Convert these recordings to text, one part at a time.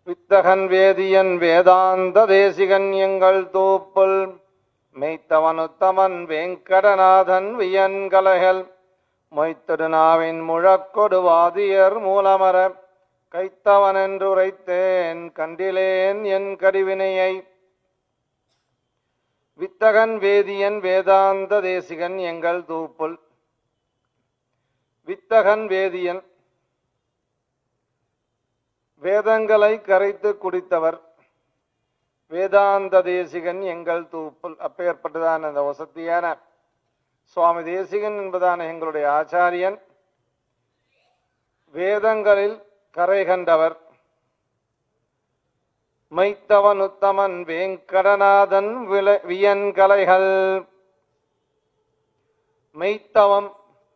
வித்தகன் வேதியன் வேதாந்த தேசிகன் எங்கள் தூப்புல் மெய்த்தவனுத்தமன் வெங்கடநாதன் வியன் கலைகள் மொய்த்திருநாவின் முழக்கொடு வாதியர் மூலமர கைத்தவன் என்று உரைத்தேன் கண்டிலேன் என் கடிவினையை வித்தகன் வேதியன் வேதாந்த தேசிகன் எங்கள் தூப்புல் வித்தகன் வேதியன் வேதங்களை கரைத்து குடித்தவர் வேதாந்த தேசிகன் எங்கள் தூப்புல் அப்பேற்பட்டதான அந்த வசதியான சுவாமி தேசிகன் என்பதான எங்களுடைய ஆச்சாரியன் வேதங்களில் கரை கண்டவர் மைத்தவன் உத்தமன் வேங்கடநாதன் வில வியன் கலைகள் மெய்த்தவம்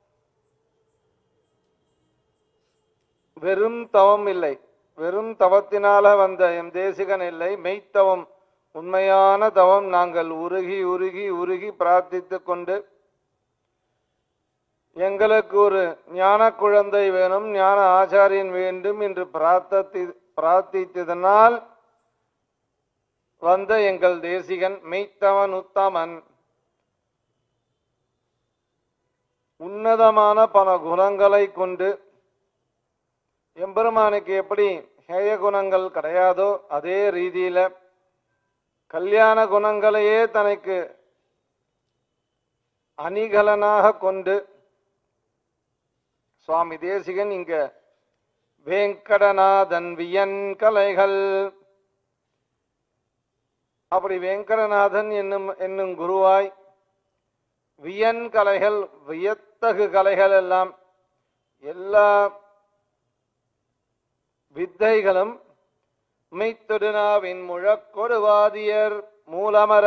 வெறும் தவம் இல்லை வெறும் தவத்தினால வந்த எம் தேசிகன் இல்லை மெய்த்தவம் உண்மையான தவம் நாங்கள் உருகி உருகி உருகி பிரார்த்தித்துக் கொண்டு எங்களுக்கு ஒரு ஞான குழந்தை வேணும் ஞான ஆச்சாரியன் வேண்டும் என்று பிரார்த்தி பிரார்த்தித்ததனால் வந்த எங்கள் தேசிகன் மெய்த்தவன் உத்தமன் உன்னதமான பல குணங்களை கொண்டு எம்பெருமானுக்கு எப்படி ஹேய குணங்கள் கிடையாதோ அதே ரீதியில கல்யாண குணங்களையே தனக்கு அணிகலனாக கொண்டு சுவாமி தேசிகன் இங்க வேங்கடநாதன் வியன் கலைகள் அப்படி வெங்கடநாதன் என்னும் என்னும் குருவாய் வியன் கலைகள் வியத்தகு கலைகள் எல்லாம் எல்லா வித்தைகளும் மெய்த்தொடுனாவின் முழக்கொடுவாதியர் மூலமர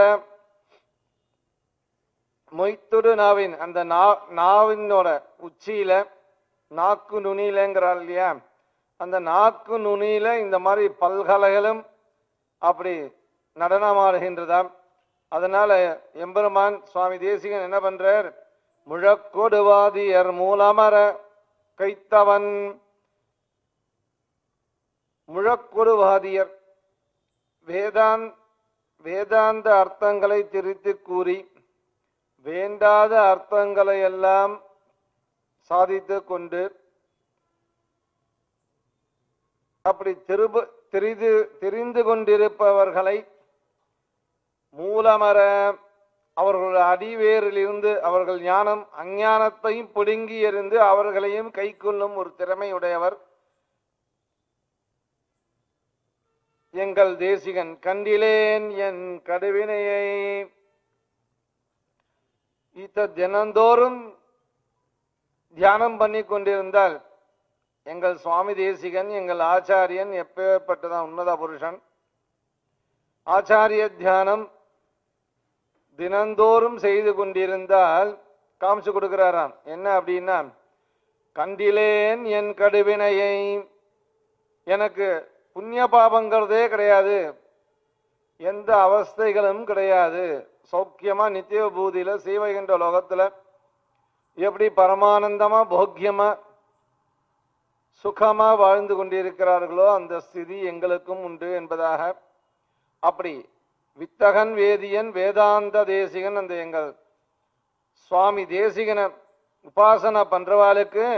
மொய்த்தொடு நாவின் அந்த நா நாவினோட உச்சியில நாக்கு நுனியிலங்கிறார் இல்லையா அந்த நாக்கு நுனியில இந்த மாதிரி பல்கலைகளும் அப்படி நடனமாடுகின்றதாம் அதனால எம்பெருமான் சுவாமி தேசிகன் என்ன பண்றார் முழக்கொடுவாதியர் மூலமர கைத்தவன் முழக்கொடுவாதியர் வேதான் வேதாந்த அர்த்தங்களை திரித்து கூறி வேண்டாத அர்த்தங்களை எல்லாம் சாதித்து கொண்டு அப்படி திரும்ப தெரிந்து தெரிந்து கொண்டிருப்பவர்களை மூலமர அவர்கள் அடிவேரிலிருந்து அவர்கள் ஞானம் அஞ்ஞானத்தையும் பிடுங்கி எறிந்து அவர்களையும் கைக்கொள்ளும் ஒரு திறமையுடையவர் எங்கள் தேசிகன் கண்டிலேன் என் கடுவினையை இத்த தினந்தோறும் தியானம் பண்ணி கொண்டிருந்தால் எங்கள் சுவாமி தேசிகன் எங்கள் ஆச்சாரியன் எப்பேற்பட்டதான் உன்னத புருஷன் ஆச்சாரிய தியானம் தினந்தோறும் செய்து கொண்டிருந்தால் காமிச்சு கொடுக்கிறாராம் என்ன அப்படின்னா கண்டிலேன் என் கடுவினையை எனக்கு புண்ணிய பாபங்கிறதே கிடையாது எந்த அவஸ்தைகளும் கிடையாது சௌக்கியமா நித்திய பூதியில சீவைகின்ற லோகத்துல எப்படி பரமானந்தமா போக்கியமா சுகமா வாழ்ந்து கொண்டிருக்கிறார்களோ அந்த ஸ்திதி எங்களுக்கும் உண்டு என்பதாக அப்படி வித்தகன் வேதியன் வேதாந்த தேசிகன் அந்த எங்கள் சுவாமி தேசிகனை உபாசனை பண்றவாளுக்கு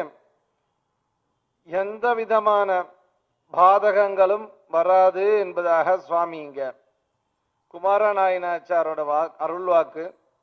எந்த விதமான பாதகங்களும் வராது என்பதாக சுவாமி இங்க குமாரநாயனாச்சாரோட வா அருள் வாக்கு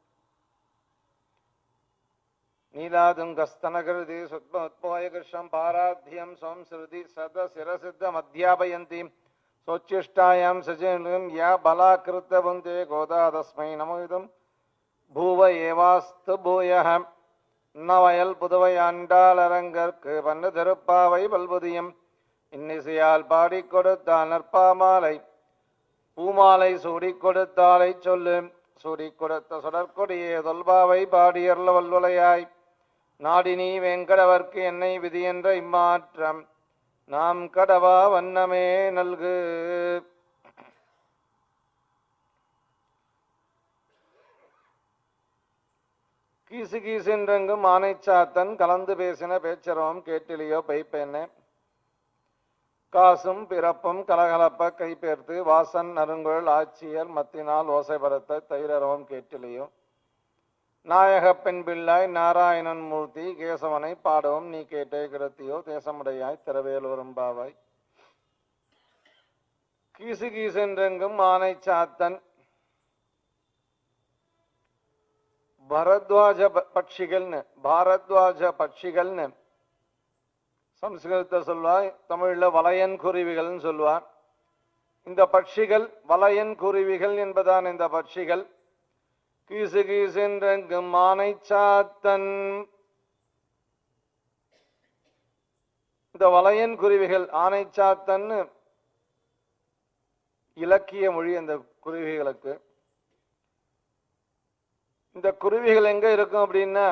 நீலாதுங்கஸ்தனகிருதி சுத்மோத்மோயகிருஷ்ணம் பாராத்தியம் சம்ஸ்ருதி சத சிரசித்தம் அத்தியாபயந்தி சோச்சிஷ்டாயாம் சஜனம் யா பலாக்கிருத்த புந்தே கோதா தஸ்மை நமவிதம் பூவ ஏவாஸ்து பூயः நவயல் புதுவை ஆண்டாளரங்கற்கு பண்ணு திருப்பாவை பல்புதியம் இன்னிசையால் பாடிக் கொடுத்தால் நற்பாமாலை பூமாலை சூடிக் கொடுத்தாலை சொல்லு சூடிக் கொடுத்த சுடற்கொடியே தொல்பாவை பாடியர்ல வல்வலையாய் நாடினி வெங்கடவர்க்கு என்னை விதி என்ற இம்மாற்றம் நாம் கடவா வண்ணமே நல்கு கீசு கீசென்றெங்கும் ஆனைச்சாத்தன் கலந்து பேசின பேச்சரவம் கேட்டிலையோ பைப்பெண்ணே காசும் பிறப்பும் கலகலப்ப கைபேர்த்து வாசன் நறுங்குழல் ஆட்சியர் மத்தினால் ஓசைபரத்த தைரரவம் கேட்டிலையோ நாயக பெண் பிள்ளாய் நாராயணன் மூர்த்தி கேசவனை பாடவும் நீ கேட்டே கிடத்தியோ தேசமுடையாய் திரவேலூரும் பாவாய் கீசு கீசென்றெங்கும் ஆனை சாத்தன் பரத்வாஜ ப- பட்சிகள்னு பாரத்வாஜ பட்சிகள்னு சம்ஸ்கிருதத்தை சொல்வார் தமிழ்ல வளையன் குருவிகள்னு சொல்வார் இந்த பட்சிகள் வளையன் குருவிகள் என்பதான் இந்த பட்சிகள் கீசு கீசென்றெங்கும் ஆனை சாத்தன் இந்த வளையன் குருவிகள் ஆனை சாத்தன்னு இலக்கிய மொழி அந்த குருவிகளுக்கு இந்த குருவிகள் எங்க இருக்கும் அப்படின்னா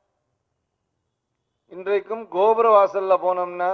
இன்றைக்கும் கோபுர வாசல்ல போனோம்னா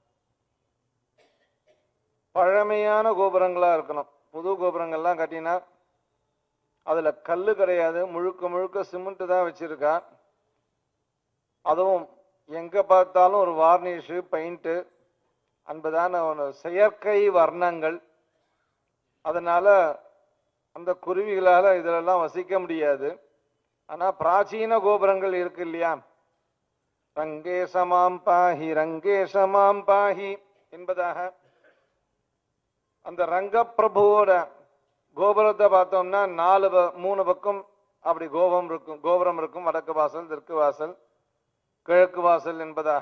பழமையான கோபுரங்களா இருக்கணும் புது கோபுரங்கள்லாம் கட்டினா அதுல கல்லு கிடையாது முழுக்க முழுக்க சிமெண்ட் தான் வச்சிருக்கா அதுவும் எங்க பார்த்தாலும் ஒரு வார்னிஷு பெயிண்ட் அன்பதான ஒரு செயற்கை வர்ணங்கள் அதனால அந்த குருவிகளால இதிலெல்லாம் வசிக்க முடியாது ஆனா பிராச்சீன கோபுரங்கள் இருக்கு இல்லையா ரங்கேசமாம் பாஹி ரங்கேசமாம் பாஹி என்பதாக அந்த ரங்கப்பிரபுவோட கோபுரத்தை பார்த்தோம்னா நாலு ப- மூணு பக்கம் அப்படி கோபம் இருக்கும் கோபுரம் இருக்கும் வடக்கு வாசல் தெற்கு வாசல் கிழக்கு வாசல் என்பதாக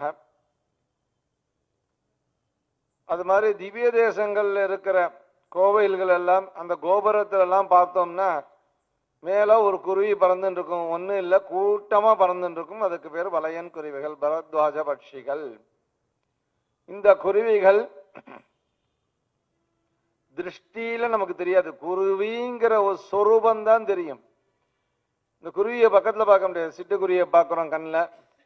அது மாதிரி திவ்ய தேசங்கள்ல இருக்கிற கோவில்கள் எல்லாம் அந்த கோபுரத்துல எல்லாம் பார்த்தோம்னா மேல ஒரு குருவி பறந்துட்டு இருக்கும் ஒண்ணும் இல்ல கூட்டமா பறந்துட்டு இருக்கும் அதுக்கு பேர் வளையன் குருவிகள் பரத்வாஜ பட்சிகள் இந்த குருவிகள் திருஷ்டியில நமக்கு தெரியாது குருவிங்கிற ஒரு சொரூபம் தான் தெரியும் இந்த குருவியை பக்கத்துல பார்க்க முடியாது சிட்டுக்குருவியை பார்க்குறோம் கண்ணில்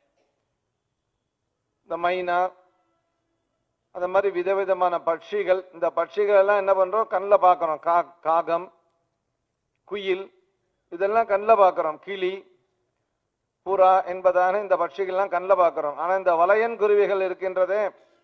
இந்த மைனா அந்த மாதிரி விதவிதமான பட்சிகள் இந்த பட்சிகள் எல்லாம் என்ன பண்றோம் கண்ணில் பார்க்குறோம் கா காகம் குயில் இதெல்லாம் கண்ணில் பார்க்குறோம் கிளி புறா என்பதான இந்த பட்சிகள்லாம் கண்ணில் பார்க்குறோம் ஆனா இந்த வளையன் குருவிகள் இருக்கின்றதே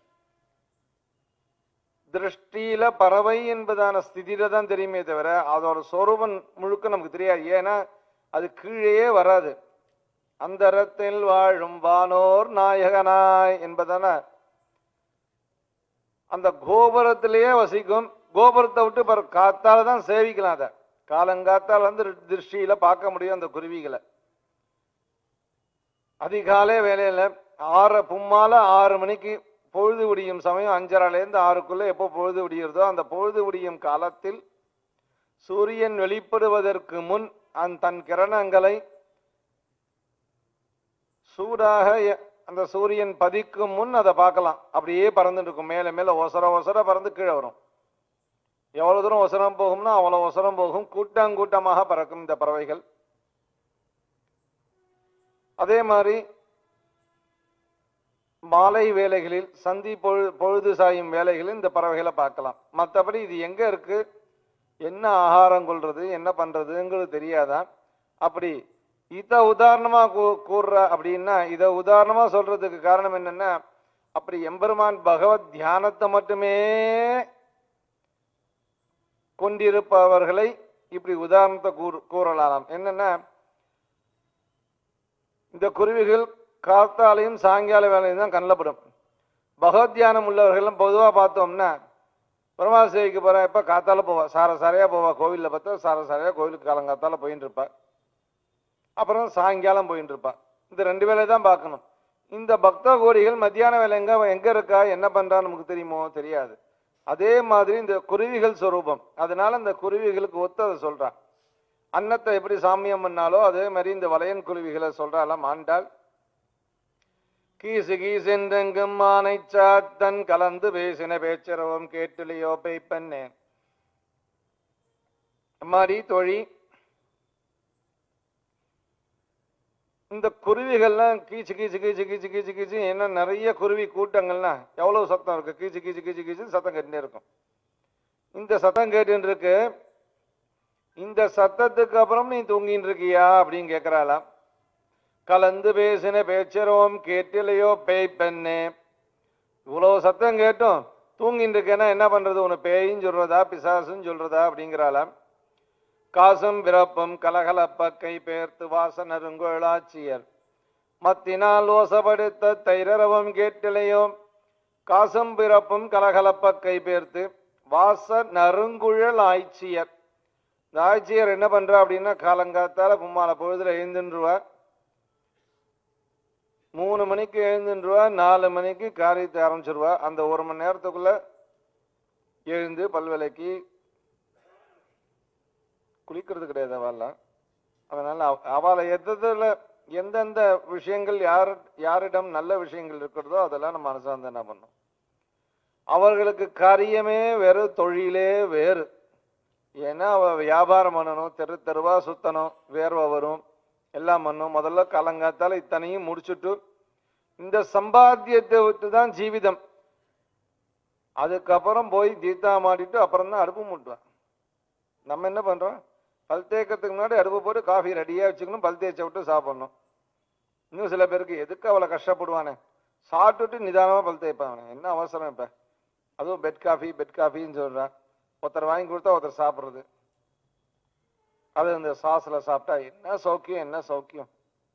திருஷ்டியில பறவை என்பதான ஸ்திதியில தான் தெரியுமே தவிர அதோட சொரூபம் முழுக்க நமக்கு தெரியாது ஏன்னா அது கீழேயே வராது அந்தரத்தில் வாழும் வானோர் நாயகனாய் என்பதான அந்த கோபுரத்திலேயே வசிக்கும் கோபுரத்தை விட்டு பாரு காத்தால தான் சேவிக்கலாம் அதை காலங்காத்தால வந்து திருஷ்டியில பார்க்க முடியும் அந்த குருவிகளை அதிகாலை வேலையில ஆறு பும்மால ஆறு மணிக்கு பொழுது விடியும் சமயம் அஞ்சரைலேருந்து ஆறுக்குள்ள எப்போ பொழுது விடியுறதோ அந்த பொழுது விடியும் காலத்தில் சூரியன் வெளிப்படுவதற்கு முன் அந்த தன் கிரணங்களை சூடாக எ- அந்த சூரியன் பதிக்கும் முன் அதை பார்க்கலாம் அப்படியே பறந்துட்டு இருக்கும் மேல மேல ஒசர ஒசர பறந்து கீழே வரும் எவ்வளவு தூரம் ஒசரம் போகும்னா அவ்வளவு ஒசரம் போகும் கூட்டங்கூட்டமாக பறக்கும் இந்த பறவைகள் அதே மாதிரி மாலை வேலைகளில் சந்தி பொழு பொழுது சாயும் வேலைகளில் இந்த பறவைகளை பார்க்கலாம் மற்றபடி இது எங்க இருக்கு என்ன ஆகாரம் கொள்றது என்ன பண்றதுங்கிறது தெரியாதான் அப்படி இத உதாரணமா கூ- கூறுற அப்படின்னா இத உதாரணமா சொல்றதுக்கு காரணம் என்னன்னா அப்படி எம்பெருமான் பகவத் தியானத்தை மட்டுமே கொண்டிருப்பவர்களை இப்படி உதாரணத்தை கூறு கூறலாம் என்னன்னா இந்த குருவிகள் காத்தாலையும் சாயங்கால வேலையும் தான் கண்ணில் படும் பகவத் தியானம் உள்ளவர்கள்லாம் பொதுவாக பார்த்தோம்னா பிரமாத சேவைக்கு போகிறா எப்போ காத்தால போவா சார சாரையாக போவா கோவிலில் பார்த்தா சார சாரையாக கோவிலுக்கு காலங்காத்தால போயின்னு இருப்பா அப்புறம் சாயங்காலம் போயின்னு இருப்பா இந்த ரெண்டு வேலையை தான் பார்க்கணும் இந்த பக்த கோடிகள் மத்தியான வேலை எங்க எங்க இருக்கா என்ன பண்றா நமக்கு தெரியுமோ தெரியாது அதே மாதிரி இந்த குருவிகள் சொரூபம் அதனால இந்த குருவிகளுக்கு ஒத்து அதை சொல்றான் அன்னத்தை எப்படி சாமியம் பண்ணாலோ அதே மாதிரி இந்த வளையன் குருவிகளை சொல்றாளாம் ஆண்டாள் கீசு கீசென்றெங்கும் ஆனை சாத்தன் கலந்து பேசின பேச்சரவம் கேட்டுலையோ பெய்ப்பன்னேன் அம்மாடி தோழி இந்த குருவிகள்லாம் கீச்சு கீச்சு கீச்சு கீச்சு கீச்சு கீச்சு என்ன நிறைய குருவி கூட்டங்கள்லாம் எவ்வளவு சத்தம் இருக்கு கீச்சு கீச்சு கீச்சு கீச்சு சத்தம் கேட்டுட்டே இருக்கும் இந்த சத்தம் கேட்டுன்னு இருக்கு இந்த சத்தத்துக்கு அப்புறம் நீ தூங்கின்னு இருக்கியா அப்படின்னு கேட்கிறாளாம் கலந்து பேசின பேச்சரோம் கேட்டிலையோ பேய் பெண்ணே இவ்வளவு சத்தம் கேட்டும் தூங்கிட்டு இருக்கேன்னா என்ன பண்றது உன பேயின்னு சொல்றதா பிசாசுன்னு சொல்றதா அப்படிங்கிறாளாம் காசும் பிறப்பும் கலகலப்ப கை பெயர்த்து வாசனருங்கோளாச்சியர் மத்தினால் ஓசப்படுத்த தைரரவம் கேட்டிலையோ காசும் பிறப்பும் கலகலப்ப கை பெயர்த்து வாச நறுங்குழல் ஆய்ச்சியர் இந்த ஆய்ச்சியர் என்ன பண்றா அப்படின்னா காலங்காத்தால பும்மால பொழுதுல எழுந்துருவா மூணு மணிக்கு எழுந்துருவா நாலு மணிக்கு காரியத்தை ஆரம்பிச்சிருவா அந்த ஒரு மணி நேரத்துக்குள்ள எழுந்து பல்விலைக்கு குளிக்கிறது கிடையாது அவெல்லாம் அதனால அவ- அவளை எதில் எந்தெந்த விஷயங்கள் யார் யாரிடம் நல்ல விஷயங்கள் இருக்கிறதோ அதெல்லாம் நம்ம அரசாங்கம் என்ன பண்ணும் அவர்களுக்கு காரியமே வேறு தொழிலே வேறு ஏன்னா அவ வியாபாரம் பண்ணணும் தெரு தெருவா சுத்தணும் வேர்வை வரும் எல்லாம் பண்ணும் முதல்ல காலங்காத்தால இத்தனையும் முடிச்சுட்டு இந்த சம்பாத்தியத்தை விட்டு தான் ஜீவிதம் அதுக்கப்புறம் போய் தீத்தா மாட்டிட்டு அப்புறம் தான் அடுப்பு மூட்டுவேன் நம்ம என்ன பண்றோம் பல் தேய்க்கிறதுக்கு முன்னாடி அடுப்பு போட்டு காஃபி ரெடியாக வச்சுக்கணும் பல் தேய்ச்ச விட்டு சாப்பிடணும் இன்னும் சில பேருக்கு எதுக்கு அவ்வளோ கஷ்டப்படுவானே சாப்பிட்டுட்டு நிதானமாக பல் தேய்ப்பாங்க என்ன அவசரம் இப்போ அதுவும் பெட் காஃபி பெட் காஃபின்னு சொல்கிறான் ஒருத்தர் வாங்கி கொடுத்தா ஒருத்தர் சாப்பிட்றது அது இந்த சாஸில் சாப்பிட்டா என்ன சௌக்கியம் என்ன சௌக்கியம்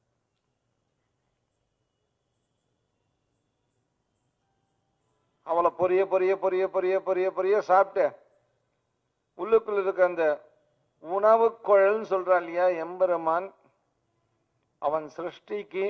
அவளை பொரிய பொரிய பொரிய பொரிய பொரிய பொரிய சாப்பிட்டு உள்ளுக்குள்ள இருக்க அந்த உணவு குழல்னு சொல்றான் இல்லையா எம்பெருமான் அவன் சிருஷ்டிக்கு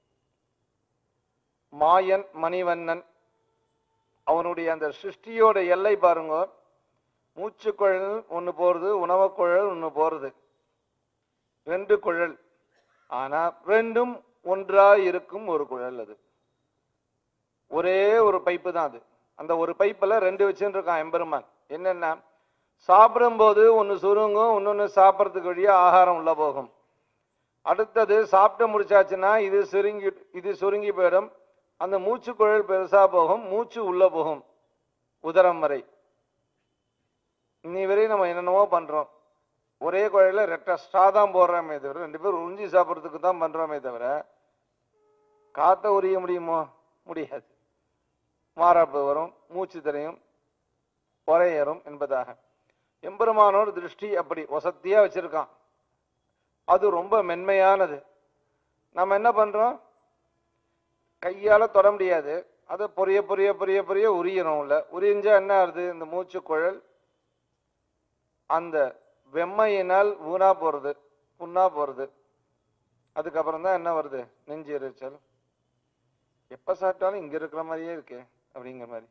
மாயன் மணிவண்ணன் அவனுடைய அந்த சிருஷ்டியோட எல்லை பாருங்க மூச்சுக்குழல் ஒன்று போறது உணவு குழல் ஒன்று போறது ரெண்டு குழல் ஆனா ரெண்டும் ஒன்றா இருக்கும் ஒரு குழல் அது ஒரே ஒரு பைப்பு தான் அது அந்த ஒரு பைப்பில் ரெண்டு வச்சுட்டு இருக்கான் எம்பெருமான் என்னன்னா சாப்பிடும்போது ஒன்று சுருங்கும் இன்னொன்று சாப்பிட்றதுக்கு வழியா ஆகாரம் உள்ள போகும் அடுத்தது சாப்பிட்டு முடிச்சாச்சுன்னா இது சுருங்கி இது சுருங்கி போயிடும் அந்த மூச்சு குழல் பெருசா போகும் மூச்சு உள்ள போகும் உதரம் வரை இன்னி வரை நம்ம என்னென்னவோ பண்றோம் ஒரே குழல ரெட்ட ஸ்ட்ரா தான் போடுறோமே தவிர ரெண்டு பேரும் உறிஞ்சி சாப்பிட்றதுக்கு தான் பண்றோமே தவிர காத்த உரிய முடியுமோ முடியாது மாறாப்பு வரும் மூச்சு திரையும் உரையேறும் என்பதாக எம்பெருமானோட திருஷ்டி அப்படி வசத்தியா வச்சிருக்கான் அது ரொம்ப மென்மையானது நம்ம என்ன பண்றோம் கையால தொட முடியாது அதை பொரிய பொரிய பொரிய பொரிய உரியணும் உள்ள உரிஞ்சா என்ன ஆகுது இந்த மூச்சு குழல் அந்த வெம்மையினால் ஊனா போறது புண்ணா போறது அதுக்கப்புறம் தான் என்ன வருது நெஞ்சு எரிச்சல் எப்ப சாப்பிட்டாலும் இங்க இருக்கிற மாதிரியே இருக்கே அப்படிங்கிற மாதிரி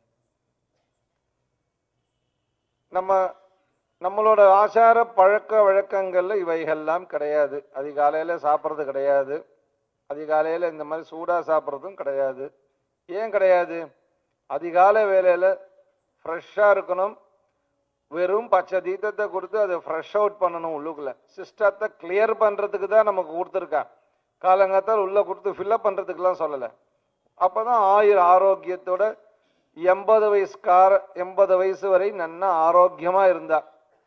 நம்ம நம்மளோட ஆச்சார பழக்க வழக்கங்கள்ல இவைகள்லாம் கிடையாது அதிகாலையில சாப்பிட்றது கிடையாது அதிகாலையில இந்த மாதிரி சூடா சாப்பிட்றதும் கிடையாது ஏன் கிடையாது அதிகாலை வேலையில ஃப்ரெஷ்ஷா இருக்கணும் வெறும் பச்சை தீத்தத்தை கொடுத்து அதை ஃப்ரெஷ் அவுட் பண்ணணும் உள்ளுக்குள்ள சிஸ்டத்தை கிளியர் பண்றதுக்கு தான் நமக்கு கொடுத்துருக்கா காலங்காத்தால் உள்ள கொடுத்து ஃபில்லப் பண்றதுக்குலாம் சொல்லலை அப்பதான் ஆயுர் ஆரோக்கியத்தோட எண்பது வயசுக்கார எண்பது வயசு வரை நன்னா ஆரோக்கியமா இருந்தா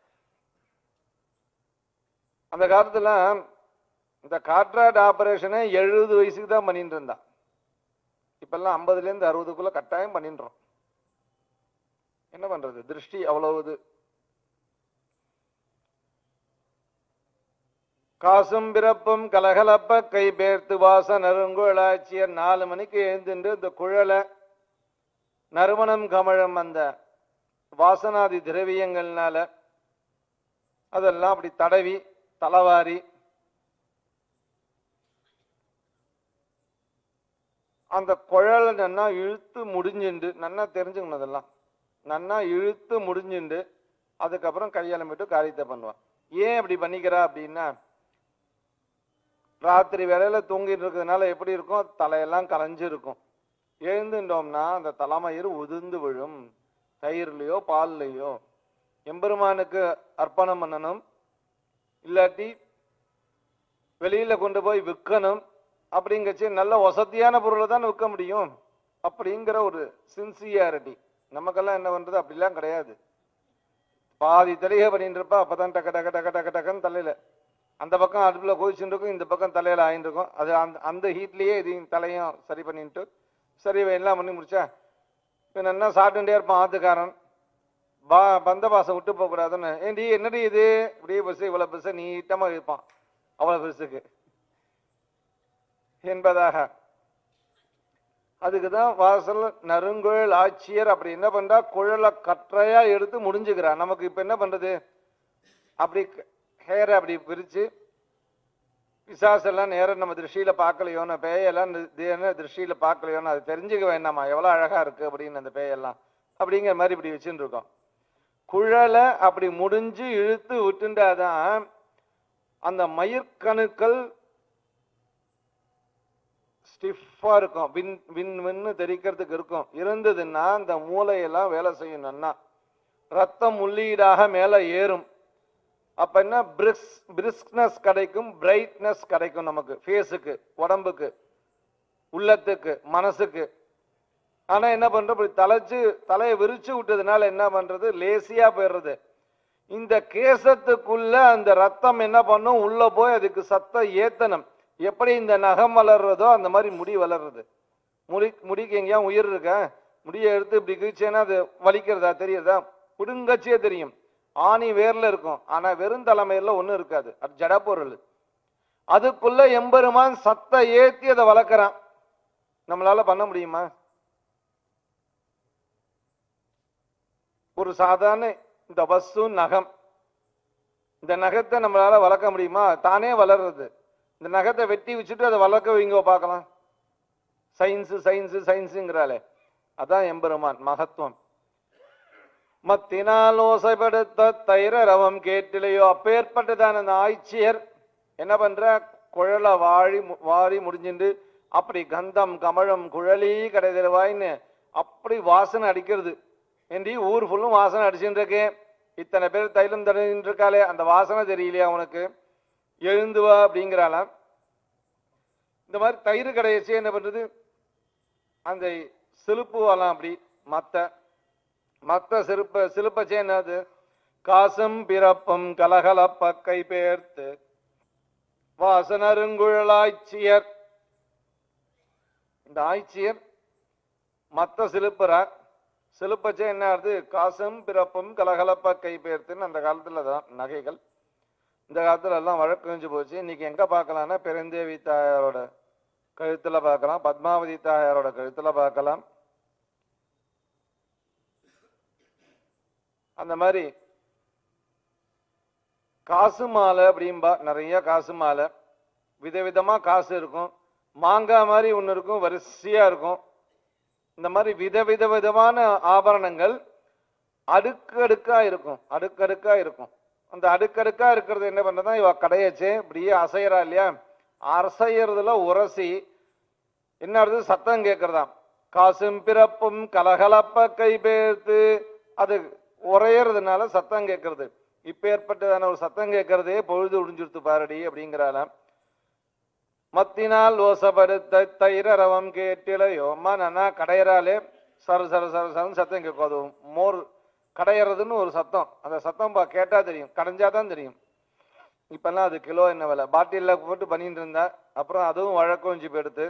அந்த காலத்துல இந்த காட்ராட் ஆபரேஷனை எழுபது வயசுக்கு தான் பண்ணிட்டு இருந்தா இப்பெல்லாம் ஐம்பதுல இருந்து அறுபதுக்குள்ள கட்டாயம் பண்ணின்றோம் என்ன பண்றது திருஷ்டி அவ்வளவு இது காசும் பிறப்பும் கலகலப்ப கை பேர்த்து வாச நறுங்குழலாச்சியர் நாலு மணிக்கு எழுந்துட்டு இந்த குழலை நறுமணம் கமழம் அந்த வாசனாதி திரவியங்கள்னால அதெல்லாம் அப்படி தடவி தலவாரி அந்த குழலை நன்னா இழுத்து முடிஞ்சுண்டு நன்னா தெரிஞ்சுக்கணும் அதெல்லாம் நன்னா இழுத்து முடிஞ்சுண்டு அதுக்கப்புறம் கையெழும்பிட்டு காரியத்தை பண்ணுவான் ஏன் அப்படி பண்ணிக்கிறா அப்படின்னா ராத்திரி வேலையில தூங்கிட்டு இருக்கிறதுனால எப்படி இருக்கும் தலையெல்லாம் கலைஞ்சு இருக்கும் எழுந்துட்டோம்னா அந்த தலைமயிர் உதிர்ந்து விழும் தயிர்லையோ பால்லையோ எம்பெருமானுக்கு அர்ப்பணம் பண்ணணும் இல்லாட்டி வெளியில கொண்டு போய் விற்கணும் அப்படிங்கச்சு நல்ல வசதியான பொருளை தான் விற்க முடியும் அப்படிங்கிற ஒரு சின்சியாரிட்டி நமக்கெல்லாம் என்ன பண்றது அப்படிலாம் கிடையாது பாதி தெளிக பண்ணிட்டு இருப்பா அப்பதான் டக்கு டக்கு டக்கு டக்கு டக்குன்னு தலையில அந்த பக்கம் அடுப்புல கொதிச்சுட்டு இருக்கும் இந்த பக்கம் தலையில ஆயிட்டு இருக்கும் அது அந்த அந்த ஹீட்லயே இதையும் தலையும் சரி பண்ணிட்டு சரி இவன் எல்லாம் பண்ணி முடிச்சா இவன் என்ன சாப்பிட்டுட்டே இருப்பான் ஆத்துக்காரன் பா பந்த பாசம் விட்டு போகக்கூடாதுன்னு ஏண்டி என்னடி இது இப்படியே பஸ் இவ்வளோ பெருசு நீட்டமாக இருப்பான் அவ்வளோ பெருசுக்கு என்பதாக அதுக்கு தான் வாசல் நறுங்குழல் ஆட்சியர் அப்படி என்ன பண்றா குழலை கற்றையா எடுத்து முடிஞ்சுக்கிறான் நமக்கு இப்போ என்ன பண்றது அப்படி ஹேரை அப்படி பிரிச்சு பிசாசெல்லாம் நேரம் நம்ம திருஷ்டியில பார்க்கலையோன்னு பேயெல்லாம் நி- தின திருஷ்டியில பார்க்கலையோன்னு அது தெரிஞ்சுக்க வேண்டாமா எவ்வளோ அழகா இருக்கு அப்படின்னு அந்த பேயெல்லாம் அப்படிங்கிற மாதிரி இப்படி வச்சுட்டு இருக்கோம் குழலை அப்படி முடிஞ்சு இழுத்து விட்டுண்டாதான் அந்த மயிர்கணுக்கள் ஸ்டிஃபா இருக்கும் வின் வின் வின்னு தெரிக்கிறதுக்கு இருக்கும் இருந்ததுன்னா அந்த மூளையெல்லாம் வேலை செய்யணும்னா ரத்தம் உள்ளீடாக மேலே ஏறும் அப்ப என்ன பிரிஸ் பிரிஸ்க்னஸ் கிடைக்கும் பிரைட்னஸ் கிடைக்கும் நமக்கு ஃபேஸுக்கு உடம்புக்கு உள்ளத்துக்கு மனசுக்கு ஆனா என்ன பண்றோம் இப்படி தலைச்சு தலையை விரிச்சு விட்டதுனால என்ன பண்றது லேசியா போயிடுறது இந்த கேசத்துக்குள்ள அந்த ரத்தம் என்ன பண்ணும் உள்ள போய் அதுக்கு சத்தம் ஏத்தனம் எப்படி இந்த நகம் வளர்றதோ அந்த மாதிரி முடி வளர்றது முடி முடிக்கு எங்கேயா உயிர் இருக்க முடியை எடுத்து இப்படி கிழிச்சேன்னா அது வலிக்கிறதா தெரியுதா புடுங்கச்சியே தெரியும் ஆணி வேர்ல இருக்கும் ஆனா வெறும் தலைமையில ஒண்ணும் இருக்காது அது ஜட பொருள் அதுக்குள்ள எம்பெருமான் சத்த ஏத்தி அதை வளர்க்கறான் நம்மளால பண்ண முடியுமா ஒரு சாதாரண இந்த வஸ்து நகம் இந்த நகத்தை நம்மளால வளர்க்க முடியுமா தானே வளர்றது இந்த நகத்தை வெட்டி வச்சுட்டு அதை வளர்க்க வைங்க பார்க்கலாம் சயின்ஸு சயின்ஸு சயின்ஸுங்கிறாளே அதான் எம்பெருமான் மகத்துவம் மத்தினால் ஓசைப்படுத்த தைர ரவம் கேட்டிலையோ அப்பேற்பட்டதான அந்த ஆய்ச்சியர் என்ன பண்ற குழலை வாழி மு- வாரி முடிஞ்சுண்டு அப்படி கந்தம் கமழம் குழலி கடைதருவாயின்னு அப்படி வாசனை அடிக்கிறது ஏண்டி ஊர் ஃபுல்லும் வாசனை அடிச்சுட்டு இருக்கேன் இத்தனை பேர் தைலம் தடவிட்டு இருக்காளே அந்த வாசனை தெரியலையா உனக்கு எழுந்து வா அப்படிங்கிறாளாம் இந்த மாதிரி தயிர் கடையச்சு என்ன பண்றது அந்த சிலுப்பு வாலாம் அப்படி மத்த மத்த சிறுப்ப சிலுப்பச்சே என்னது காசும் பிறப்பும் கலகலப்ப கை பேர்த்து வாசனருங்குழலாய்ச்சியர் இந்த ஆய்ச்சியர் மத்த சிலுப்புறார் சிலுப்பச்சே என்ன ஆகுது காசும் பிறப்பும் கலகலப்ப கை பேர்த்துன்னு அந்த காலத்துல தான் நகைகள் இந்த காலத்துல எல்லாம் வழக்கறிஞ்சு போச்சு இன்னைக்கு எங்க பார்க்கலாம்னா பெருந்தேவி தாயாரோட கழுத்துல பார்க்கலாம் பத்மாவதி தாயாரோட கழுத்துல பார்க்கலாம் அந்த மாதிரி காசு மாலை அப்படிம்பா நிறைய காசு மாலை விதவிதமா காசு இருக்கும் மாங்காய் மாதிரி ஒன்று இருக்கும் வரிசையா இருக்கும் இந்த மாதிரி விதவித விதமான ஆபரணங்கள் அடுக்கு அடுக்கா இருக்கும் அடுக்கடுக்கா இருக்கும் அந்த அடுக்கடுக்கா இருக்கிறது என்ன பண்றதுன்னா இவ கடையச்சு இப்படியே அசையறா இல்லையா அசையறதுல உரசி என்ன ஆகுது சத்தம் கேட்கறதாம் காசும் பிறப்பும் கலகலப்ப கை பேர்த்து அது உரையறதுனால சத்தம் கேட்கறது இப்ப ஏற்பட்டதான ஒரு சத்தம் கேட்கறதே பொழுது ஒடிஞ்சுடுத்து பாரடி அப்படிங்கிறாளாம் மத்தினால் ஓசப்படுத்த தைரரவம் கேட்டிலையோ அம்மா நானா கடையறாலே சர சர சர சரன்னு சத்தம் கேட்கும் அது மோர் கடையறதுன்னு ஒரு சத்தம் அந்த சத்தம் பா கேட்டா தெரியும் கடைஞ்சாதான் தெரியும் இப்பெல்லாம் அது கிலோ என்ன விலை பாட்டில்ல போட்டு பண்ணிட்டு இருந்தா அப்புறம் அதுவும் வழக்கம் எடுத்து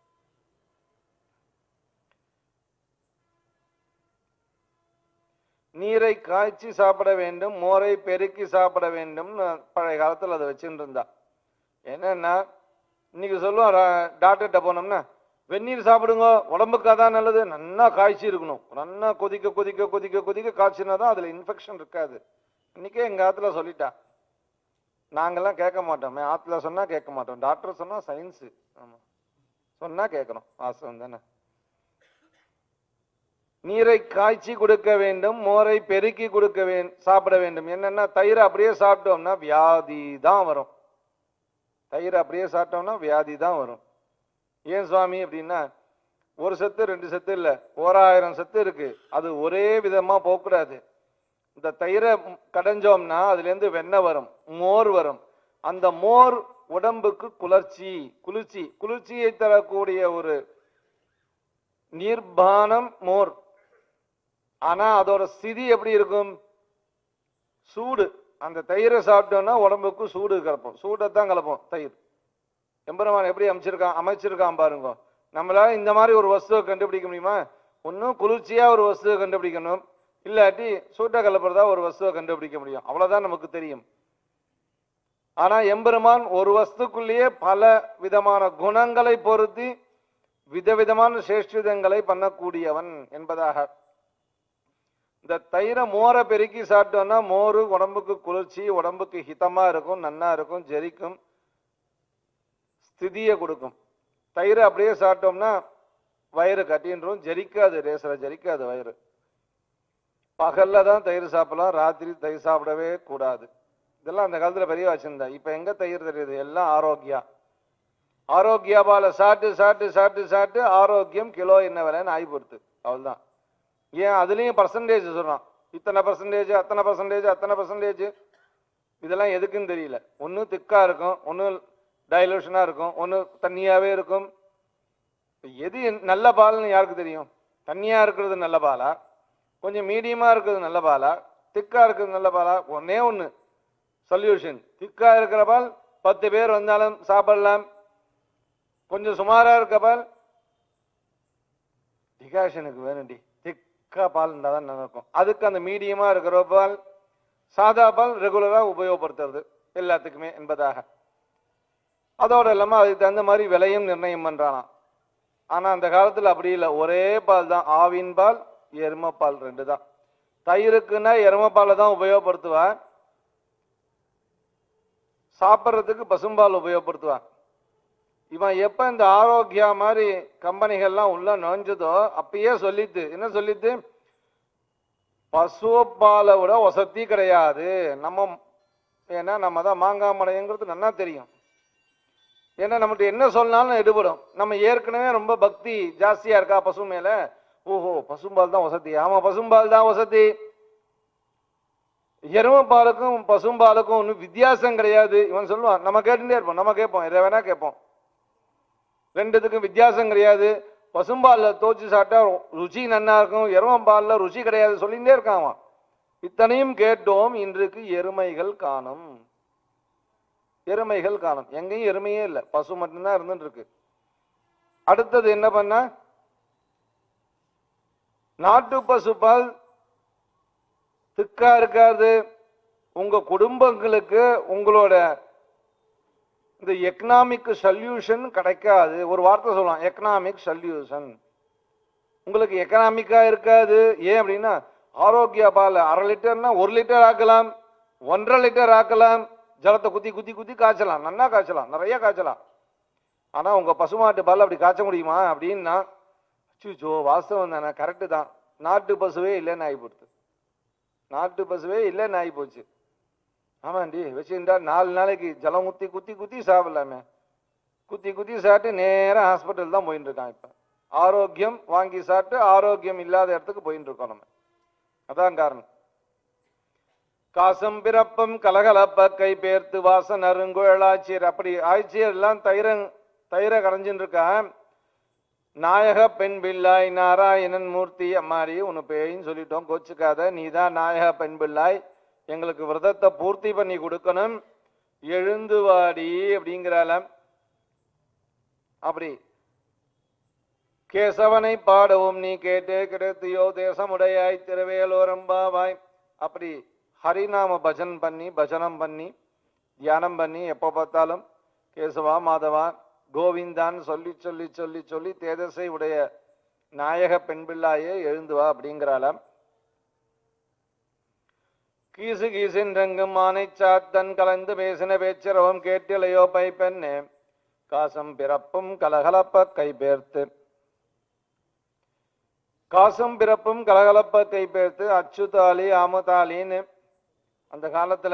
நீரை காய்ச்சி சாப்பிட வேண்டும் மோரை பெருக்கி சாப்பிட வேண்டும் பழைய காலத்துல அதை வச்சுட்டு இருந்தா என்னன்னா இன்னைக்கு சொல்லுவோம் ரா- டாக்டர்கிட்ட போனோம்னா வெந்நீர் சாப்பிடுங்க உடம்புக்கு அதான் நல்லது நல்லா காய்ச்சி இருக்கணும் நல்லா கொதிக்க கொதிக்க கொதிக்க கொதிக்க காய்ச்சினா தான் அதுல இன்ஃபெக்ஷன் இருக்காது இன்னைக்கே எங்க ஆத்துல சொல்லிட்டா நாங்கெல்லாம் கேட்க மாட்டோமே ஆத்துல சொன்னா கேட்க மாட்டோம் டாக்டர் சொன்னா சயின்ஸ் ஆமா சொன்னா கேட்கணும் வாசம் தானே நீரை காய்ச்சி கொடுக்க வேண்டும் மோரை பெருக்கி கொடுக்க வேண்டும் சாப்பிட வேண்டும் என்னன்னா தயிர் அப்படியே சாப்பிட்டோம்னா வியாதி தான் வரும் தயிர் அப்படியே சாப்பிட்டோம்னா வியாதி தான் வரும் ஏன் சுவாமி அப்படின்னா ஒரு சத்து ரெண்டு சத்து இல்ல ஓராயிரம் சத்து இருக்கு அது ஒரே விதமா போகக்கூடாது இந்த தயிரை ம் கடைஞ்சோம்னா அதுல இருந்து வெண்ணெய் வரும் மோர் வரும் அந்த மோர் உடம்புக்கு குளிர்ச்சி குளிர்ச்சி குளிர்ச்சியை தரக்கூடிய ஒரு நீர்பானம் மோர் ஆனா அதோட ஸ்திதி எப்படி இருக்கும் சூடு அந்த தயிரை சாப்பிட்டோம்னா உடம்புக்கு சூடு கலப்போம் சூடை தான் கலப்போம் தயிர் எம்பெருமான் எப்படி அமைச்சிருக்கான் அமைச்சிருக்கான் பாருங்க நம்மளால இந்த மாதிரி ஒரு வஸ்துவை கண்டுபிடிக்க முடியுமா ஒன்றும் குளிர்ச்சியா ஒரு வஸ்துவை கண்டுபிடிக்கணும் இல்லாட்டி சூட்டை கலப்புறதா ஒரு வஸ்துவை கண்டுபிடிக்க முடியும் அவ்வளவுதான் நமக்கு தெரியும் ஆனா எம்பெருமான் ஒரு வஸ்துக்குள்ளேயே பல விதமான குணங்களை பொருத்தி விதவிதமான சேஷ்டிதங்களை பண்ணக்கூடியவன் என்பதாக இந்த தயிரை மோரை பெருக்கி சாப்பிட்டோம்னா மோர் உடம்புக்கு குளிர்ச்சி உடம்புக்கு ஹிதமா இருக்கும் நன்னா இருக்கும் ஜெரிக்கும் ஸ்திதியை கொடுக்கும் தயிரை அப்படியே சாப்பிட்டோம்னா வயிறு கட்டின்றும் ஜெரிக்காது ரேசல ஜெரிக்காது வயிறு பகல்ல தான் தயிர் சாப்பிடலாம் ராத்திரி தயிர் சாப்பிடவே கூடாது இதெல்லாம் அந்த காலத்துல பெரிய வச்சிருந்தா இப்ப எங்க தயிர் தெரியுது எல்லாம் ஆரோக்கியா ஆரோக்கியாபால சாப்பிட்டு சாப்பிட்டு சாப்பிட்டு சாப்பிட்டு ஆரோக்கியம் கிலோ என்ன விலைன்னு ஆகி போடுது அவ்வளவுதான் ஏன் அதுலயும் பர்சன்டேஜ் சொல்றான் இத்தனை பர்சன்டேஜ் அத்தனை பர்சன்டேஜ் அத்தனை பர்சன்டேஜ் இதெல்லாம் எதுக்குன்னு தெரியல ஒன்று திக்கா இருக்கும் ஒன்று டைலூஷனா இருக்கும் ஒன்று தண்ணியாவே இருக்கும் எது நல்ல பால்னு யாருக்கு தெரியும் தண்ணியா இருக்கிறது நல்ல பாலா கொஞ்சம் மீடியமா இருக்கிறது நல்ல பாலா திக்கா இருக்கிறது நல்ல பாலா ஒன்னே ஒன்று சொல்யூஷன் திக்கா இருக்கிற பால் பத்து பேர் வந்தாலும் சாப்பிடலாம் கொஞ்சம் சுமாரா இருக்க பால் டிகாஷனுக்கு வேணும்டி திக்கா பால் இருந்தால் தான் நல்லா இருக்கும் அதுக்கு அந்த மீடியமா இருக்கிற பால் சாதா பால் ரெகுலரா உபயோகப்படுத்துறது எல்லாத்துக்குமே என்பதாக அதோட இல்லாம அதுக்கு தகுந்த மாதிரி விலையும் நிர்ணயம் பண்றானாம் ஆனா அந்த காலத்துல அப்படி இல்லை ஒரே பால் தான் ஆவின் பால் எருமைப்பால் ரெண்டு தான் தயிருக்குன்னா எருமைப்பாலை தான் உபயோகப்படுத்துவான் சாப்பிட்றதுக்கு பசும்பால் உபயோகப்படுத்துவான் இவன் எப்ப இந்த ஆரோக்கியா மாதிரி கம்பெனிகள்லாம் உள்ள நுழைஞ்சதோ அப்பயே சொல்லித்து என்ன சொல்லித்து பசுப்பாலை விட வசதி கிடையாது நம்ம ஏன்னா நம்ம தான் மாங்காய் மடைங்கிறது நல்லா தெரியும் ஏன்னா நம்மகிட்ட என்ன சொன்னாலும் எடுபடும் நம்ம ஏற்கனவே ரொம்ப பக்தி ஜாஸ்தியா இருக்கா பசு மேல ஓஹோ பசும்பால் தான் வசதி ஆமா பசும்பால் தான் வசதி எருமைப்பாலுக்கும் பசும்பாலுக்கும் ஒன்றும் வித்தியாசம் கிடையாது இவன் சொல்லுவான் நம்ம கேட்டுட்டே இருப்போம் நம்ம கேட்போம் எதை வேணா கேட்போம் ரெண்டுத்துக்கும் வித்தியாசம் கிடையாது பசும்பால்ல தோச்சு சாப்பிட்டா ருச்சி நன்னா இருக்கும் எருமம்பால்ல ருச்சி கிடையாது சொல்லிட்டே இருக்கான் அவன் இத்தனையும் கேட்டோம் இன்றைக்கு எருமைகள் காணும் எருமைகள் காணும் எங்கேயும் எருமையே இல்லை பசு மட்டும்தான் இருந்துட்டு இருக்கு அடுத்தது என்ன பண்ண நாட்டு பசுப்பால் திக்கா இருக்காது உங்க குடும்பங்களுக்கு உங்களோட இந்த எக்கனாமிக் சொல்யூஷன் கிடைக்காது ஒரு வார்த்தை சொல்லலாம் எக்கனாமிக் சொல்யூஷன் உங்களுக்கு எக்கனாமிக்கா இருக்காது ஏன் அப்படின்னா ஆரோக்கிய பால் அரை லிட்டர்னா ஒரு லிட்டர் ஆக்கலாம் ஒன்றரை லிட்டர் ஆக்கலாம் ஜலத்தை குத்தி குத்தி குத்தி காய்ச்சலாம் நல்லா காய்ச்சலாம் நிறைய காய்ச்சலாம் ஆனா உங்க பசுமாட்டு பால் அப்படி காய்ச்ச முடியுமா அப்படின்னா அச்சோ வாஸ்தவம் தானே கரெக்டு தான் நாட்டு பசுவே இல்லைன்னு ஆகி போடுது நாட்டு பசுவே இல்லைன்னு ஆகி போச்சு ஆமாண்டி வச்சுருந்தா நாலு நாளைக்கு ஜலம் குத்தி குத்தி குத்தி சாப்பிடலாமே குத்தி குத்தி சாப்பிட்டு நேரா ஹாஸ்பிட்டல் தான் போயிட்டு இருக்கான் இப்ப ஆரோக்கியம் வாங்கி சாப்பிட்டு ஆரோக்கியம் இல்லாத இடத்துக்கு போயிட்டு இருக்கோம் நம்ம அதான் காரணம் காசம் பிறப்பும் கலகலப்ப கை பேர்த்து வாசன் அருங்குழலாச்சியர் அப்படி ஆட்சியர் எல்லாம் தயிரங் தயிரை கரைஞ்சுட்டு இருக்கான் நாயக பெண் பிள்ளாய் நாராயணன் மூர்த்தி அம்மாடி உன்னு பேயின்னு சொல்லிட்டோம் கோச்சுக்காத நீதான் நாயக பெண் பிள்ளாய் எங்களுக்கு விரதத்தை பூர்த்தி பண்ணி கொடுக்கணும் எழுந்து வாடி அப்படிங்கிறாளாம் அப்படி கேசவனை பாடவும் நீ கேட்டே கிடைத்தியோ தேசமுடையாய் திருவேலோரம்பாவாய் அப்படி ஹரிநாம பஜன் பண்ணி பஜனம் பண்ணி தியானம் பண்ணி எப்போ பார்த்தாலும் கேசவா மாதவா கோவிந்தான்னு சொல்லி சொல்லி சொல்லி சொல்லி தேஜஸை உடைய நாயக பெண் பிள்ளாயே எழுந்து வா அப்படிங்கிறாளாம் கீசு கீசின்றெங்கும் ஆனை சாத்தன் கலந்து பேசின பேச்சரவம் கேட்டிலையோ பை பெண்ணே காசம் பிறப்பும் கலகலப்ப கைபேர்த்து காசும் பிறப்பும் கலகலப்ப கைபேர்த்து அச்சுதாலி ஆமுதாலின்னு அந்த காலத்துல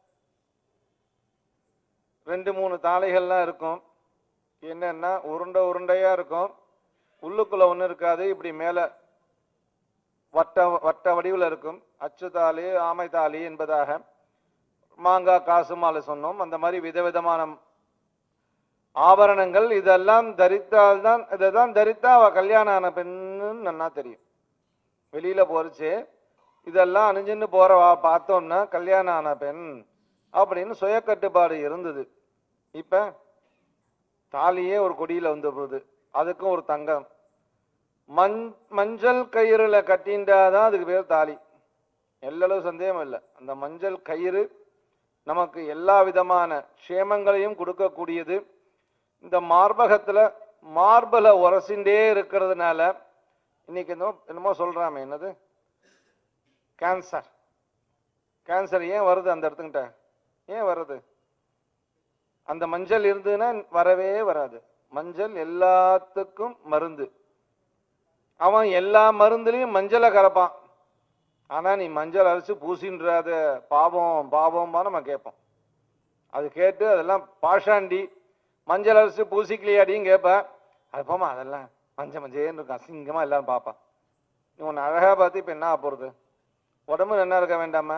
ரெண்டு மூணு தாளைகள்லாம் இருக்கும் என்னன்னா உருண்டை உருண்டையா இருக்கும் உள்ளுக்குள்ள ஒண்ணு இருக்காது இப்படி மேல வட்ட வட்ட வடிவில் இருக்கும் அச்சுதாலி ஆமைத்தாலி என்பதாக மாங்காய் காசு மாலை சொன்னோம் அந்த மாதிரி விதவிதமான ஆபரணங்கள் இதெல்லாம் தரித்தால்தான் இதைதான் தரித்தா அவ கல்யாணம் ஆன பெண்ணுன்னு நன்னா தெரியும் வெளியில போறச்சு இதெல்லாம் அணிஞ்சுன்னு போறவா பார்த்தோம்னா கல்யாணம் ஆன பெண் அப்படின்னு சுய கட்டுப்பாடு இருந்தது இப்ப தாலியே ஒரு கொடியில வந்து போகுது அதுக்கும் ஒரு தங்கம் மஞ் மஞ்சள் கயிறுல கட்டின்றாதான் அதுக்கு பேர் தாலி எல்லளவு சந்தேகம் இல்லை அந்த மஞ்சள் கயிறு நமக்கு எல்லா விதமான க்ஷேமங்களையும் கொடுக்கக்கூடியது இந்த மார்பகத்துல மார்பல உரசிண்டே இருக்கிறதுனால இன்னைக்கு என்னமோ என்னமோ சொல்றாமே என்னது கேன்சர் கேன்சர் ஏன் வருது அந்த இடத்துக்கிட்ட ஏன் வருது அந்த மஞ்சள் இருந்ததுன்னா வரவே வராது மஞ்சள் எல்லாத்துக்கும் மருந்து அவன் எல்லா மருந்துலையும் மஞ்சளை கலப்பான் ஆனா நீ மஞ்சள் அரைச்சு பூசின்றாத பாவம் பாவம்பா நம்ம கேட்போம் அது கேட்டு அதெல்லாம் பாஷாண்டி மஞ்சள் அரைச்சு பூசிக்கலையாடியும் கேட்பேன் அது போமா அதெல்லாம் மஞ்ச மஞ்சேன்னு இருக்கும் அசிங்கமா எல்லாரும் பார்ப்பான் நீ உன்னை அழகா பார்த்து இப்ப என்ன ஆகப் போறது உடம்பு நல்லா இருக்க வேண்டாமா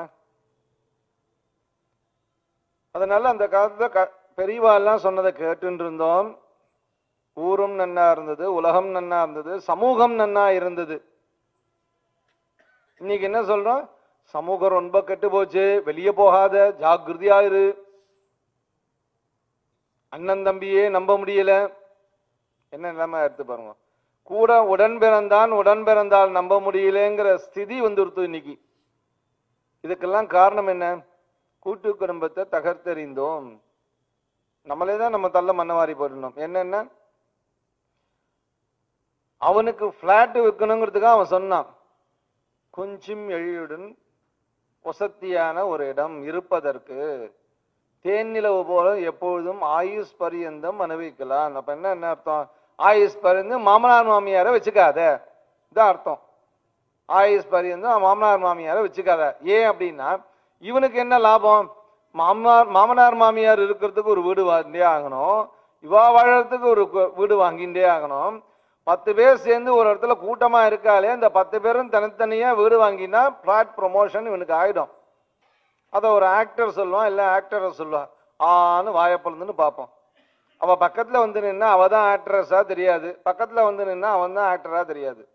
அதனால அந்த காலத்துல க பெரியவா எல்லாம் சொன்னதை கேட்டுன்னு இருந்தோம் ஊரும் நன்னா இருந்தது உலகம் நன்னா இருந்தது சமூகம் நன்னா இருந்தது இன்னைக்கு என்ன சொல்றோம் சமூகம் ரொம்ப கெட்டு போச்சு வெளியே போகாத ஜாக்கிரதையா இரு அண்ணன் தம்பியே நம்ப முடியல என்ன நிலைமை எடுத்து பாருங்க கூட உடன் பிறந்தான் உடன் பிறந்தால் நம்ப முடியலங்கிற ஸ்திதி வந்துருத்து இன்னைக்கு இதுக்கெல்லாம் காரணம் என்ன கூட்டு குடும்பத்தை தகர்த்தெறிந்தோம் நம்மளே தான் நம்ம தள்ள மண்ணவாரி போடணும் என்னென்ன அவனுக்கு பிளாட் விற்கணுங்கிறதுக்காக அவன் சொன்னான் கொஞ்சம் எழியுடன் வசத்தியான ஒரு இடம் இருப்பதற்கு தேன்னிலவு போல எப்பொழுதும் ஆயுஷ் பரியந்தம் அனுபவிக்கலாம் அப்ப என்ன என்ன அர்த்தம் ஆயுஷ் பரியந்தம் மாமனார் மாமியாரை வச்சுக்காத இதான் அர்த்தம் ஆயுஷ் பரியந்தம் மாமனார் மாமியாரை வச்சுக்காத ஏன் அப்படின்னா இவனுக்கு என்ன லாபம் மாமனார் மாமனார் மாமியார் இருக்கிறதுக்கு ஒரு வீடு வாங்கிட்டே ஆகணும் இவா வாழறதுக்கு ஒரு கு- வீடு வாங்கிட்டே ஆகணும் பத்து பேர் சேர்ந்து ஒரு இடத்துல கூட்டமா இருக்காளே இந்த பத்து பேரும் தனித்தனியா வீடு வாங்கினா பிளாட் ப்ரொமோஷன் இவனுக்கு ஆயிடும் அதை ஒரு ஆக்டர் சொல்லுவான் இல்லை ஆக்டரை சொல்லுவான் ஆன்னு வாயப்பொழுதுன்னு பார்ப்போம் அவ பக்கத்துல வந்து நின்னா அவ தான் ஆக்ட்ரஸா தெரியாது பக்கத்துல வந்து நின்னா அவன் தான் ஆக்டரா தெரியாது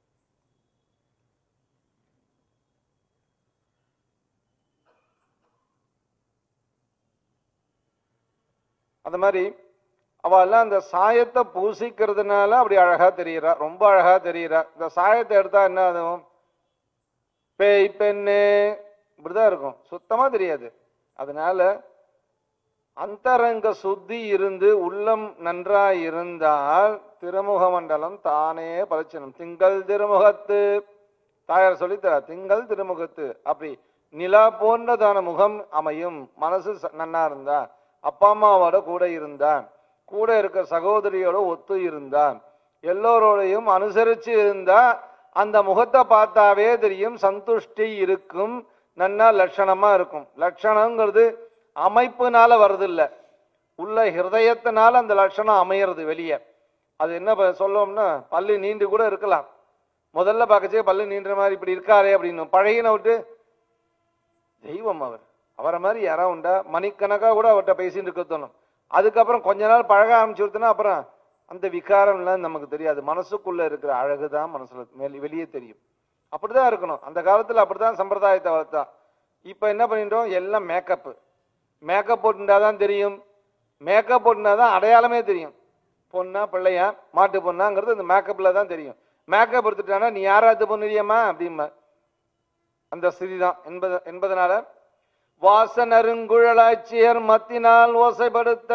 அந்த மாதிரி அவ எல்லாம் அந்த சாயத்தை பூசிக்கிறதுனால அப்படி அழகா தெரியுறா ரொம்ப அழகா தெரியுறா இந்த சாயத்தை எடுத்தா என்ன ஆகும் பேய் பெண்ணு இப்படிதான் இருக்கும் சுத்தமா தெரியாது அதனால அந்தரங்க சுத்தி இருந்து உள்ளம் நன்றாய் இருந்தால் திருமுக மண்டலம் தானே பரிச்சனம் திங்கள் திருமுகத்து தாயார் சொல்லித்தரா திங்கள் திருமுகத்து அப்படி நிலா போன்றதான முகம் அமையும் மனசு ச- நன்னா இருந்தா அப்பா அம்மாவோட கூட இருந்தா கூட இருக்க சகோதரியோட ஒத்து இருந்தா எல்லோரோடையும் அனுசரிச்சு இருந்தா அந்த முகத்தை பார்த்தாவே தெரியும் சந்துஷ்டி இருக்கும் நன்னா லட்சணமா இருக்கும் லட்சணங்கிறது அமைப்புனால வருது இல்ல உள்ள ஹிருதயத்தினால அந்த லட்சணம் அமையிறது வெளியே அது என்ன ப- சொல்லுவோம்னா பல்லு நீண்டு கூட இருக்கலாம் முதல்ல பார்க்கச்சே பல்லு நீண்டுற மாதிரி இப்படி இருக்காரே அப்படின்னு பழகின விட்டு தெய்வம் அவர் அவரை மாதிரி யாரா உண்டா மணிக்கணக்கா கூட அவர்கிட்ட பேசிட்டு இருக்க தோணும் அதுக்கப்புறம் கொஞ்ச நாள் பழக ஆரம்பிச்சுடுத்துனா அப்புறம் அந்த விகாரம்லாம் நமக்கு தெரியாது மனசுக்குள்ள இருக்கிற அழகு தான் மனசுல மேல் வெளியே தெரியும் அப்படிதான் இருக்கணும் அந்த காலத்துல அப்படிதான் சம்பிரதாயத்தை வளர்த்தா இப்ப என்ன பண்ணிட்டோம் எல்லாம் மேக்கப் மேக்கப் போட்டுட்டா தான் தெரியும் மேக்கப் போட்டுனா தான் அடையாளமே தெரியும் பொண்ணா பிள்ளையா மாட்டு பொண்ணாங்கிறது இந்த மேக்கப்ல தான் தெரியும் மேக்கப் எடுத்துட்டானா நீ யாராவது பொண்ணுறியம்மா அப்படிம்பா அந்த ஸ்திதி தான் என்பது என்பதனால வாசனருங்குழலாட்சியர் மத்தினால் ஓசைப்படுத்த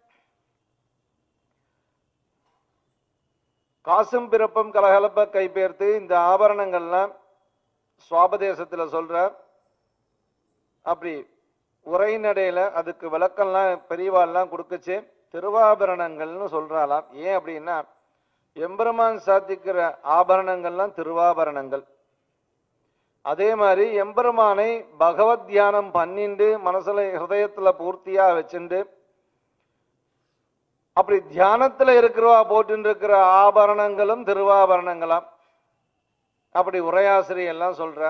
காசும் பிறப்பும் கலகலப்ப கைப்பேர்த்து இந்த ஆபரணங்கள்லாம் சுவாபதேசத்துல சொல்ற அப்படி உரைநடையில அதுக்கு விளக்கம்லாம் பெரியவாள்லாம் கொடுக்கச்சு திருவாபரணங்கள்னு சொல்றாளாம் ஏன் அப்படின்னா எம்பெருமான் சாத்திக்கிற ஆபரணங்கள்லாம் திருவாபரணங்கள் அதே மாதிரி எம்பெருமானை பகவத் தியானம் பண்ணிண்டு மனசுல ஹிருதயத்துல பூர்த்தியா வச்சுண்டு அப்படி தியானத்துல இருக்கிறவா போட்டு இருக்கிற ஆபரணங்களும் திருவாபரணங்களாம் அப்படி உரையாசிரியர் எல்லாம் சொல்ற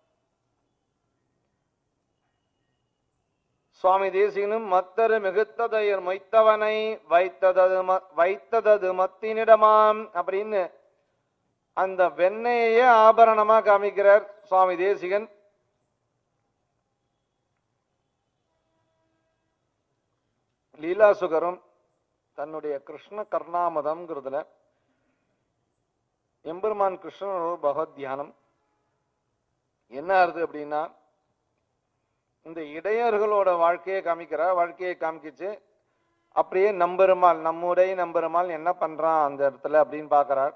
சுவாமி தேசிகனும் மத்தரு மிகுத்ததையர் மொய்த்தவனை வைத்ததது ம- வைத்ததது மத்தினிடமாம் அப்படின்னு அந்த வெண்ணையே ஆபரணமா காமிக்கிறார் சுவாமி தேசிகன் லீலாசுகரும் தன்னுடைய கிருஷ்ண கர்ணாமதம்ங்கிறதுல எம்பெருமான் கிருஷ்ணன் ஒரு பகவத் தியானம் என்ன ஆறுது அப்படின்னா இந்த இடையர்களோட வாழ்க்கையை காமிக்கிறார் வாழ்க்கையை காமிக்கிச்சு அப்படியே நம்பெருமாள் நம்முடைய நம்பெருமாள் என்ன பண்றான் அந்த இடத்துல அப்படின்னு பார்க்கறார்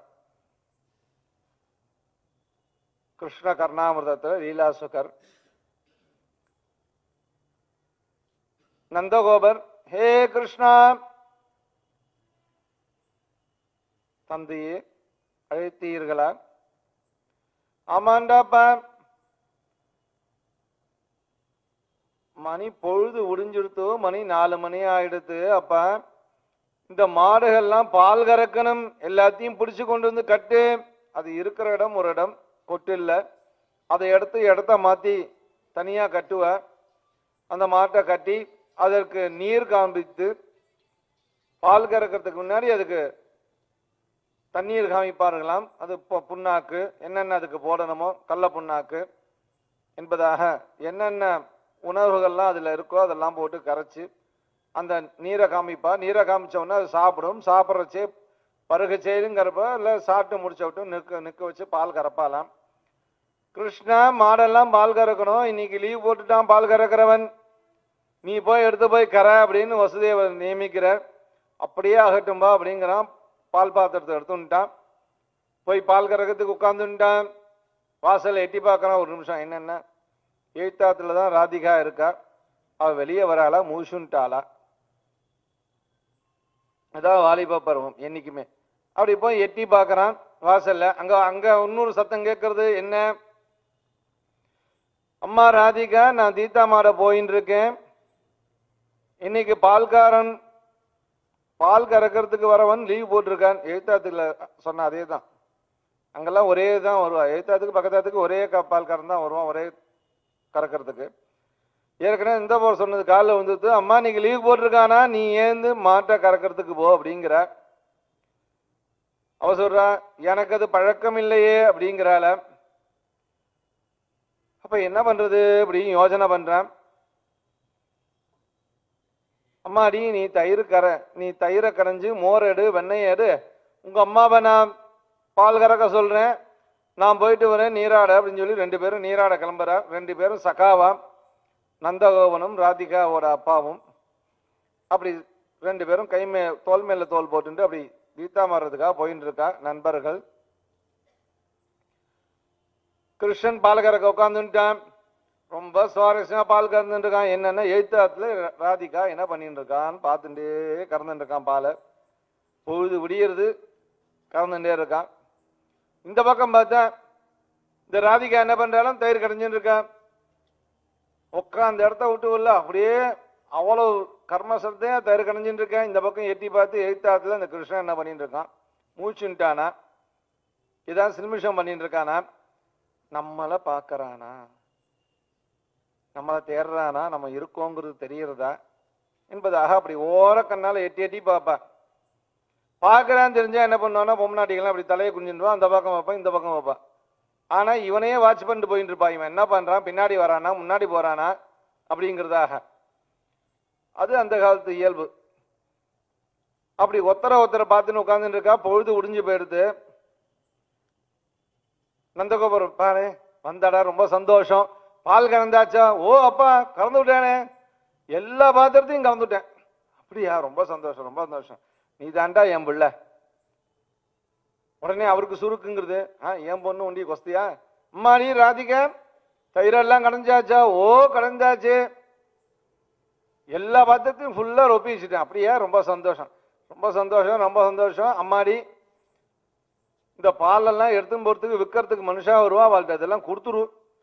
கிருஷ்ண கர்ணாமிர்தத்துல லீலாசுகர் நந்தகோபர் ஹே கிருஷ்ணா தந்தையே அழைத்தீர்களா ஆமாண்டாப்பா மணி பொழுது உடிஞ்சிடுத்து மணி நாலு மணி ஆயிடுத்து அப்ப இந்த மாடுகள்லாம் பால் கறக்கணும் எல்லாத்தையும் பிடிச்சு கொண்டு வந்து கட்டு அது இருக்கிற இடம் ஒரு இடம் கொட்டில்ல அதை எடுத்து இடத்த மாத்தி தனியா கட்டுவ அந்த மாட்டை கட்டி அதற்கு நீர் காண்பித்து பால் கறக்கிறதுக்கு முன்னாடி அதுக்கு தண்ணீர் காமிப்பார்களாம் அது பொ- புண்ணாக்கு என்னென்ன அதுக்கு போடணுமோ கடல புண்ணாக்கு என்பதாக என்னென்ன உணவுகள்லாம் அதில் இருக்கோ அதெல்லாம் போட்டு கரைச்சி அந்த நீரை காமிப்பா நீரை காமிச்ச உடனே அது சாப்பிடும் சாப்பிட்றச்சே பருக செய்துங்கிறப்ப இல்லை சாப்பிட்டு முடிச்ச விட்டு நிற்க நிற்க வச்சு பால் கறப்பாலாம் கிருஷ்ணா மாடெல்லாம் பால் கறக்கணும் இன்னைக்கு லீவ் போட்டுட்டான் பால் கறக்கிறவன் நீ போய் எடுத்து போய் கற அப்படின்னு வசுதேவர் நியமிக்கிறார் அப்படியே ஆகட்டும்பா அப்படிங்கிறான் பால் பாத்திரத்தை எடுத்துட்டான் போய் பால் கறக்கிறதுக்கு உட்காந்துட்டான் வாசல்ல எட்டி பார்க்கறான் ஒரு நிமிஷம் என்னென்ன எழுத்தாத்துல தான் ராதிகா இருக்கா அவ வெளியே வராளா மூசுன்ட்டாளா அதான் வாலிப பருவம் என்னைக்குமே அப்படி போய் எட்டி பார்க்கறான் வாசல்ல அங்க அங்க இன்னொரு சத்தம் கேட்கறது என்ன அம்மா ராதிகா நான் தீத்தா மாட போயின்னு இருக்கேன் இன்னைக்கு பால்காரன் பால் கறக்கிறதுக்கு வரவன் லீவ் போட்டிருக்கான் எழுத்தாத்துல சொன்ன அதே தான் அங்கெல்லாம் ஒரே தான் வருவான் எழுத்தாத்துக்கு பக்கத்தாத்துக்கு ஒரே க- பால்காரன் தான் வருவான் ஒரே கறக்கிறதுக்கு ஏற்கனவே இந்த போர் சொன்னது காலில் வந்துட்டு அம்மா நீங்க லீவ் போட்டிருக்கானா நீ ஏந்து மாட்டை கறக்கிறதுக்கு போ அப்படிங்கிற அவ சொல்றா எனக்கு அது பழக்கம் இல்லையே அப்படிங்கிறாள அப்ப என்ன பண்றது அப்படின்னு யோசனை பண்றேன் அம்மாடி நீ தயிர் கரை நீ தயிரை கரைஞ்சு மோர் எடு வெண்ணெய் எடு உங்க அம்மாவை நான் பால் கறக்க சொல்றேன் நான் போயிட்டு வரேன் நீராட அப்படின்னு சொல்லி ரெண்டு பேரும் நீராட கிளம்புறா ரெண்டு பேரும் சகாவா நந்தகோபனும் ராதிகாவோட அப்பாவும் அப்படி ரெண்டு பேரும் கை மே தோல் மேல தோல் போட்டுட்டு அப்படி கீதா மாறுறதுக்காக போயிட்டு இருக்கா நண்பர்கள் கிருஷ்ணன் பால் கறக்க உட்காந்துட்டான் ரொம்ப சுவாரஸ்யமா பால் கறந்துட்டு இருக்கான் என்னன்னா எழுத்தாத்துல ராதிகா என்ன பண்ணிட்டு இருக்கான்னு பார்த்துட்டே கறந்துட்டு இருக்கான் பாலை பொழுது விடியறது கறந்துட்டே இருக்கான் இந்த பக்கம் பார்த்தா இந்த ராதிகா என்ன பண்றாலும் தயிர் கடைஞ்சுட்டு இருக்கான் உட்காந்த இடத்த விட்டு உள்ள அப்படியே அவ்வளவு கர்ம சத்தையா தயிர் கடைஞ்சுட்டு இருக்கேன் இந்த பக்கம் எட்டி பார்த்து எழுத்தாத்துல இந்த கிருஷ்ணன் என்ன பண்ணிட்டு இருக்கான் மூச்சுன்ட்டானா இதான் சில்மிஷம் பண்ணிட்டு இருக்கானா நம்மளை பார்க்கறானா நம்மளை தேடுறானா நம்ம இருக்கோங்கிறது தெரியறதா என்பதாக அப்படி ஓர கண்ணால எட்டி எட்டி பார்ப்பா பார்க்கறான்னு தெரிஞ்சா என்ன பண்ணுவான்னா பொம்னாட்டிகள்லாம் அப்படி தலையை குனிஞ்சிடுவான் அந்த பக்கம் வைப்பான் இந்த பக்கம் வைப்பான் ஆனா இவனையே வாட்ச் பண்ணிட்டு போயிட்டு இருப்பான் இவன் என்ன பண்றான் பின்னாடி வரானா முன்னாடி போறானா அப்படிங்கிறதாக அது அந்த காலத்து இயல்பு அப்படி ஒத்தர ஒத்தர பார்த்துன்னு உட்காந்துட்டு இருக்கா பொழுது உடிஞ்சு போயிடுது நந்தகோபுரம் பாரு வந்தாடா ரொம்ப சந்தோஷம் பால் கறந்தாச்சா ஓ அப்பா கறந்து விட்டானே எல்லா பாத்திரத்தையும் கறந்து விட்டேன் அப்படியா ரொம்ப சந்தோஷம் ரொம்ப சந்தோஷம் நீ தாண்டா என் பிள்ளை உடனே அவருக்கு சுருக்குங்கிறது ஆ என் பொண்ணு உண்டி கொஸ்தியா அம்மா நீ ராதிகா தயிரெல்லாம் கடைஞ்சாச்சா ஓ கடைஞ்சாச்சு எல்லா பாத்திரத்தையும் ஃபுல்லா ரொப்பி வச்சுட்டேன் அப்படியா ரொம்ப சந்தோஷம் ரொம்ப சந்தோஷம் ரொம்ப சந்தோஷம் அம்மாடி இந்த பாலெல்லாம் எடுத்து போறதுக்கு விற்கிறதுக்கு மனுஷா வருவா அவள்கிட்ட இதெல்லாம் கொடுத்துரு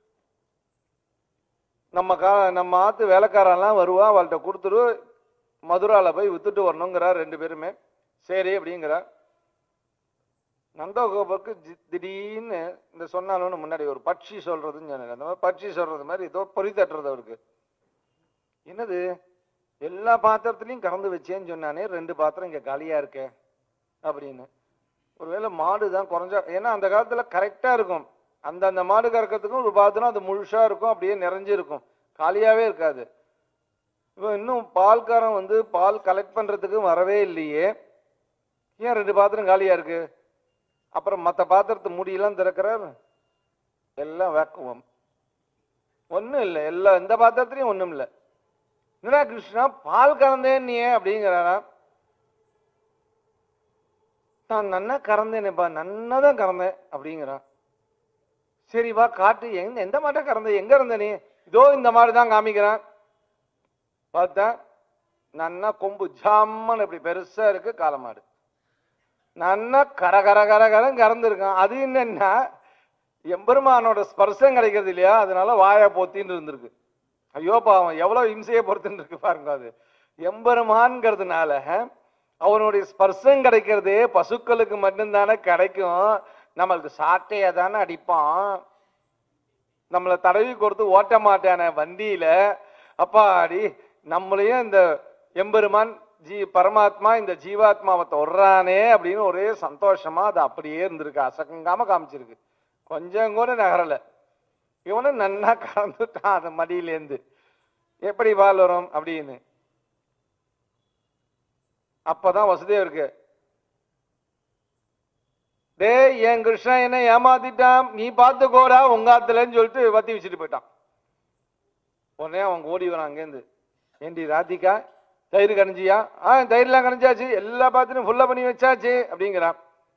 நம்ம கா நம்ம ஆத்து வேலைக்காரெல்லாம் வருவா அவள்கிட்ட கொடுத்துரு மதுரால போய் வித்துட்டு வரணுங்கிறார் ரெண்டு பேருமே சரி அப்படிங்கிறார் நந்தகோபருக்கு ஜி- திடீர்னு இந்த சொன்னாலும் முன்னாடி ஒரு பட்சி சொல்றதுன்னு சொன்னாங்க அந்த மாதிரி பட்சி சொல்றது மாதிரி ஏதோ பொறி தட்டுறது அவருக்கு என்னது எல்லா பாத்திரத்துலயும் கறந்து வச்சேன்னு சொன்னானே ரெண்டு பாத்திரம் இங்க காலியா இருக்கே அப்படின்னு ஒருவேளை மாடு தான் குறைஞ்சா ஏன்னா அந்த காலத்துல கரெக்டா இருக்கும் அந்த அந்த மாடு கறக்கிறதுக்கும் ஒரு பாத்திரம் அது முழுசா இருக்கும் அப்படியே நிறைஞ்சு இருக்கும் காலியாவே இருக்காது இப்போ இன்னும் பால்காரன் வந்து பால் கலெக்ட் பண்றதுக்கு வரவே இல்லையே ஏன் ரெண்டு பாத்திரம் காலியா இருக்கு அப்புறம் மற்ற பாத்திரத்து முடியெல்லாம் திறக்கிறார் எல்லாம் வேக்குவம் ஒன்றும் இல்லை எல்லாம் எந்த பாத்திரத்துலையும் ஒன்றும் இல்லை என்னடா கிருஷ்ணா பால் கறந்தேன் நீ அப்படிங்கிறாரா நான் நன்னா கறந்தேனேப்பா நன்னா தான் கறந்தேன் அப்படிங்கிறான் சரி வா காட்டு எங்க எந்த மாட்டை கறந்த எங்க இருந்த நீ இதோ இந்த மாதிரி தான் காமிக்கிறான் பார்த்தா நன்னா கொம்பு ஜாம்மன் இப்படி பெருசா இருக்கு காலமாடு நன்னா கர கர கர கரம் கறந்துருக்கான் அது என்னன்னா எம்பெருமானோட ஸ்பர்சம் கிடைக்கிறது இல்லையா அதனால வாயை பொத்தின்னு இருந்திருக்கு ஐயோ பாவம் எவ்வளவு இம்சையை பொறுத்துன்னு இருக்கு பாருங்க அது எம்பெருமான்ங்கிறதுனால அவனுடைய ஸ்பர்சம் கிடைக்கிறதே பசுக்களுக்கு மட்டும்தானே கிடைக்கும் நம்மளுக்கு சாட்டையை தானே அடிப்பான் நம்மளை தடவி கொடுத்து ஓட்ட மாட்டானே வண்டியில அப்பா அடி நம்மளையும் இந்த எம்பெருமான் ஜீ பரமாத்மா இந்த ஜீவாத்மாவை தொடுறானே அப்படின்னு ஒரே சந்தோஷமா அது அப்படியே இருந்திருக்கு அசங்காம காமிச்சிருக்கு கொஞ்சம் கூட நகரல இவனும் நன்னா கறந்துட்டான் அந்த மடியிலேருந்து எப்படி பால் வரும் அப்படின்னு அப்பதான் வசுதேவருக்கு டேய் என் கிருஷ்ணன் என்ன ஏமாத்திட்டான் நீ பார்த்துக்கோடா உங்க ஆத்துலன்னு சொல்லிட்டு வத்தி வச்சுட்டு போயிட்டான் உடனே அவன் ஓடி வரான் அங்கேருந்து ஏண்டி ராதிகா தயிர் கணிஞ்சியா ஆ தயிர்லாம் கணிஞ்சாச்சு எல்லா பாத்திரம் ஃபுல்லா பண்ணி வச்சாச்சு அப்படிங்கிறான்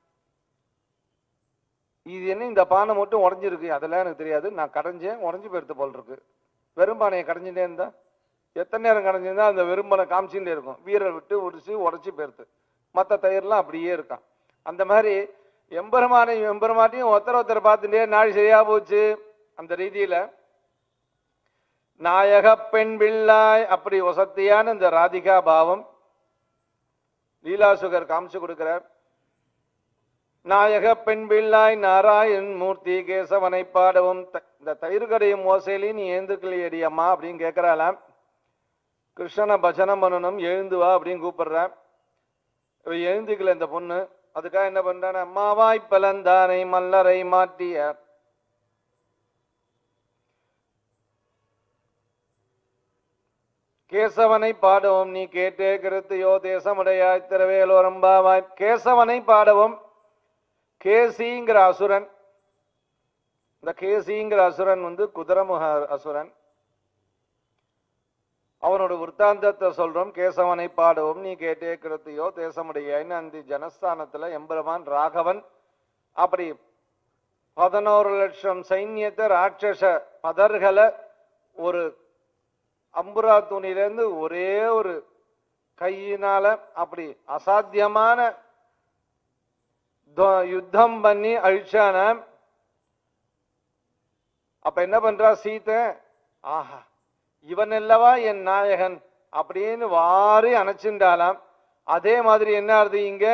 இது என்ன இந்த பானை மட்டும் உடஞ்சிருக்கு அதெல்லாம் எனக்கு தெரியாது நான் கடைஞ்சேன் உடஞ்சி போயிடுத்து போல் இருக்கு வெறும் பானையை கடைஞ்சிட்டே இருந்தா எத்தனை நேரம் கடைஞ்சிருந்தா அந்த வெறும்பனை காமிச்சுட்டே இருக்கும் வீரல் விட்டு உடிச்சு உடச்சி போயிருது மற்ற தயிர்லாம் அப்படியே இருக்கான் அந்த மாதிரி எம்பெருமானையும் எம்பெருமாட்டையும் ஒருத்தர் ஒருத்தர் பார்த்துட்டே நாள் சரியா போச்சு அந்த ரீதியில நாயக பெண் பிள்ளாய் அப்படி வசத்தியான இந்த ராதிகா பாவம் லீலாசுகர் காமிச்சு கொடுக்கிறார் நாயக பெண் பிள்ளாய் நாராயண் மூர்த்தி கேசவனை பாடவும் த- இந்த தயிர் கடையும் மோசையிலே நீ ஏந்துக்கலையடி அம்மா அப்படின்னு கேட்கிறாளாம் கிருஷ்ணனை பஜனம் பண்ணணும் எழுந்து வா அப்படின்னு கூப்பிடுறேன் இவ எழுந்துக்கல இந்த பொண்ணு அதுக்காக என்ன பண்றான அம்மாவாய் பலந்தானை மல்லரை மாட்டிய கேசவனை பாடவும் நீ கேட்டே கிருத்தியோ தேசமுடையாய் திரவேலோரம்பாவாய் கேசவனை பாடவும் கேசிங்கிற அசுரன் இந்த கேசிங்கிற அசுரன் வந்து குதிரமுக அசுரன் அவனோட விற்த்தாந்தத்தை சொல்றோம் கேசவனை பாடவும் நீ கேட்டே கிருத்தியோ தேசமுடையாய்னு அந்த ஜனஸ்தானத்துல எம்பெருமான் ராகவன் அப்படி பதினோரு லட்சம் சைன்யத்தை ராட்சச பதர்களை ஒரு அம்புரா துணியிலேருந்து ஒரே ஒரு கையினால அப்படி அசாத்தியமான துவ- யுத்தம் பண்ணி அழிச்சான அப்ப என்ன பண்றா சீதை ஆஹா இவன் அல்லவா என் நாயகன் அப்படின்னு வாரி அணைச்சுண்டாலாம் அதே மாதிரி என்ன ஆறுது இங்க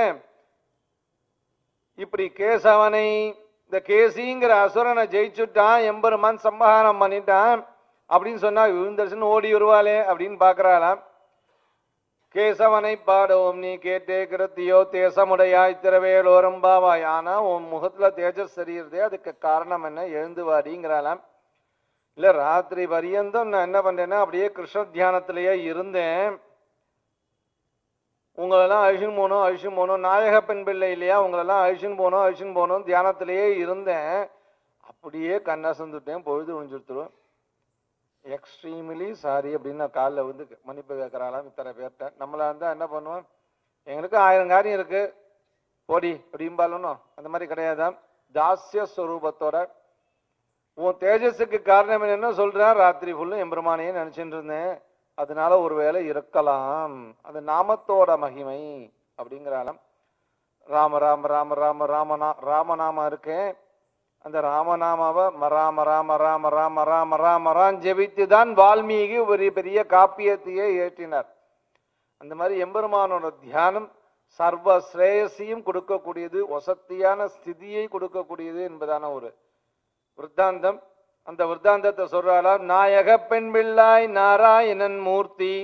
இப்படி கேசவனை இந்த கேசிங்கிற அசுரனை ஜெயிச்சுட்டான் எம்பெருமான் சம்ஹாரம் பண்ணிட்டான் அப்படின்னு சொன்னா விழுந்தரசன் ஓடி வருவாளே அப்படின்னு பாக்குறாளாம் கேசவனை பாடவும் நீ கேட்டே கிருத்தியோ தேசமுடையாய் திரவேலோரம் பாவாய் ஆனா உன் முகத்துல தேஜஸ் தெரியுறதே அதுக்கு காரணம் என்ன எழுந்து வாடிங்கிறாளாம் இல்ல ராத்திரி பரியந்தம் நான் என்ன பண்றேன்னா அப்படியே கிருஷ்ண தியானத்திலேயே இருந்தேன் உங்களெல்லாம் அழிச்சுன்னு போகணும் அழிச்சுன்னு போகணும் நாயக பெண் பிள்ளை இல்லையா உங்களெல்லாம் அழிச்சுன்னு போகணும் அழிச்சுன்னு போகணும் தியானத்திலேயே இருந்தேன் அப்படியே கண்ணசந்துட்டேன் பொழுது விழிஞ்சுடுத்துரும் எக்ஸ்ட்ரீம்லி சாரி அப்படின்னு நான் காலில் வந்து மன்னிப்பு கேட்கறாளாம் இத்தனை பேர்கிட்ட நம்மளா இருந்தா என்ன பண்ணுவோம் எங்களுக்கு ஆயிரம் காரியம் இருக்கு போடி அப்படிம்பாலும் அந்த மாதிரி கிடையாதாம் தாஸ்ய ஸ்வரூபத்தோட உன் தேஜஸுக்கு காரணம் என்னன்னு சொல்றேன் ராத்திரி ஃபுல்லும் எம்பெருமானையே நினைச்சிட்டு இருந்தேன் அதனால ஒருவேளை இருக்கலாம் அது நாமத்தோட மகிமை அப்படிங்கிறாலும் ராம ராம ராம ராம ராமநா ராமநாமம் இருக்கேன் அந்த ராமநாமாவை மராம ராம ராம ராம ராம ராம ராம் ஜெபித்து தான் வால்மீகி ஒரு பெரிய காப்பியத்தையே ஏற்றினார் அந்த மாதிரி எம்பெருமானோட தியானம் சர்வ ஸ்ரேயஸையும் கொடுக்கக்கூடியது வசத்தியான ஸ்திதியை கொடுக்கக்கூடியது என்பதான ஒரு விருத்தாந்தம் அந்த விருத்தாந்தத்தை சொல்றாளா நாயக பெண் பிள்ளாய் நாராயணன் மூர்த்தி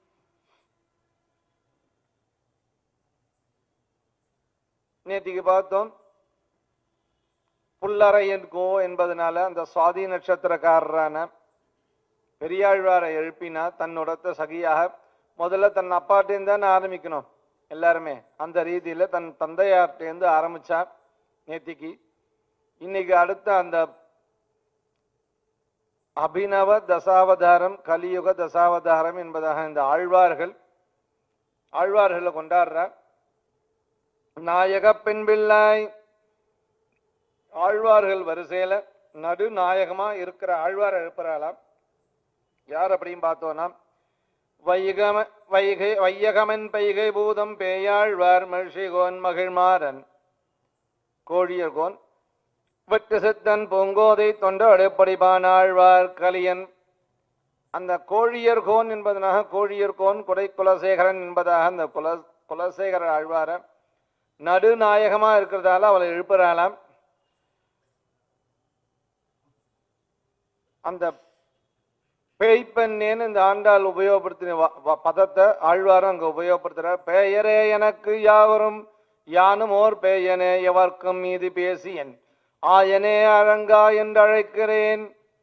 நேத்திக்கு பார்த்தோம் புல்லறையன் கோ என்பதனால அந்த சுவாதி நட்சத்திரக்காரரான பெரியாழ்வாரை எழுப்பினா தன்னோட சகியாக முதல்ல தன் அப்பாட்டேருந்து தானே ஆரம்பிக்கணும் எல்லாருமே அந்த ரீதியில தன் தந்தையார்ட்டேருந்து ஆரம்பிச்சா நேத்திக்கு இன்னைக்கு அடுத்த அந்த அபினவ தசாவதாரம் கலியுக தசாவதாரம் என்பதாக இந்த ஆழ்வார்கள் ஆழ்வார்களை கொண்டாடுறார் நாயக பெண் பிள்ளாய் ஆழ்வார்கள் வரிசையில நடுநாயகமா இருக்கிற ஆழ்வார் எழுப்புறாளாம் யார் அப்படின்னு பார்த்தோம்னா வைகம வைகை வையகமன் பைகை பூதம் பேயாழ்வார் மகிழ்ச்சிகோன் மகிழ்மாறன் கோழியர்கோன் வெட்டு சித்தன் பூங்கோதை தொண்டோடு படிபானாழ்வார் கலியன் அந்த கோழியர்கோன் என்பதனாக கோழியர்கோன் குடை குலசேகரன் என்பதாக அந்த குல குலசேகர ஆழ்வார நடுநாயகமா இருக்கிறதால அவளை எழுப்புறாளாம் அந்த பேய்ப்பெண்ணேன்னு இந்த ஆண்டாள் உபயோகப்படுத்தின வ- வ- பதத்தை ஆழ்வாரும் அங்க உபயோகப்படுத்துறார் பெயரே எனக்கு யாவரும் யானும் ஓர் பேயனே எவர்க்கும் மீது பேசியன் ஆயனே அழங்கா என்று அழைக்கிறேன்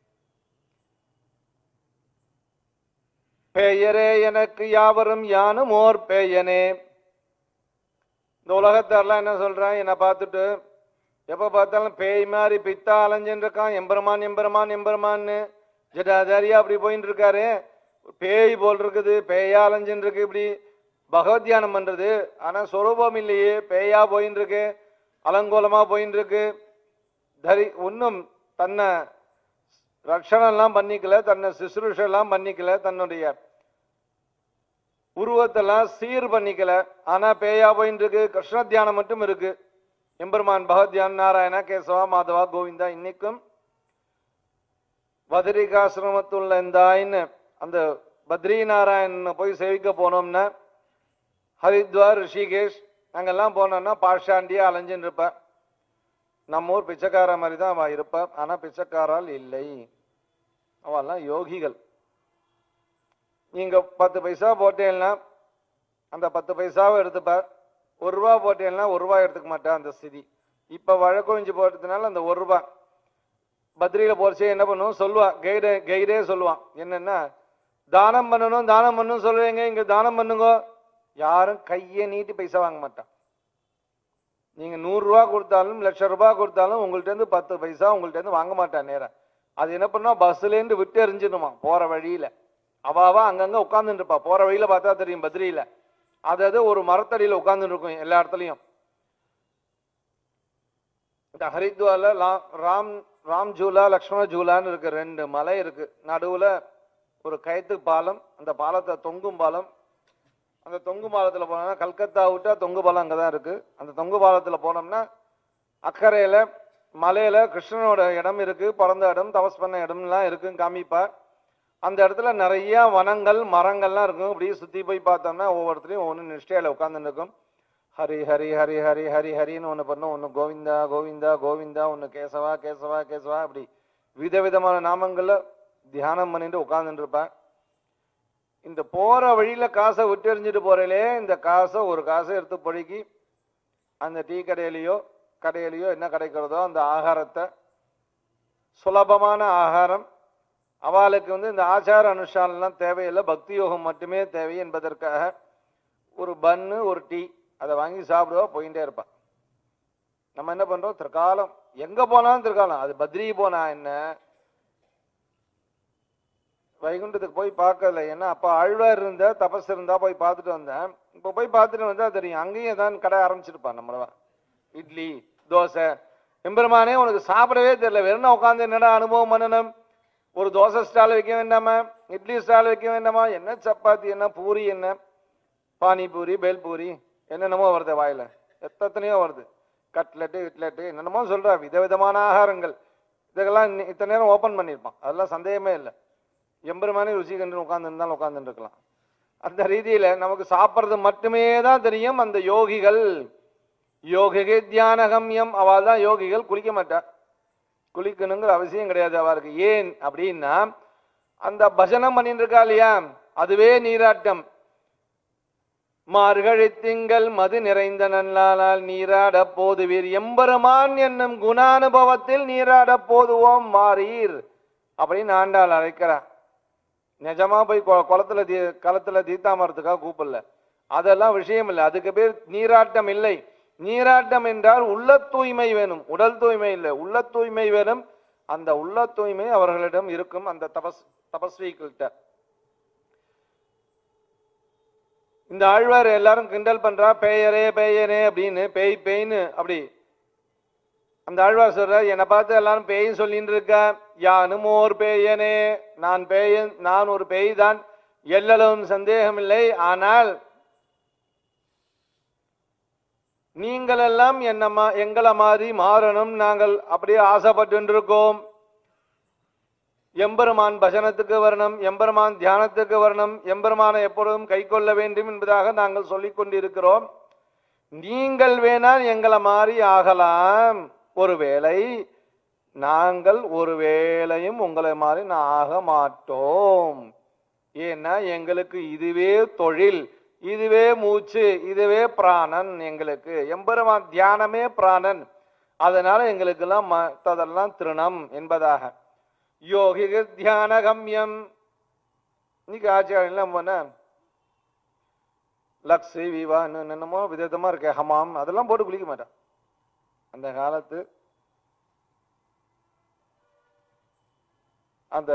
பெயரே எனக்கு யாவரும் யானும் ஓர் பேயனே இந்த உலகத்தாரெல்லாம் என்ன சொல்றான் என்னை பார்த்துட்டு எப்ப பார்த்தாலும் பேய் மாதிரி பித்தா அலைஞ்சுன்னு இருக்கான் எம்பெருமான் எம்பெருமான் எம்பெருமான்னு ஜடாதாரியா அப்படி போயின்னு இருக்காரு பேய் போல் இருக்குது பேயா அலைஞ்சுன்னு இருக்கு இப்படி பகவத் தியானம் பண்றது ஆனா சொரூபம் இல்லையே பேயா போயின்னு இருக்கு அலங்கோலமா போயின்னு இருக்கு தரி ஒன்றும் தன்னை ரட்சணம்லாம் பண்ணிக்கல தன்னை சுசுரூஷெல்லாம் பண்ணிக்கல தன்னுடைய உருவத்தெல்லாம் சீர் பண்ணிக்கல ஆனா பேயா போயின்னு இருக்கு கிருஷ்ண தியானம் மட்டும் இருக்கு எம்பெருமான் பகவத் தியானம் நாராயணா கேசவா மாதவா கோவிந்தா இன்னைக்கும் பத்ரிகாசிரமத்துள்ள இந்த ஆயின்னு அந்த பத்ரி நாராயணனை போய் சேவிக்க போனோம்னா ஹரித்வார் ரிஷிகேஷ் அங்கெல்லாம் போனோம்னா பாஷாண்டியா அலைஞ்சுன்னு இருப்பேன் நம்ம ஊர் பிச்சைக்கார மாதிரி தான் அவன் இருப்பான் ஆனா பிச்சைக்காரால் இல்லை அவெல்லாம் யோகிகள் நீங்க பத்து பைசா போட்டேன்னா அந்த பத்து பைசாவை எடுத்துப்பார் ஒரு ரூபா போட்டேன்னா ஒரு ரூபாய் எடுத்துக்க மாட்டேன் அந்த ஸ்திதி இப்ப வழக்கொழிஞ்சு போட்டதுனால அந்த ஒரு ரூபாய் பத்ரியில போறச்சே என்ன பண்ணுவோம் சொல்லுவான் கைடே கைடே சொல்லுவான் என்னன்னா தானம் பண்ணணும் தானம் பண்ணணும் சொல்லுவீங்க இங்க தானம் பண்ணுங்க யாரும் கையை நீட்டி பைசா வாங்க மாட்டான் நீங்க நூறு ரூபா கொடுத்தாலும் லட்சம் ரூபாய் கொடுத்தாலும் உங்கள்ட்ட இருந்து பத்து பைசா உங்கள்ட்ட இருந்து வாங்க மாட்டான் நேரம் அது என்ன பண்ணா பஸ்ல இருந்து விட்டு எறிஞ்சிடுமா போற வழியில அவாவா அங்கங்க உட்கார்ந்துட்டு இருப்பா போற வழியில பார்த்தா தெரியும் பத்ரியில அதாவது ஒரு மரத்தடியில உட்கார்ந்துட்டு இருக்கும் எல்லா இடத்துலயும் இந்த ஹரித்வார்ல லா- ராம் ராம் ஜூலா லக்ஷ்மண ஜூலான்னு இருக்கு ரெண்டு மலை இருக்கு நடுவுல ஒரு கயத்து பாலம் அந்த பாலத்தை தொங்கும் பாலம் அந்த தொங்கு பாலத்துல போனோம்னா கல்கத்தா விட்டா தொங்கு பாலம் அங்கதான் இருக்கு அந்த தொங்கு பாலத்துல போனோம்னா அக்கறையில மலையில கிருஷ்ணனோட இடம் இருக்கு பிறந்த இடம் தபஸ் பண்ண இடம்லாம் இருக்குன்னு காமிப்பார் அந்த இடத்துல நிறைய வனங்கள் மரங்கள்லாம் இருக்கும் அப்படியே சுத்தி போய் பார்த்தோம்னா ஒவ்வொருத்தரையும் ஒன்று நிஷ்டையில உட்கார்ந்துட்டு இருக்கும் ஹரி ஹரி ஹரி ஹரி ஹரி ஹரின்னு ஒன்று பண்ணும் ஒன்று கோவிந்தா கோவிந்தா கோவிந்தா ஒன்று கேசவா கேசவா கேசவா அப்படி விதவிதமான நாமங்கள்ல தியானம் பண்ணிட்டு உட்கார்ந்துட்டு இருப்பேன் இந்த போற வழியில காசை விட்டு எறிஞ்சிட்டு போறீங்களே இந்த காசை ஒரு காசை எடுத்து பொழுகி அந்த டீ கடையிலையோ கடையிலையோ என்ன கிடைக்கிறதோ அந்த ஆகாரத்தை சுலபமான ஆகாரம் அவளுக்கு வந்து இந்த ஆச்சார அனுஷ்டானம்லாம் தேவையில்லை பக்தி யோகம் மட்டுமே தேவை என்பதற்காக ஒரு பன்னு ஒரு டீ அதை வாங்கி சாப்பிடுவா போயிட்டே இருப்பான் நம்ம என்ன பண்றோம் திருக்காலம் எங்க போனாலும் திருக்காலம் அது பத்ரி போனா என்ன வைகுண்டத்துக்கு போய் பார்க்கல ஏன்னா அப்ப ஆழ்வார் இருந்தா தபஸ் இருந்தா போய் பார்த்துட்டு வந்தேன் இப்ப போய் பார்த்துட்டு வந்தா தெரியும் அங்கேயும் ஏதாவது கடை ஆரம்பிச்சிருப்பான் நம்மள இட்லி தோசை எம்பெருமானே உனக்கு சாப்பிடவே தெரியல வெறும் உட்காந்து என்னடா அனுபவம் பண்ணணும் ஒரு தோசை ஸ்டால் வைக்க வேண்டாமா இட்லி ஸ்டால் வைக்க வேண்டாமா என்ன சப்பாத்தி என்ன பூரி என்ன பானிபூரி பேல்பூரி என்னென்னமோ வருது வாயில எத்தனையோ வருது கட்லெட்டு இட்லெட்டு என்னென்னமோ சொல்றா விதவிதமான ஆகாரங்கள் இதெல்லாம் இன்னி- இத்தனை நேரம் ஓபன் பண்ணியிருப்பான் அதெல்லாம் சந்தேகமே இல்லை எம்பெருமானே ருசி கண்டு உட்கார்ந்துருந்தாலும் உட்கார்ந்துட்டு இருக்கலாம் அந்த ரீதியில நமக்கு சாப்பிட்றது மட்டுமே தான் தெரியும் அந்த யோகிகள் யோகிகை தியானகம்யம் அவள் தான் யோகிகள் குளிக்க மாட்டா குளிக்கணுங்கிற அவசியம் கிடையாது அவருக்கு ஏன் அப்படின்னா அந்த பஜனம் பண்ணிட்டு இருக்கா இல்லையா அதுவே நீராட்டம் மார்கழி திங்கள் மது நிறைந்த நல்லால் நீராட போதுவீர் எம்பெருமான் என்னும் குணானுபவத்தில் நீராட போதுவோம் மாறீர் அப்படின்னு ஆண்டாள் அழைக்கிறார் நிஜமா போய் கொ- குளத்துல தீ களத்துல தீத்தாமரத்துக்காக கூப்பிடல அதெல்லாம் விஷயம் இல்லை அதுக்கு பேர் நீராட்டம் இல்லை நீராட்டம் என்றால் உள்ள தூய்மை வேணும் உடல் தூய்மை இல்லை உள்ள தூய்மை வேணும் அந்த உள்ள தூய்மை அவர்களிடம் இருக்கும் அந்த தபஸ் தபஸ்விகள்கிட்ட இந்த ஆழ்வார் எல்லாரும் கிண்டல் பண்றா பேயரே பேயனே அப்படின்னு பேய் பேய்னு அப்படி அந்த ஆழ்வார் சொல்றார் என்னை பார்த்து எல்லாரும் பேய்ன்னு சொல்லிட்டு இருக்க யானும் ஓர் பேயனே நான் பேயன் நான் ஒரு பேய் தான் எல்லளவும் சந்தேகமில்லை ஆனால் நீங்கள் எல்லாம் என்ன மா- எங்களை மாதிரி மாறணும் நாங்கள் அப்படியே ஆசைப்பட்டு இருக்கோம் எம்பெருமான் பஜனத்துக்கு வரணும் எம்பெருமான் தியானத்துக்கு வரணும் எம்பெருமானை எப்பொழுதும் கை கொள்ள வேண்டும் என்பதாக நாங்கள் சொல்லிக் கொண்டிருக்கிறோம் நீங்கள் வேணால் எங்களை மாதிரி ஆகலாம் ஒருவேளை நாங்கள் ஒரு வேளையும் உங்களை மாதிரி நான் ஆக மாட்டோம் ஏன்னா எங்களுக்கு இதுவே தொழில் இதுவே மூச்சு இதுவே பிராணன் எங்களுக்கு எம்பெருமான் தியானமே பிராணன் அதனால எங்களுக்கெல்லாம் மற்றதெல்லாம் திருணம் என்பதாக யோகிக தியான கம்யம் இன்னைக்கு ஆச்சாரியெல்லாம் போன லக்ஸு விவான்னு என்னென்னமோ விதவிதமா இருக்க ஹமாம் அதெல்லாம் போட்டு குளிக்க மாட்டான் அந்த காலத்து அந்த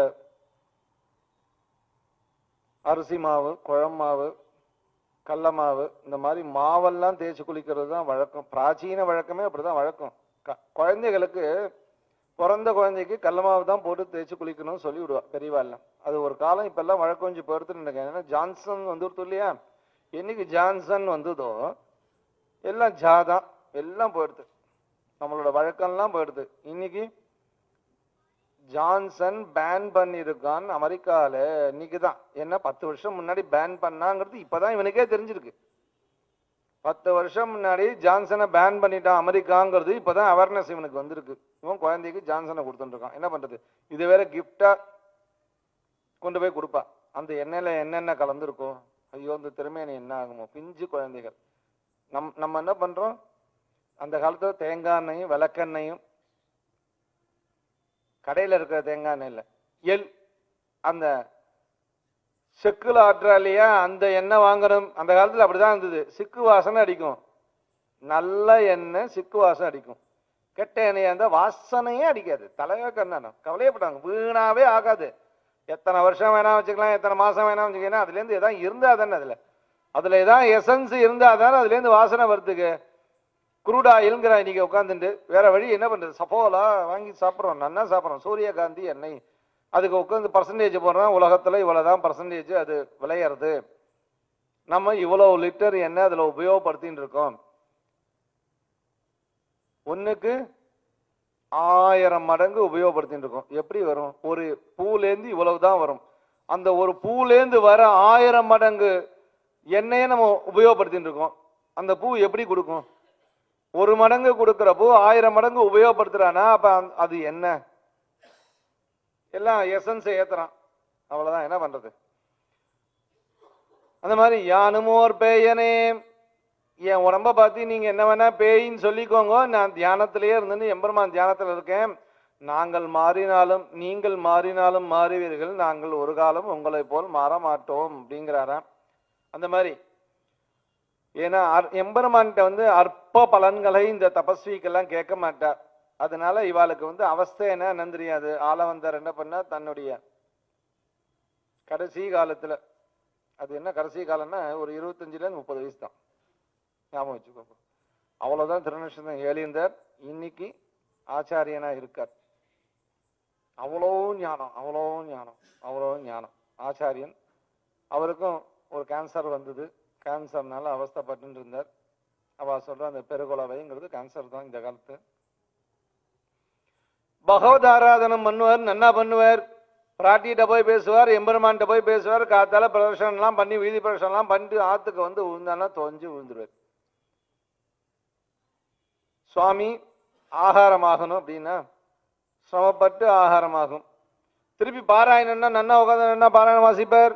அரிசி மாவு குழம்பு மாவு கடல மாவு இந்த மாதிரி மாவெல்லாம் தேய்ச்சி குளிக்கிறது தான் வழக்கம் பிராச்சீன வழக்கமே அப்படிதான் வழக்கம் க- குழந்தைகளுக்கு பிறந்த குழந்தைக்கு கடல மாவு தான் போட்டு தேய்ச்சி குளிக்கணும்னு சொல்லி விடுவா பெரியவா எல்லாம் அது ஒரு காலம் இப்ப எல்லாம் வழக்கம் கொஞ்சம் போயிடுத்துன்னு நினைக்கிறேன் ஏன்னா ஜான்சன் வந்துருத்து இல்லையா என்னைக்கு ஜான்சன் வந்ததோ எல்லாம் ஜா தான் எல்லாம் போயிடுது நம்மளோட வழக்கம்லாம் போயிடுது இன்னைக்கு ஜான்சன் பேன் பண்ணியிருக்கான் அமெரிக்கால இன்னைக்கு தான் என்ன பத்து வருஷம் முன்னாடி பேன் பண்ணாங்கிறது இப்பதான் இவனுக்கே தெரிஞ்சிருக்கு பத்து வருஷம் முன்னாடி ஜான்சனை பேன் பண்ணிட்டான் அமெரிக்காங்கிறது இப்பதான் அவேர்னஸ் இவனுக்கு வந்திருக்கு இவன் குழந்தைக்கு ஜான்சனை கொடுத்துட்டு இருக்கான் என்ன பண்றது இது வேற கிஃப்டா கொண்டு போய் கொடுப்பா அந்த எண்ணெயில என்னென்ன கலந்துருக்கும் ஐயோ இந்த திருமேனி என்ன ஆகுமோ பிஞ்சு குழந்தைகள் நம் நம்ம என்ன பண்றோம் அந்த காலத்துல தேங்காய் எண்ணெயும் விளக்கெண்ணையும் கடையில இருக்கிற தேங்காய் எண்ணெய் இல்ல எள் அந்த செக்குல ஆட்டுறா இல்லையா அந்த எண்ணெய் வாங்கணும் அந்த காலத்துல அப்படிதான் இருந்தது சிக்கு வாசனை அடிக்கும் நல்ல எண்ணெய் சிக்கு வாசனை அடிக்கும் கெட்ட எண்ணெயா இருந்தா வாசனையே அடிக்காது தலையா கண்ணானம் கவலையப்பட்டாங்க வீணாவே ஆகாது எத்தனை வருஷம் வேணா வச்சுக்கலாம் எத்தனை மாசம் வேணா வச்சுக்கலாம் அதுல இருந்து எதாவது இருந்தா தானே அதுல அதுல ஏதாவது எசன்ஸ் இருந்தா தானே அதுல இருந்து வாசனை வருதுக்கு குரூட் ஆயில்ங்கிற இன்னைக்கு உட்காந்துட்டு வேற வழி என்ன பண்றது சப்போலா வாங்கி சாப்பிட்றோம் நன்னா சாப்பிட்றோம் சூரியகாந்தி எண்ணெய் அதுக்கு உட்காந்து பர்சன்டேஜ் போடுறோம் உலகத்துல இவ்வளவுதான் பர்சன்டேஜ் அது விளையிறது நம்ம இவ்வளவு லிட்டர் எண்ணெய் அதுல உபயோகப்படுத்தின்னு இருக்கோம் ஒண்ணுக்கு ஆயிரம் மடங்கு உபயோகப்படுத்திட்டு இருக்கோம் எப்படி வரும் ஒரு பூலேந்து இவ்வளவுதான் வரும் அந்த ஒரு பூலேந்து வர ஆயிரம் மடங்கு எண்ணெயை நம்ம உபயோகப்படுத்திட்டு இருக்கோம் அந்த பூ எப்படி கொடுக்கும் ஒரு மடங்கு கொடுக்கிற பூ ஆயிரம் மடங்கு உபயோகப்படுத்துறானா அப்ப அந்த- அது என்ன எல்லாம் எசன்ஸ் ஏத்துறான் அவ்வளவுதான் என்ன பண்றது அந்த மாதிரி யானுமோர் பேயனே என் உடம்ப பார்த்து நீங்க என்ன வேணா பேயின்னு சொல்லிக்கோங்க நான் தியானத்திலேயே இருந்துன்னு எம்பெருமான் தியானத்துல இருக்கேன் நாங்கள் மாறினாலும் நீங்கள் மாறினாலும் மாறுவீர்கள் நாங்கள் ஒரு காலம் உங்களை போல் மாற மாட்டோம் அப்படிங்கிறாராம் அந்த மாதிரி ஏன்னா அர்- எம்பெருமான்கிட்ட வந்து அற்ப பலன்களை இந்த தபஸ்விக்கெல்லாம் கேட்க மாட்டார் அதனால இவாளுக்கு வந்து அவஸ்தை என்ன என்னன்னு தெரியாது ஆளவந்தார் என்ன பண்ணா தன்னுடைய கடைசி காலத்துல அது என்ன கடைசி காலம்னா ஒரு இருபத்தஞ்சுல இருந்து முப்பது வயசு தான் ஞாபகம் வச்சுக்கோங்க அவ்வளவுதான் திருநட்சத்திரம் ஏலியந்தார் இன்னைக்கு ஆச்சாரியனா இருக்கார் அவ்வளோ ஞானம் அவ்வளோ ஞானம் அவ்வளோ ஞானம் ஆச்சாரியன் அவருக்கும் ஒரு கேன்சர் வந்தது கேன்சர்னால அவஸ்தைப்பட்டு இருந்தார் அவ சொல்ற அந்த பெருகுலவைங்கிறது கேன்சர் தான் இந்த காலத்து பகவத் ஆராதனம் பண்ணுவார் நன்னா பண்ணுவார் பிராட்டிகிட்ட போய் பேசுவார் எம்பெருமான்கிட்ட போய் பேசுவார் காத்தால பிரதர்ஷனம்லாம் பண்ணி வீதி பிரதர்ஷனம்லாம் பண்ணிட்டு ஆத்துக்கு வந்து விழுந்தானா தொலைஞ்சு விழுந்துருவார் சுவாமி ஆகாரமாகணும் அப்படின்னா சிரமப்பட்டு ஆகாரமாகும் திருப்பி பாராயணம்னா நன்னா உட்காந்து நன்னா பாராயணம் வாசிப்பார்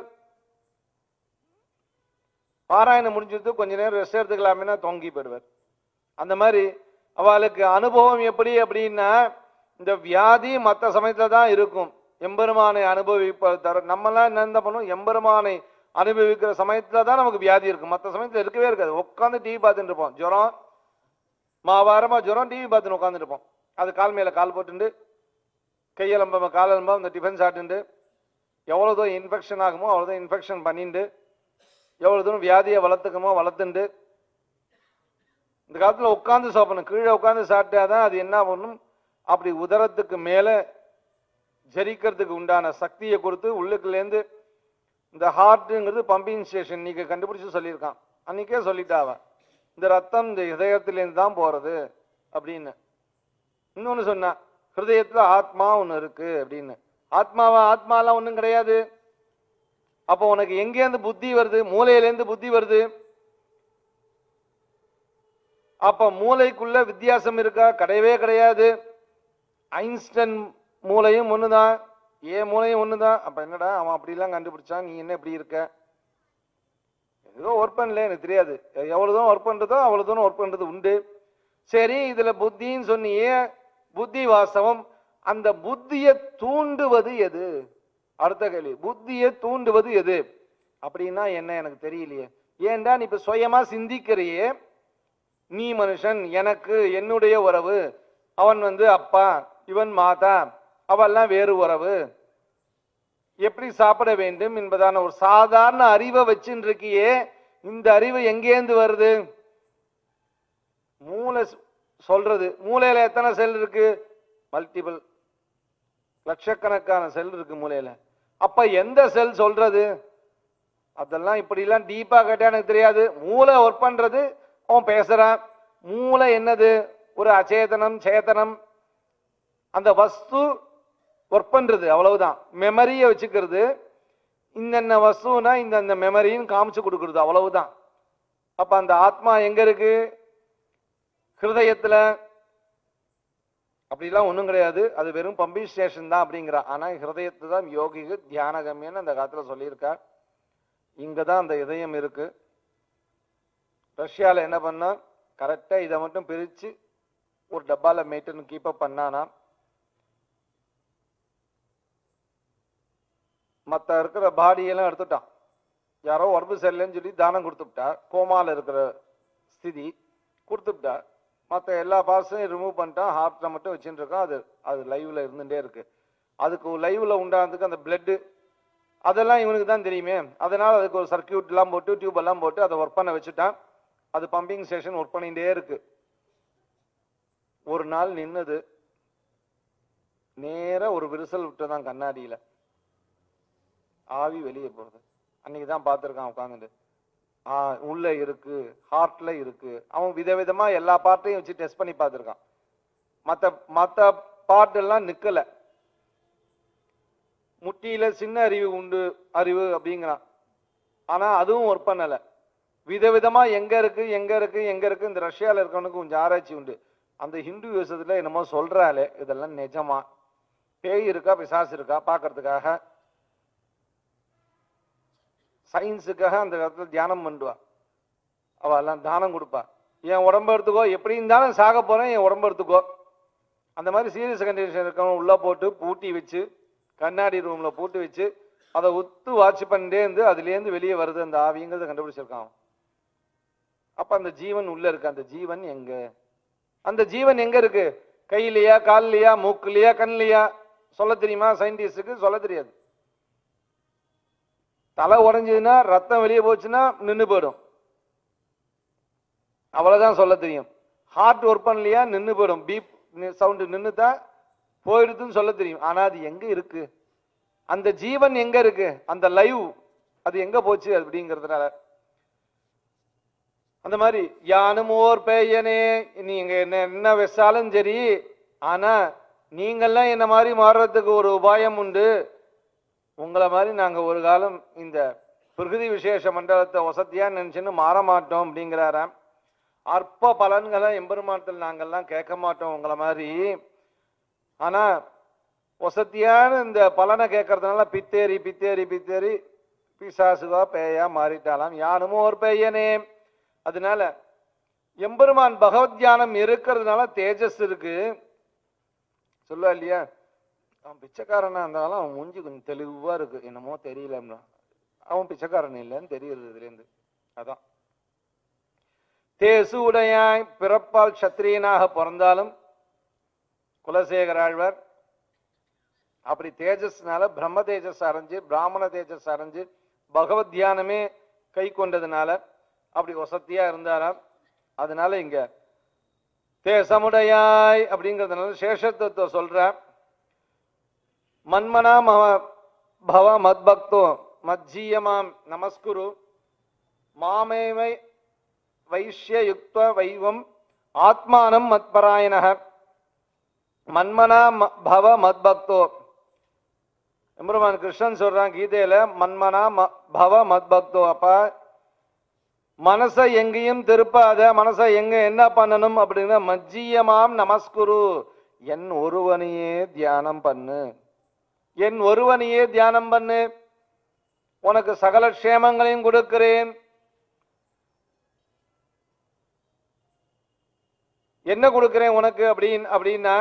பாராயணம் முடிஞ்சது கொஞ்ச நேரம் ரெஸ்ட் எடுத்துக்கலாமேனா தொங்கி போயிடுவார் அந்த மாதிரி அவளுக்கு அனுபவம் எப்படி அப்படின்னா இந்த வியாதி மற்ற சமயத்துல தான் இருக்கும் எம்பெருமானை அனுபவிப்ப தர நம்மலாம் என்ன பண்ணுவோம் எம்பெருமானை அனுபவிக்கிற சமயத்துல தான் நமக்கு வியாதி இருக்கும் மற்ற சமயத்துல இருக்கவே இருக்காது உட்காந்து டிவி பார்த்துட்டு இருப்போம் ஜுரம் மாவாரமா ஜுரம் டிவி பார்த்துன்னு உட்காந்துருப்போம் அது கால் மேல கால் போட்டுண்டு கையெலம்ப காலெலம்ப இந்த டிஃபன் சாப்பிட்டுண்டு எவ்வளோ தூரம் இன்ஃபெக்ஷன் ஆகுமோ அவ்வளோ தூரம் இன்ஃபெக்ஷன் பண்ணிண்டு எவ்வளோ தூரம் வியாதியை வளர்த்துக்குமோ வளர்த்துண்டு இந்த காலத்தில் உட்காந்து சாப்பிடணும் கீழே உட்காந்து சாப்பிட்டாதான் அது என்ன பண்ணும் அப்படி உதரத்துக்கு மேலே ஜரிக்கிறதுக்கு உண்டான சக்தியை கொடுத்து உள்ளுக்குள்ளேருந்து இந்த ஹார்ட்டுங்கிறது பம்பிங் ஸ்டேஷன் இன்னைக்கு கண்டுபிடிச்சு சொல்லியிருக்கான் அன்னைக்கே சொல்லிட்டா அவன் இந்த ரத்தம் இந்த இதயத்திலேருந்து தான் போறது அப்படின்னு இன்னொன்னு சொன்னா ஹிருதயத்துல ஆத்மா ஒண்ணு இருக்கு அப்படின்னு ஆத்மாவா ஆத்மாலாம் ஒண்ணும் கிடையாது அப்போ உனக்கு எங்கேருந்து புத்தி வருது மூளையிலேருந்து புத்தி வருது அப்ப மூளைக்குள்ள வித்தியாசம் இருக்கா கிடையவே கிடையாது ஐன்ஸ்டன் மூளையும் ஒண்ணுதான் ஏன் மூளையும் ஒண்ணுதான் அப்ப என்னடா அவன் அப்படிலாம் கண்டுபிடிச்சான் நீ என்ன இப்படி இருக்க ஏதோ ஒர்க் பண்ணல எனக்கு தெரியாது எவ்வளவு தூரம் ஒர்க் பண்றதோ அவ்வளவு தூரம் ஒர்க் பண்றது உண்டு சரி இதுல புத்தின்னு சொன்னியே புத்தி வாஸ்தவம் அந்த புத்தியை தூண்டுவது எது அடுத்த கேள்வி புத்தியை தூண்டுவது எது அப்படின்னா என்ன எனக்கு தெரியலையே ஏன்டா நீ இப்ப சுயமா சிந்திக்கிறியே நீ மனுஷன் எனக்கு என்னுடைய உறவு அவன் வந்து அப்பா இவன் மாதா அவெல்லாம் வேறு உறவு எப்படி சாப்பிட வேண்டும் என்பதான ஒரு சாதாரண அறிவை வச்சுட்டு இருக்கியே இந்த அறிவு எங்கேருந்து வருது மூளை சொ- சொல்றது மூளையில எத்தனை செல் இருக்கு மல்டிபிள் லட்சக்கணக்கான செல் இருக்கு மூளையில அப்ப எந்த செல் சொல்றது அதெல்லாம் இப்படிலாம் டீப்பா கேட்டா எனக்கு தெரியாது மூளை ஒர்க் பண்றது அவன் பேசுறான் மூளை என்னது ஒரு அச்சேதனம் சேதனம் அந்த வஸ்து ஒர்க் பண்றது அவ்வளவுதான் மெமரியை வச்சுக்கிறது இந்தந்த வஸ்துனா இந்த மெமரின்னு காமிச்சு கொடுக்கறது அவ்வளவுதான் அப்ப அந்த ஆத்மா எங்க இருக்கு ஹிருதயத்துல அப்படிலாம் ஒண்ணும் கிடையாது அது வெறும் பம்பிங் ஸ்டேஷன் தான் அப்படிங்கிறா ஆனா ஹிருதயத்தை தான் யோகிகு தியானகம்யன்னு அந்த காலத்துல சொல்லியிருக்கார் இங்க தான் அந்த இதயம் இருக்கு ரஷ்யால என்ன பண்ணா கரெக்டா இதை மட்டும் பிரிச்சு ஒரு டப்பால மெயின்டைன் கீப் அப் பண்ணானா மத்த இருக்கிற பாடியெல்லாம் எடுத்துட்டான் யாரோ உடம்பு சரியில்லைன்னு சொல்லி தானம் கொடுத்துட்டா கோமால இருக்கிற ஸ்திதி கொடுத்துட்டா மற்ற எல்லா பார்ட்ஸையும் ரிமூவ் பண்ணிட்டான் ஹார்ட்டை மட்டும் வச்சுட்டு இருக்கான் அது அது லைவ்ல இருந்துட்டே இருக்கு அதுக்கு லைவ்ல உண்டானதுக்கு அந்த பிளட்டு அதெல்லாம் இவனுக்கு தான் தெரியுமே அதனால அதுக்கு ஒரு சர்க்கியூட் எல்லாம் போட்டு டியூப் எல்லாம் போட்டு அதை ஒர்க் பண்ண வச்சுட்டான் அது பம்பிங் ஸ்டேஷன் ஒர்க் பண்ணிட்டே இருக்கு ஒரு நாள் நின்னது நேரா ஒரு விரிசல் விட்டுதான் கண்ணாடியில ஆவி வெளியே போறது அன்னைக்கு தான் பார்த்துருக்கான் உட்காந்துட்டு ஆ உள்ள இருக்கு ஹார்ட்ல இருக்கு அவன் விதவிதமா எல்லா பார்ட்டையும் வச்சு டெஸ்ட் பண்ணி பார்த்துருக்கான் மத்த மத்த பார்ட் எல்லாம் நிக்கல முட்டியில சின்ன அறிவு உண்டு அறிவு அப்படிங்கிறான் ஆனா அதுவும் ஒர்க் பண்ணல விதவிதமா எங்க இருக்கு எங்க இருக்கு எங்க இருக்கு இந்த ரஷ்யால இருக்கவனுக்கு கொஞ்சம் ஆராய்ச்சி உண்டு அந்த ஹிந்து யூசத்துல என்னமோ சொல்றாளே இதெல்லாம் நிஜமா பேய் இருக்கா பிசாசு இருக்கா பார்க்கறதுக்காக சயின்ஸுக்காக அந்த இடத்துல தியானம் பண்ணுவா அவ எல்லாம் தானம் கொடுப்பா என் உடம்ப எடுத்துக்கோ எப்படி இருந்தாலும் சாக போறேன் என் உடம்ப எடுத்துக்கோ அந்த மாதிரி சீரியஸ் கண்டிஷன் இருக்கவங்க உள்ள போட்டு பூட்டி வச்சு கண்ணாடி ரூம்ல பூட்டி வச்சு அதை உத்து வாட்ச் பண்ணிட்டே இருந்து அதுலேருந்து வெளியே வருது அந்த ஆவிங்கிறத கண்டுபிடிச்சிருக்கான் அவன். அப்ப அந்த ஜீவன் உள்ள இருக்கு அந்த ஜீவன் எங்க அந்த ஜீவன் எங்க இருக்கு கையிலையா கால்லையா மூக்குலையா கண்லையா சொல்ல தெரியுமா சயின்டிஸ்டுக்கு சொல்ல தெரியாது தலை உடைஞ்சதுன்னா ரத்தம் வெளியே போச்சுன்னா நின்னு போயிடும் அவ்வளவுதான் சொல்ல தெரியும் ஹார்ட் ஒர்க் பண்ணலையா நின்னு போயிடும் பீப் சவுண்டு நின்னுதான் போயிடுதுன்னு சொல்ல தெரியும் ஆனா அது எங்க இருக்கு அந்த ஜீவன் எங்க இருக்கு அந்த லைவ் அது எங்க போச்சு அப்படிங்கிறதுனால அந்த மாதிரி யானும் ஓர் பெய்யனே நீங்க என்ன என்ன வெச்சாலும் சரி ஆனா நீங்கெல்லாம் என்ன மாதிரி மாறுறதுக்கு ஒரு உபாயம் உண்டு உங்களை மாதிரி நாங்க ஒரு காலம் இந்த பிரகிருதி விசேஷ மண்டலத்தை வசதியா நினைச்சுன்னு மாற மாட்டோம் அப்படிங்கிறாராம் அற்ப பலன்களை எம்பெருமானத்தில் நாங்கெல்லாம் கேட்க மாட்டோம் உங்களை மாதிரி ஆனா வசதியான இந்த பலனை கேட்கறதுனால பித்தேரி பித்தேரி பித்தேரி பிசாசுவா பேயா மாறிட்டாலாம் யானுமோ ஒரு பெய்யனே அதனால எம்பெருமான் பகவத் தியானம் இருக்கிறதுனால தேஜஸ் இருக்கு சொல்லுவா இல்லையா அவன் பிச்சைக்காரனா இருந்தாலும் அவன் மூஞ்சி கொஞ்சம் தெளிவா இருக்கு என்னமோ தெரியலன்னா அவன் பிச்சைக்காரன் இல்லைன்னு தெரியுது இதுல இருந்து அதான் தேசு உடையாய் பிறப்பால் சத்திரியனாக பிறந்தாலும் குலசேகர ஆழ்வார் அப்படி தேஜஸ்னால பிரம்ம தேஜஸ் அரைஞ்சு பிராமண தேஜஸ் அரைஞ்சு பகவத் தியானமே கை கொண்டதுனால அப்படி வசத்தியா இருந்தாராம் அதனால இங்க தேசமுடையாய் அப்படிங்கிறதுனால சேஷத்துவத்தை சொல்ற மன்மனா மவ பவ மத்பக்தோ மஜ்ஜீயமாம் நமஸ்குரு மாமேவை வைஷ்யயுக்த வைவம் ஆத்மானம் மத்பராயணக மன்மனா ம- பவ மத்பக்தோ எம்பெருமான் கிருஷ்ணன் சொல்றான் கீதையில மன்மனா ம- பவ மத்பக்தோ அப்ப மனசை எங்கேயும் திருப்பாத மனசை எங்க என்ன பண்ணணும் அப்படின்னா மஜ்ஜியமாம் நமஸ்குரு என் ஒருவனையே தியானம் பண்ணு என் ஒருவனையே தியானம் பண்ணு உனக்கு சகல க்ஷேமங்களையும் கொடுக்கிறேன் என்ன கொடுக்கிறேன் உனக்கு அப்படின்னு அப்படின்னா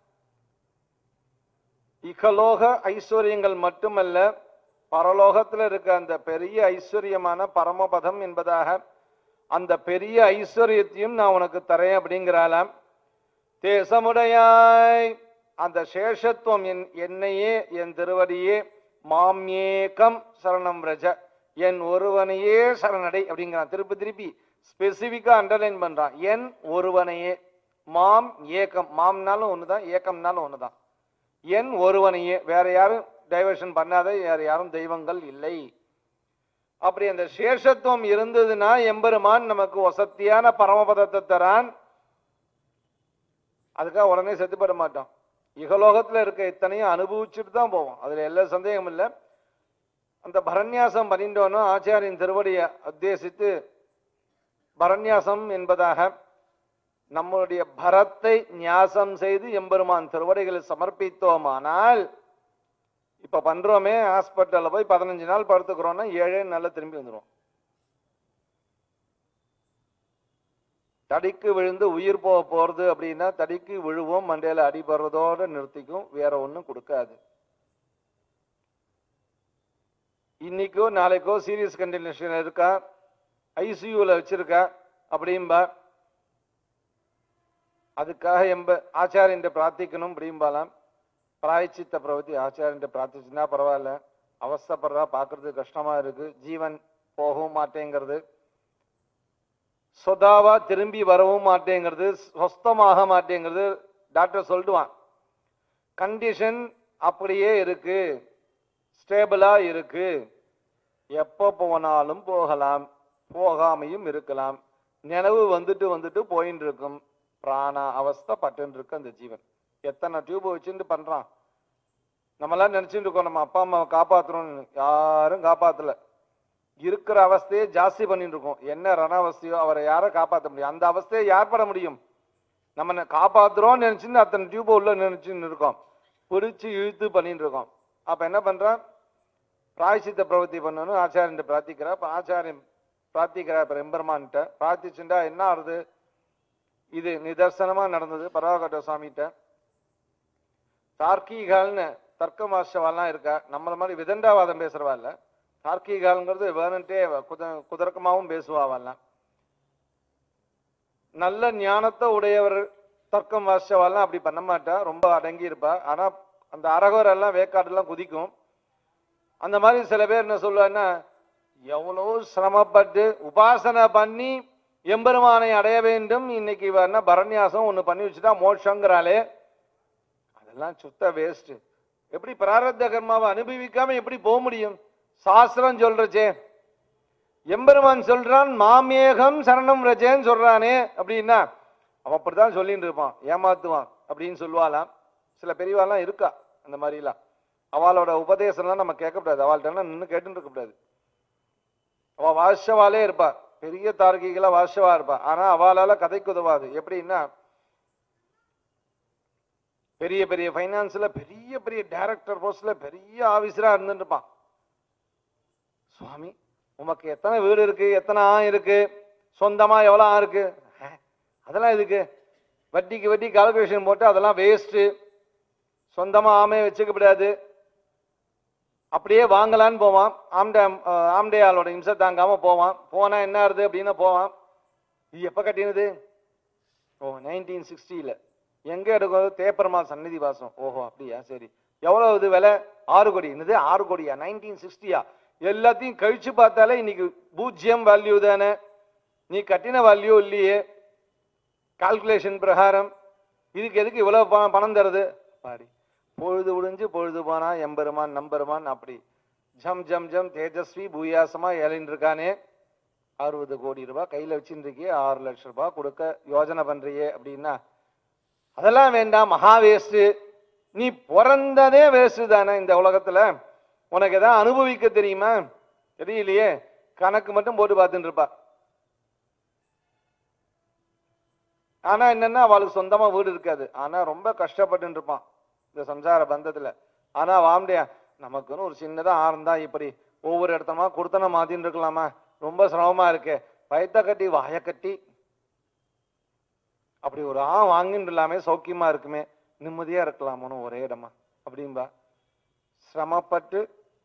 இகலோக ஐஸ்வர்யங்கள் மட்டுமல்ல பரலோகத்துல இருக்க அந்த பெரிய ஐஸ்வர்யமான பரமபதம் என்பதாக அந்த பெரிய ஐஸ்வர்யத்தையும் நான் உனக்கு தரேன் அப்படிங்கிறாளாம் தேசமுடையாய் அந்த சேஷத்துவம் என் என்னையே என் திருவடியே மாம்யேகம் சரணம் ரஜ என் ஒருவனையே சரணடை அப்படிங்கிறான் திருப்பி திருப்பி ஸ்பெசிபிக்கா அண்டர்லைன் பண்றான் என் ஒருவனையே மாம் ஏகம் மாம்னாலும் ஒண்ணுதான் ஏகம்னாலும் ஒண்ணுதான் என் ஒருவனையே வேற யாரும் டைவர்ஷன் பண்ணாத வேற யாரும் தெய்வங்கள் இல்லை அப்படி அந்த சேஷத்துவம் இருந்ததுன்னா எம்பெருமான் நமக்கு வசத்தியான பரமபதத்தை தரான் அதுக்காக உடனே செத்துப்பட மாட்டோம் இகலோகத்துல இருக்க இத்தனையும் அனுபவிச்சுட்டு தான் போவோம் அதுல எல்லா சந்தேகமும் இல்லை அந்த பரநியாசம் பண்ணிட்டோன்னா ஆச்சாரியின் திருவடியை உத்தேசித்து பரநியாசம் என்பதாக நம்முடைய பரத்தை நியாசம் செய்து எம்பெருமான் திருவடிகளை சமர்ப்பித்தோமானால் இப்ப பண்றோமே ஹாஸ்பிட்டல்ல போய் பதினஞ்சு நாள் படுத்துக்கிறோம்னா ஏழே நாள்ல திரும்பி வந்துடும் தடிக்கு விழுந்து உயிர் போக போறது அப்படின்னா தடிக்கு விழுவோம் மண்டையில அடிபடுறதோட நிறுத்திக்கும் வேற ஒண்ணும் கொடுக்காது இன்னைக்கோ நாளைக்கோ சீரியஸ் கண்டிஷன் இருக்கா ஐசியூல வச்சிருக்கா அப்படிம்பா அதுக்காக எம்ப ஆச்சாரியன்ட்ட பிரார்த்திக்கணும் அப்படிம்பாலாம் பிராயச்சித்த பிரவதி ஆச்சாரியன்ட்ட பிரார்த்திச்சுன்னா பரவாயில்ல அவஸ்தைப்படுறா பார்க்கறது கஷ்டமா இருக்கு ஜீவன் போகவும் மாட்டேங்கிறது சொதாவா திரும்பி வரவும் மாட்டேங்கிறது சொஸ்தமாக மாட்டேங்கிறது டாக்டர் சொல்லிடுவான் கண்டிஷன் அப்படியே இருக்கு ஸ்டேபிளா இருக்கு எப்போ போனாலும் போகலாம் போகாமையும் இருக்கலாம் நினைவு வந்துட்டு வந்துட்டு போயின்னு இருக்கும் பிராண அவஸ்தை பட்டுன்னு இருக்கு அந்த ஜீவன் எத்தனை டியூப் வச்சுட்டு பண்றான் நம்மளாம் நினைச்சுட்டு இருக்கோம் நம்ம அப்பா அம்மாவை காப்பாத்துறோம்னு யாரும் காப்பாத்தல இருக்கிற அவஸ்தையை ஜாஸ்தி பண்ணிட்டு இருக்கோம் என்ன ரண அவஸ்தையோ அவரை யாரை காப்பாற்ற முடியும் அந்த அவஸ்தையை யார் பட முடியும் நம்ம ந- காப்பாத்துறோம்னு நினைச்சுன்னு அத்தனை டியூப் உள்ள நினைச்சுன்னு இருக்கோம் பிடிச்சு இழுத்து பண்ணிட்டு இருக்கோம் அப்ப என்ன பண்றான் பிராயசித்த பிரவൃத்தி பண்ணணும் ஆச்சாரியன் பிரார்த்திக்கிறா அப்ப ஆச்சாரியன் பிரார்த்திக்கிறா இப்ப எம்பெருமான்கிட்ட பிரார்த்திச்சுட்டா என்ன ஆறுது இது நிதர்சனமா நடந்தது பரவாகட்ட சுவாமிகிட்ட தார்க்கீகால்னு தர்க்க மாஸ்டவாலாம் இருக்கா நம்மள மாதிரி விதண்டாவாதம் பேசுறவா இல்ல தார்க்கீகால்ங்கிறது வேணுன்ட்டே குத குதர்க்கமாவும் பேசுவாவெல்லாம் நல்ல ஞானத்தை உடையவர் தர்க்கம் வாசிச்சவாலாம் அப்படி பண்ண மாட்டா ரொம்ப அடங்கி இருப்பா ஆனா அந்த அரகர் எல்லாம் வேக்காடெல்லாம் குதிக்கும் அந்த மாதிரி சில பேர் என்ன சொல்லுவாங்கன்னா எவ்வளோ சிரமப்பட்டு உபாசனை பண்ணி எம்பெருமானை அடைய வேண்டும் இன்னைக்கு இவ என்ன பரநியாசம் ஒண்ணு பண்ணி வச்சுட்டா மோட்சங்கிறாளே அதெல்லாம் சுத்த வேஸ்ட் எப்படி பிராரத்த கர்மாவை அனுபவிக்காம எப்படி போக முடியும் சாஸ்திரம் சொல்றச்சே எம்பெருமான் சொல்றான் மாமேகம் சரணம் ரஜேன்னு சொல்றானே அப்படின்னா அவன் அப்படித்தான் சொல்லிட்டு இருப்பான் ஏமாத்துவான் அப்படின்னு சொல்லுவாளாம் சில பெரியவாலாம் இருக்கா அந்த மாதிரிலாம் அவளோட உபதேசம்லாம் நம்ம கேட்கக்கூடாது அவள்கிட்ட நின்று கேட்டுட்டு இருக்கக்கூடாது அவ வாஷவாலே இருப்பா பெரிய தார்க்கிகளா வாஷவா இருப்பா ஆனா அவளால கதைக்கு உதவாது எப்படின்னா பெரிய பெரிய ஃபைனான்ஸ்ல பெரிய பெரிய டைரக்டர் போஸ்ட்ல பெரிய ஆபீசரா இருந்துட்டு இருப்பான் சுவாமி உமக்கு எத்தனை வீடு இருக்கு எத்தனை ஆ இருக்கு சொந்தமா எவ்வளவு ஆ இருக்கு ஹே, அதெல்லாம் எதுக்கு வட்டிக்கு வட்டி கால்குலேஷன் போட்டு அதெல்லாம் வேஸ்ட் சொந்தமா ஆமே வச்சுக்கப்படாது அப்படியே வாங்கலான்னு போவான் ஆம்டே அஹ், ஆம்டேயாளோட இம்சை தாங்காம போவான் போனா என்ன ஆறுது அப்படின்னு போவான் இது எப்ப கட்டினது ஓ நைன்டீன் சிக்ஸ்டியில் எங்க எடுக்கும் தேப்பரமால் சந்நிதி வாசம் ஓஹோ அப்படியா சரி எவ்வளவு இது விலை ஆறு கோடி என்னது ஆறு கோடியா நைன்டீன் சிக்ஸ்டியா எல்லாத்தையும் கழிச்சு பார்த்தாலே இன்னைக்கு பூஜ்ஜியம் வேல்யூ தானே நீ கட்டின வேல்யூ இல்லையே கால்குலேஷன் பிரகாரம் இதுக்கு எதுக்கு இவ்வளவு பணம் பணம் தருது பாடி பொழுது விடிஞ்சு பொழுது போனா எம்பெருமான் நம்பெருமான் அப்படி ஜம் ஜம் ஜம் தேஜஸ்வி பூயாசமா ஏழின்னு இருக்கானே அறுபது கோடி ரூபாய் கையில வச்சுருக்கே ஆறு லட்சம் ரூபாய் கொடுக்க யோஜனை பண்றியே அப்படின்னா அதெல்லாம் வேண்டாம் மகா வேஸ்ட் நீ பிறந்ததே வேஸ்ட் தானே இந்த உலகத்துல உனக்கு எதாவது அனுபவிக்க தெரியுமா தெரியலையே கணக்கு மட்டும் போட்டு பார்த்துட்டு இருப்பா ஆனா என்னன்னா அவளுக்கு சொந்தமா வீடு இருக்காது ஆனா ரொம்ப கஷ்டப்பட்டு இருப்பான் இந்த சம்சார பந்தத்துல ஆனா வாம்டியா நமக்குன்னு ஒரு சின்னதா ஆரந்தா இப்படி ஒவ்வொரு இடத்தமா கொடுத்தன மாத்தின்னு இருக்கலாமா ரொம்ப சிரமமா இருக்கு பயத்த கட்டி வாய கட்டி அப்படி ஒரு ஆ வாங்கின்னு இல்லாமே சௌக்கியமா இருக்குமே நிம்மதியா இருக்கலாமோன்னு ஒரே இடமா அப்படின்பா சிரமப்பட்டு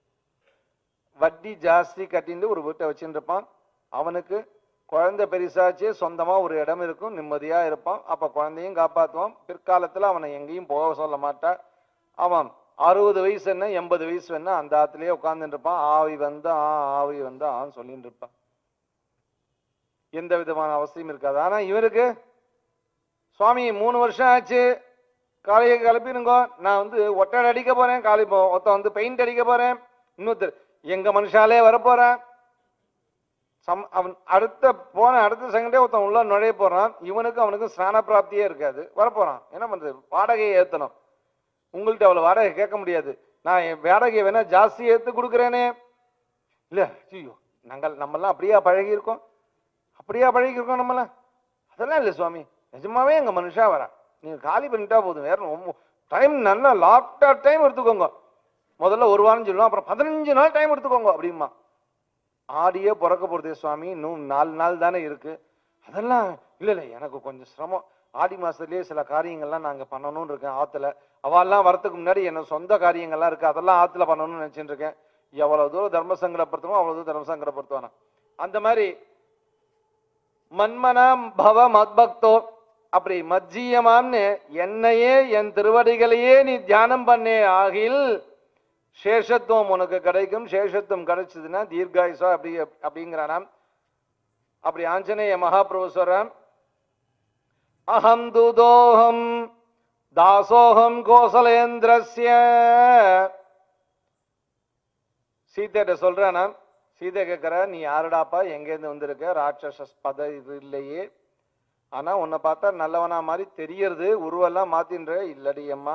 வட்டி ஜாஸ்தி கட்டிட்டு ஒரு வீட்டை வச்சுட்டு இருப்பான் அவனுக்கு குழந்தை பெருசாச்சு சொந்தமா ஒரு இடம் இருக்கும் நிம்மதியா இருப்பான் அப்ப குழந்தையும் காப்பாத்துவான் பிற்காலத்துல அவனை எங்கேயும் போக சொல்ல மாட்டான் அவன் அறுபது வயசு என்ன எண்பது வயசு என்ன அந்த ஆத்துலயே உட்கார்ந்துட்டு இருப்பான் ஆவி வந்தா ஆ ஆவி வந்தா ஆன்னு சொல்லிட்டு இருப்பான் எந்த விதமான அவசியம் இருக்காது ஆனா இவருக்கு சுவாமி மூணு வருஷம் ஆச்சு காலையை கிளப்பிடுங்க நான் வந்து ஒட்டடை அடிக்க போறேன் காலை இப்போ ஒருத்தன் வந்து பெயிண்ட் அடிக்க போறேன் இன்னொருத்தர் எங்க மனுஷாலே வரப்போறேன் சம் அவன் அடுத்த போன அடுத்த செகண்டே ஒருத்தன் உள்ள நுழைய போறான் இவனுக்கு அவனுக்கு ஸ்நான பிராப்தியே இருக்காது வரப்போறான் என்ன பண்றது வாடகையை ஏத்தணும் உங்கள்ட்ட அவ்வளவு வாடகை கேட்க முடியாது நான் என் வாடகையை வேணா ஜாஸ்தி ஏத்து கொடுக்குறேனே இல்ல ஐயோ நாங்கள் நம்மெல்லாம் அப்படியா பழகி இருக்கோம் அப்படியா பழகி இருக்கோம் நம்மளாம் அதெல்லாம் இல்லை சுவாமி நிஜமாவே எங்க மனுஷா வரா நீங்க காலி பண்ணிட்டா போதும் வேற டைம் நல்லா லாக்டா டைம் எடுத்துக்கோங்க முதல்ல ஒரு வாரம் சொல்லுவோம் அப்புறம் பதினஞ்சு நாள் டைம் எடுத்துக்கோங்க அப்படிமா ஆடியே பிறக்க போறது சுவாமி இன்னும் நாலு நாள் தானே இருக்கு அதெல்லாம் இல்ல இல்ல எனக்கு கொஞ்சம் சிரமம் ஆடி மாசத்துலயே சில காரியங்கள்லாம் நாங்க பண்ணணும்னு இருக்கேன் ஆத்துல அவெல்லாம் வரதுக்கு முன்னாடி என்ன சொந்த காரியங்கள்லாம் இருக்கு அதெல்லாம் ஆத்துல பண்ணணும்னு நினைச்சிட்டு இருக்கேன் எவ்வளவு தூரம் தர்ம சங்கடப்படுத்தணும் அவ்வளவு தூரம் தர்ம சங்கடப்படுத்துவானா அந்த மாதிரி மன்மனாம் பவ மத்பக்தோ அப்படி மஜ்ஜீயமான்னு என்னையே என் திருவடிகளையே நீ தியானம் பண்ணே ஆகில் சேஷத்துவம் உனக்கு கிடைக்கும் சேஷத்துவம் கிடைச்சதுன்னா தீர்காயுசா அப்படி அப்படிங்கிறானாம் அப்படி ஆஞ்சநேய மகாபிரபு சொல்றான் அகம் துதோகம் தாசோகம் கோசலேந்திரஸ்ய சீதையிட்ட சொல்றேன் நான் சீதை கேட்கிற நீ யாருடாப்பா எங்கேருந்து வந்திருக்க ராட்சச பத இது இல்லையே ஆனா உன்னை பார்த்தா நல்லவனா மாதிரி தெரியறது உருவெல்லாம் மாத்தின்ற இல்லடி அம்மா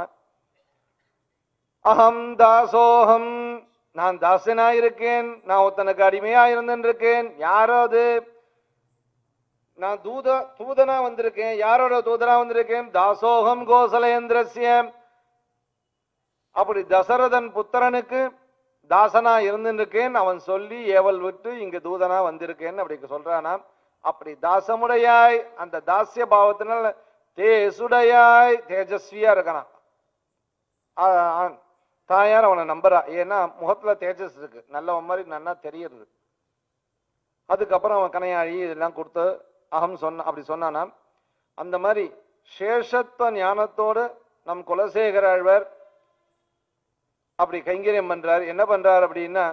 அகம் தாசோகம் நான் தாசனா இருக்கேன் நான் ஒருத்தனுக்கு அடிமையா இருந்திருக்கேன் யாரோ அது நான் தூத தூதனா வந்திருக்கேன் யாரோட தூதனா வந்திருக்கேன் தாசோகம் கோசலேந்திரஸ்ய அப்படி தசரதன் புத்திரனுக்கு தாசனா இருந்திருக்கேன் அவன் சொல்லி ஏவல் விட்டு இங்க தூதனா வந்திருக்கேன் அப்படி சொல்றானா அப்படி தாசமுடையாய் அந்த தாசிய பாவத்தினால தேசுடையாய் தேஜஸ்வியா இருக்கானாம் ஆ, ஆ, தாயார் அவனை நம்புறா ஏன்னா முகத்துல தேஜஸ் இருக்கு நல்லவன் மாதிரி நன்னா தெரியறது அதுக்கப்புறம் அவன் கனையாழி இதெல்லாம் கொடுத்து அகம் சொன்ன அப்படி சொன்னானாம் அந்த மாதிரி சேஷத்துவ ஞானத்தோடு நம் குலசேகர ஆழ்வார் அப்படி கைங்கரியம் பண்றார் என்ன பண்றார் அப்படின்னா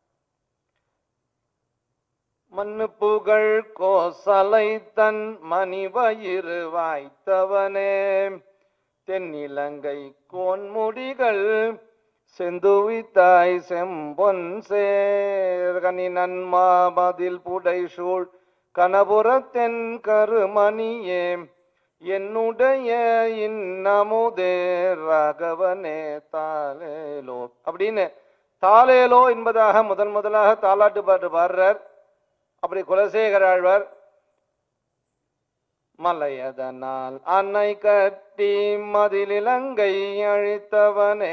மண்ணு புகழ் கோசலை தன் மணிவயிறு வாய்த்தவனே தென்னிலங்கை கோன்முடிகள் செந்துவித்தாய் செம்பொன் சேர்கனி நன்மாமதில் புடைசூழ் கனபுரத்தென் கருமணியே என்னுடைய இன்னமுதே ராகவனே தாலேலோ அப்படின்னு தாலேலோ என்பதாக முதன் முதலாக தாலாட்டு பாட்டு பாடுறார் அப்படி குலசேகர ஆழ்வார் மலையதனால் அன்னை கட்டி மதிலிலங்கை அழித்தவனே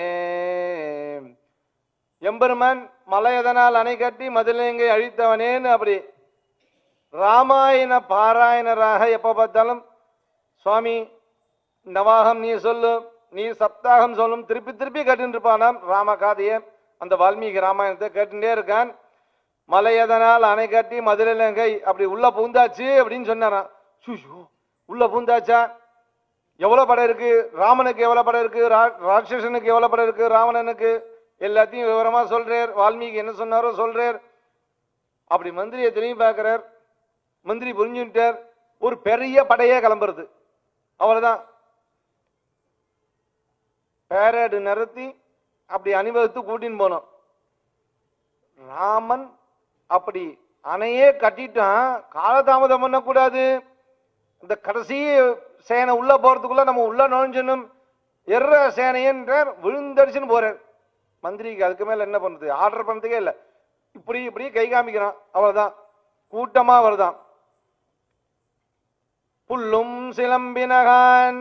எம்பெருமான் மலையதனால் அணை கட்டி மதிலிலங்கை அழித்தவனேன்னு அப்படி ராமாயண பாராயணராக எப்ப பார்த்தாலும் சுவாமி நவாகம் நீ சொல்லு நீ சப்தாகம் சொல்லும் திருப்பி திருப்பி கேட்டுட்டு இருப்பானாம் ராம காதைய அந்த வால்மீகி ராமாயணத்தை கேட்டுட்டே இருக்கான் மலையதனால் அணை கட்டி மதுரை லங்கை அப்படி உள்ள புகுந்தாச்சு அப்படின்னு சொன்னாராம் சுஷு உள்ள பூந்தாச்சா எவ்வளவு படம் இருக்கு ராமனுக்கு எவ்வளவு படம் இருக்கு ரா- ராட்சசனுக்கு எவ்வளவு படம் இருக்கு ராவணனுக்கு எல்லாத்தையும் விவரமா சொல்றார் வால்மீகி என்ன சொன்னாரோ சொல்றார் அப்படி மந்திரியை திரும்பி பார்க்கிறார் மந்திரி புரிஞ்சுட்டார் ஒரு பெரிய படையே கிளம்புறது அவ்வளவுதான் பேரேடு நிறுத்தி அப்படி அணிவகுத்து கூட்டின்னு போனோம் ராமன் அப்படி அணையே கட்டிட்டான் காலதாமதம் பண்ணக்கூடாது இந்த கடைசி சேனை உள்ள போறதுக்குள்ள நம்ம உள்ள நுழைஞ்சணும் எர்ற சேனையன்றார் விழுந்தடிச்சுன்னு போறார் மந்திரிக்கு அதுக்கு மேல என்ன பண்ணுது ஆர்டர் பண்ணதுக்கே இல்லை இப்படி இப்படி கை காமிக்கிறான் அவ்வளவுதான் கூட்டமா வருதான் புல்லும் சிலம்பினகான்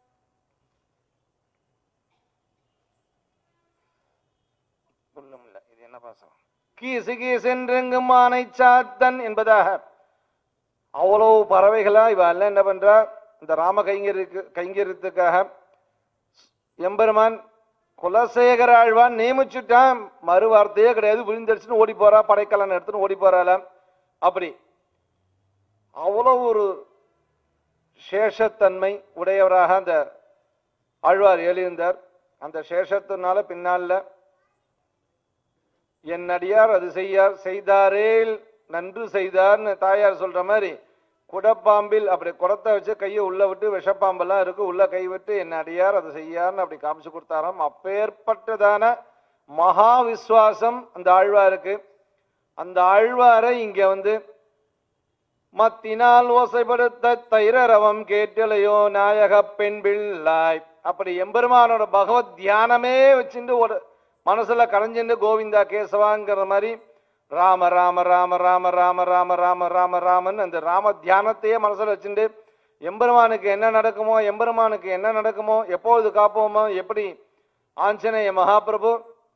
புல்லும் இல்ல இது என்ன பாசம் கீசு கீசென்றெங்கும் ஆனை சாத்தன் என்பதாக அவ்வளவு பறவைகளா இவ எல்லாம் என்ன பண்றா இந்த ராம கைங்கருக்கு கைங்கரியத்துக்காக எம்பெருமான் குலசேகர ஆழ்வான் நியமிச்சுட்டான் மறு வார்த்தையே கிடையாது விழுந்தடிச்சுன்னு ஓடி போறா படைக்கலன் எடுத்துன்னு ஓடி போறாள அப்படி அவ்வளவு ஒரு சேஷத்தன்மை உடையவராக அந்த ஆழ்வார் எழுந்தார் அந்த சேஷத்தினால பின்னால என் அடியார் அது செய்யார் செய்தாரேல் நன்று செய்தார்னு தாயார் சொல்ற மாதிரி குடப்பாம்பில் அப்படி குடத்தை வச்சு கையை உள்ள விட்டு விஷப்பாம்பெல்லாம் இருக்கு உள்ள கை விட்டு என் அடியார் அதை செய்யார்னு அப்படி காமிச்சு கொடுத்தாராம் அப்பேற்பட்டதான மகா விசுவாசம் அந்த ஆழ்வாருக்கு அந்த ஆழ்வாரை இங்க வந்து மத்தினால் ஓசைப்படுத்த தைரரவம் கேட்டலையோ நாயக பெண் பிள்ளாய் அப்படி எம்பெருமானோட பகவத் தியானமே வச்சுட்டு ஒரு மனசுல கரைஞ்சுட்டு கோவிந்தா கேசவாங்கிற மாதிரி ராம ராம ராம ராம ராம ராம ராம ராம ராமன் அந்த ராம தியானத்தையே மனசுல வச்சுட்டு எம்பெருமானுக்கு என்ன நடக்குமோ எம்பெருமானுக்கு என்ன நடக்குமோ எப்பொழுது காப்போமோ எப்படி ஆஞ்சநேய மகாபிரபு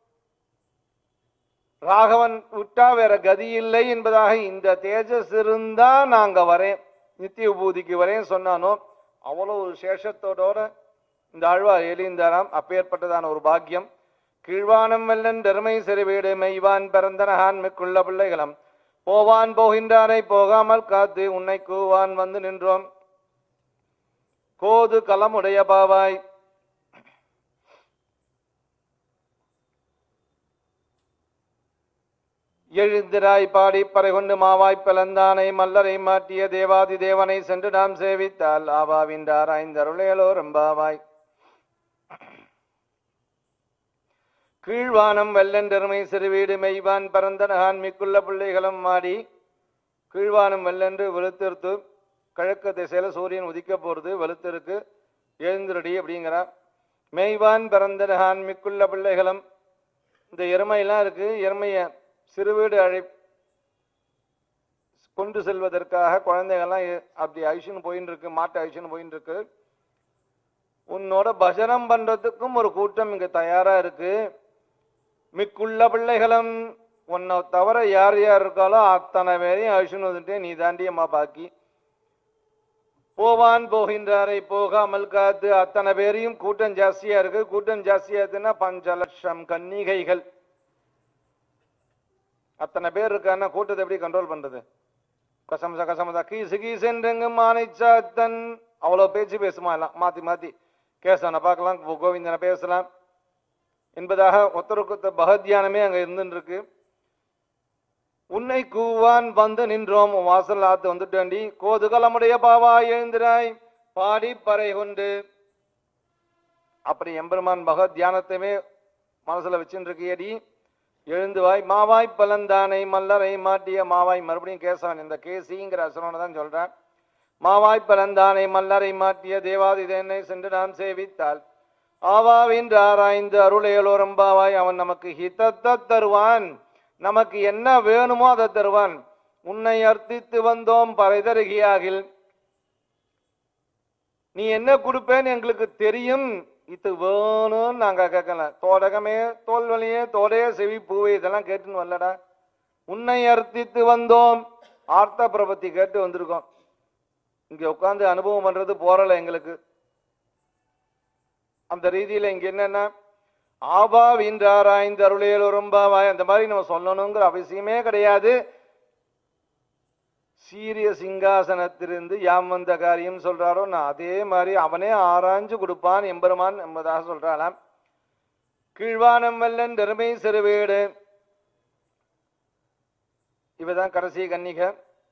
ராகவன் விட்டா வேற கதி இல்லை என்பதாக இந்த தேஜஸ் இருந்தா நாங்க வரேன் நித்திய விபூதிக்கு வரேன் சொன்னானோ அவ்வளவு ஒரு சேஷத்தோட இந்த ஆழ்வார் எழுந்தாராம் அப்பேற்பட்டதான ஒரு பாக்கியம் கீழ்வானம் வெல்லன் தருமை சிறுவீடு மெய்வான் பிறந்தனகான் மிக்குள்ள பிள்ளைகளும் போவான் போகின்றானை போகாமல் காத்து உன்னை கூவான் வந்து நின்றோம் கோது கலமுடைய பாவாய் எழுந்திராய் பாடி பறைகொண்டு மாவாய் பிளந்தானை மல்லரை மாட்டிய தேவாதி தேவனை சென்று நாம் சேவித்தால் ஆவாவின்றாராய்ந்தருளேலோ ரம்பாவாய் கீழ்வானம் வெள்ளென்றருமை சிறுவீடு மெய்வான் பரந்தனகான் மிக்குள்ள பிள்ளைகளும் மாடி கீழ்வானம் வெள்ளென்று வெளுத்திருத்து கிழக்கு திசையில சூரியன் உதிக்க போறது வெளுத்திருக்கு எழுந்திரடி அப்படிங்கிறார் மெய்வான் பரந்தனகான் மிக்குள்ள பிள்ளைகளும் இந்த எருமையெல்லாம் இருக்கு எருமைய சிறுவீடு அழை கொண்டு செல்வதற்காக குழந்தைகள்லாம் எ- அப்படி அழிச்சுன்னு போயின்னு இருக்கு மாட்டு அழிச்சுன்னு போயின்னு இருக்கு உன்னோட பஜனம் பண்றதுக்கும் ஒரு கூட்டம் இங்க தயாரா இருக்கு மிக்குள்ள பிள்ளைகளும் உன்னை தவிர யார் யார் இருக்காலோ அத்தனை பேரையும் அழிச்சுன்னு வந்துட்டு நீ தாண்டியம்மா பாக்கி போவான் போகின்றாரை போகாமல் காத்து அத்தனை பேரையும் கூட்டம் ஜாஸ்தியா இருக்கு கூட்டம் ஜாஸ்தியா இருக்குன்னா பஞ்ச லட்சம் கன்னிகைகள் அத்தனை பேர் இருக்கான்னா கூட்டத்தை எப்படி கண்ட்ரோல் பண்றது கசமச கசமசா கீசு கீசென்றெங்கும் மானைச்சாத்தன் அவ்வளவு பேச்சு பேசுமா எல்லாம் மாத்தி மாத்தி கேசவனை பார்க்கலாம் கோ- கோவிந்தனை பேசலாம் என்பதாக ஒருத்தருக்கு ஒருத்தர் பகத்யானமே அங்க இருந்துட்டு இருக்கு உன்னை கூவான் வந்து நின்றோம் உன் வாசல் ஆத்து வந்துட்டேண்டி கோதுகலமுடைய பாவா எழுந்திராய் பாடி பறை கொண்டு அப்படி எம்பெருமான் பகவத் தியானத்தையுமே மனசுல வச்சுட்டு இருக்கியடி எழுந்து வாய் மாவாய் பலந்தானை மல்லரை மாட்டிய மாவாய் மறுபடியும் கேசவன் இந்த கேசிங்கிற அசுரனை தான் சொல்றேன் மாவாய் பலந்தானை மல்லரை மாட்டிய தேவாதி தேனை சென்று நாம் சேவித்தால் ஆவாவென்று ஆராய்ந்து அருளையலோரம்பாவாய் அவன் நமக்கு ஹிதத்தை தருவான் நமக்கு என்ன வேணுமோ அதை தருவான் உன்னை அர்த்தித்து வந்தோம் பறைதருகியாகில் நீ என்ன கொடுப்பேன்னு எங்களுக்கு தெரியும் இது வேணும்னு நாங்க கேட்கல தோடகமே தோல்வலியே தோடைய செவி பூவே இதெல்லாம் கேட்டுன்னு வரலடா உன்னை அர்த்தித்து வந்தோம் ஆர்த்த பிரபத்தி கேட்டு வந்திருக்கோம் இங்க உட்கார்ந்து அனுபவம் பண்றது போறல எங்களுக்கு அந்த ரீதியில இங்க என்னன்னா ஆபா வீன்றாராய்ந்து அருளையல் ரொம்பாவாய் அந்த மாதிரி நம்ம சொல்லணுங்கிற அவசியமே கிடையாது சீரிய சிங்காசனத்திலிருந்து யாம் வந்த காரியம் சொல்றாரோ நான் அதே மாதிரி அவனே ஆராய்ஞ்சு கொடுப்பான் எம்பெருமான் என்பதாக சொல்றாளாம் கீழ்வானம் வல்லன் பெருமை சிறுவேடு இவதான் கடைசி கன்னிகை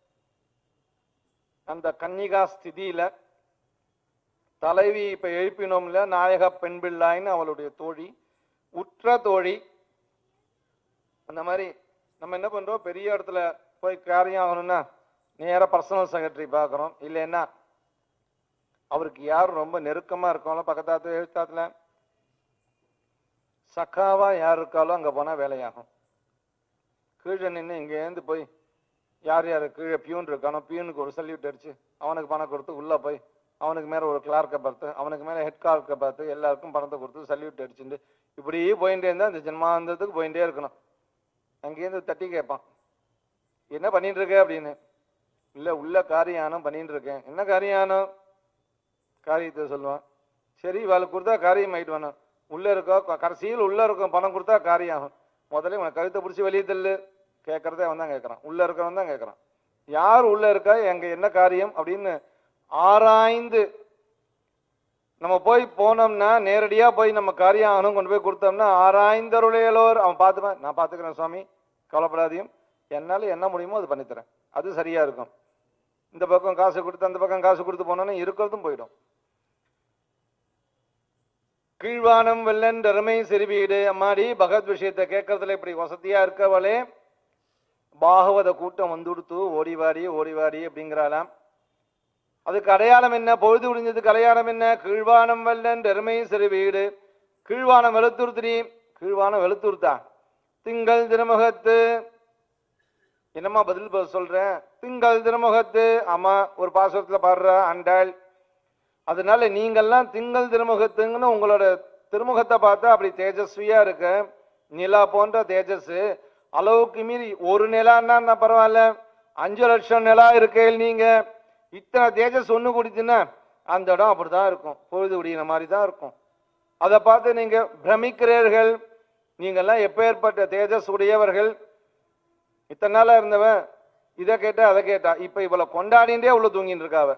அந்த கன்னிகா ஸ்திதியில தலைவி இப்ப எழுப்பினோம்ல நாயக பெண் பிள்ளாயின்னு அவளுடைய தோழி உற்ற தோழி அந்த மாதிரி நம்ம என்ன பண்றோம் பெரிய இடத்துல போய் காரியம் ஆகணும்னா நேரா பர்சனல் செக்ரட்டரி பார்க்குறோம் இல்லைன்னா அவருக்கு யார் ரொம்ப நெருக்கமா இருக்கோம்ல பக்கத்தாத்துல எழுத்தாத்துல சக்காவா யார் இருக்காலோ அங்க போனா வேலையாகும் கீழே நின்று இங்கேருந்து போய் யார் யார் கீழே பியூன் இருக்கானோ பியூனுக்கு ஒரு சல்யூட் அடிச்சு அவனுக்கு பணம் கொடுத்து உள்ள போய் அவனுக்கு மேல ஒரு கிளார்க்கை பார்த்து அவனுக்கு மேல ஹெட் கிளார்க்கை பார்த்து எல்லாருக்கும் பணத்தை கொடுத்து சல்யூட் அடிச்சுட்டு இப்படி போயிட்டே இருந்தா அந்த ஜென்மாந்தத்துக்கு போயிட்டே இருக்கணும் அங்கேருந்து தட்டி கேட்பான் என்ன பண்ணிட்டு இருக்க அப்படின்னு இல்ல உள்ள காரியானம் பண்ணிட்டு இருக்கேன் என்ன காரியானம் காரியத்தை சொல்லுவான் சரி இவாளுக்கு கொடுத்தா காரியம் ஆயிட்டு வேணும் உள்ள இருக்கோ க- கடைசியில் உள்ள இருக்கும் பணம் கொடுத்தா காரியம் ஆகும் முதல்ல இவனை கழுத்தை பிடிச்சி வெளியே தள்ளு கேட்கறதே அவன் தான் கேட்கறான் உள்ள இருக்கிறவன் தான் கேட்கறான் யார் உள்ள இருக்கா எங்க என்ன காரியம் அப்படின்னு ஆராய்ந்து நம்ம போய் போனோம்னா நேரடியா போய் நம்ம காரியம் ஆகணும் கொண்டு போய் கொடுத்தோம்னா ஆராய்ந்தருளையலோர் அவன் பார்த்துப்பேன் நான் பார்த்துக்கிறேன் சுவாமி கவலைப்படாதையும் என்னால என்ன முடியுமோ அது பண்ணித்தரேன் அது சரியா இருக்கும் இந்த பக்கம் காசு கொடுத்து அந்த பக்கம் காசு கொடுத்து போனோம்னா இருக்கிறதும் போயிடும் கீழ்வானம் வெள்ளன் தருமை சிறுவீடு அம்மாடி பகவத் விஷயத்தை கேட்கறதுல இப்படி வசதியா இருக்கவளே பாகவத கூட்டம் வந்துடுத்து ஓடிவாடி ஓடிவாடி அப்படிங்கிறாளாம் அதுக்கு அடையாளம் என்ன பொழுது முடிஞ்சதுக்கு அடையாளம் என்ன கீழ்வானம் வெள்ளன் தருமை சிறுவீடு கீழ்வானம் வெளுத்துருத்திரி கீழ்வானம் வெளுத்துருத்தா திங்கள் திருமுகத்து என்னம்மா பதில் ப- சொல்றேன் திங்கள் திருமுகத்து ஆமா ஒரு பாசுரத்துல பாடுற அண்டாள் அதனால நீங்கெல்லாம் திங்கள் திருமுகத்துங்கன்னு உங்களோட திருமுகத்தை பார்த்தா அப்படி தேஜஸ்வியா இருக்கு நிலா போன்ற தேஜஸ் அளவுக்கு மீறி ஒரு நிலான்னா என்ன பரவாயில்ல அஞ்சு லட்சம் நிலா இருக்கேள் நீங்க இத்தனை தேஜஸ் ஒண்ணு குடிச்சுன்னா அந்த இடம் அப்படிதான் இருக்கும் பொழுது விடியின மாதிரி தான் இருக்கும் அதை பார்த்து நீங்க பிரமிக்கிறீர்கள் நீங்கெல்லாம் எப்பேற்பட்ட தேஜஸ் உடையவர்கள் இத்தனை நாளா இருந்தவன் இதை கேட்டா அதை கேட்டா இப்ப இவளை கொண்டாடிண்டே உள்ள தூங்கிட்டு இருக்காவ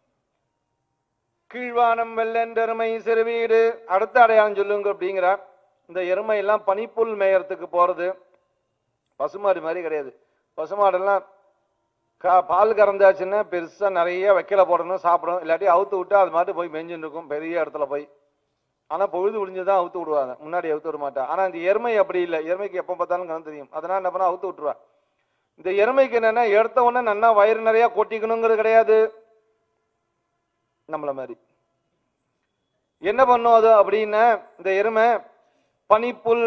கீழ்வானம் வெள்ளென்றெருமை சிறுவீடு அடுத்த அடையாளம் சொல்லுங்க அப்படிங்கிறா இந்த எருமை எல்லாம் பனிப்புல் மேயறதுக்கு போறது பசுமாடு மாதிரி கிடையாது பசுமாடெல்லாம் கா பால் கறந்தாச்சுன்னா பெருசா நிறைய வைக்கல போடணும் சாப்பிடணும் இல்லாட்டி அவுத்து விட்டா அது மாட்டு போய் மெஞ்சுன்னு இருக்கும் பெரிய இடத்துல போய் ஆனா பொழுது முடிஞ்சுதான் அவுத்து விடுவாங்க முன்னாடி அவுத்து விட மாட்டா ஆனா இந்த எருமை அப்படி இல்லை எருமைக்கு எப்ப பார்த்தாலும் கணக்கு தெரியும் அதனால என்ன பண்ணா அவுத்து விட்டுருவா இந்த எருமைக்கு என்னன்னா எடுத்த உடனே நல்லா வயிறு நிறைய கொட்டிக்கணுங்கிறது கிடையாது நம்மள மாதிரி என்ன பண்ணும் அது அப்படின்னா இந்த எருமை பனிப்புல்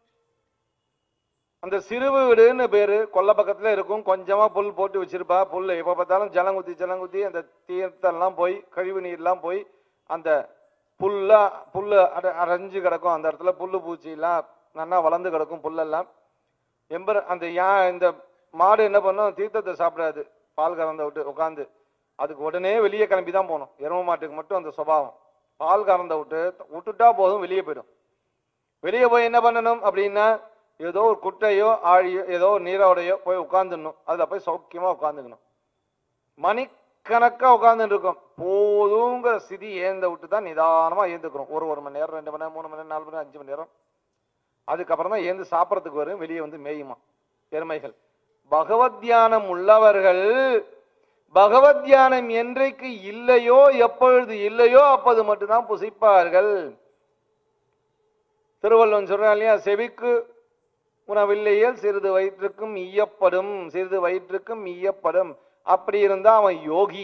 அந்த சிறுவு வீடுன்னு பேரு கொல்லை பக்கத்துல இருக்கும் கொஞ்சமா புல் போட்டு வச்சிருப்பா புல் எப்ப பார்த்தாலும் ஜலங்குத்தி ஜலங்குத்தி அந்த தீர்த்தெல்லாம் போய் கழிவு நீர்லாம் போய் அந்த புல்லா புல்லு அட- அடைஞ்சு கிடக்கும் அந்த இடத்துல புல்லு பூச்சி எல்லாம் நல்லா வளர்ந்து கிடக்கும் புல்லெல்லாம் எம்பர் அந்த யா இந்த மாடு என்ன பண்ணும் தீர்த்தத்தை சாப்பிடாது பால் கறந்த விட்டு உட்காந்து அதுக்கு உடனே வெளியே கிளம்பி தான் போகணும் எரும மாட்டுக்கு மட்டும் அந்த சுபாவம் பால் கறந்த விட்டு விட்டுட்டா போதும் வெளியே போயிடும் வெளியே போய் என்ன பண்ணணும் அப்படின்னா ஏதோ ஒரு குட்டையோ ஆழியோ ஏதோ ஒரு நீரோடையோ போய் உட்காந்துடணும் அதுல போய் சௌக்கியமா உட்காந்துக்கணும் மணிக்கணக்கா உட்காந்துட்டு இருக்கும் போதுங்கிற சிதி ஏந்த விட்டு தான் நிதானமா ஏந்துக்கிறோம் ஒரு ஒரு மணி நேரம் ரெண்டு மணி நேரம் மூணு மணி நேரம் நாலு மணி நேரம் அஞ்சு மணி நேரம் அதுக்கப்புறம் தான் ஏந்து சாப்பிட்றதுக்கு வரும் வெளியே வந்து மேயுமா எருமைகள் பகவத் தியானம் உள்ளவர்கள் பகவத் தியானம் என்றைக்கு இல்லையோ எப்பொழுது இல்லையோ அப்போது மட்டும்தான் புசிப்பார்கள் திருவள்ளுவன் சொல்றான் இல்லையா செவிக்கு உணவில்லையேல் சிறிது வயிற்றுக்கும் ஈயப்படும் சிறிது வயிற்றுக்கும் ஈயப்படும் அப்படி இருந்தா அவன் யோகி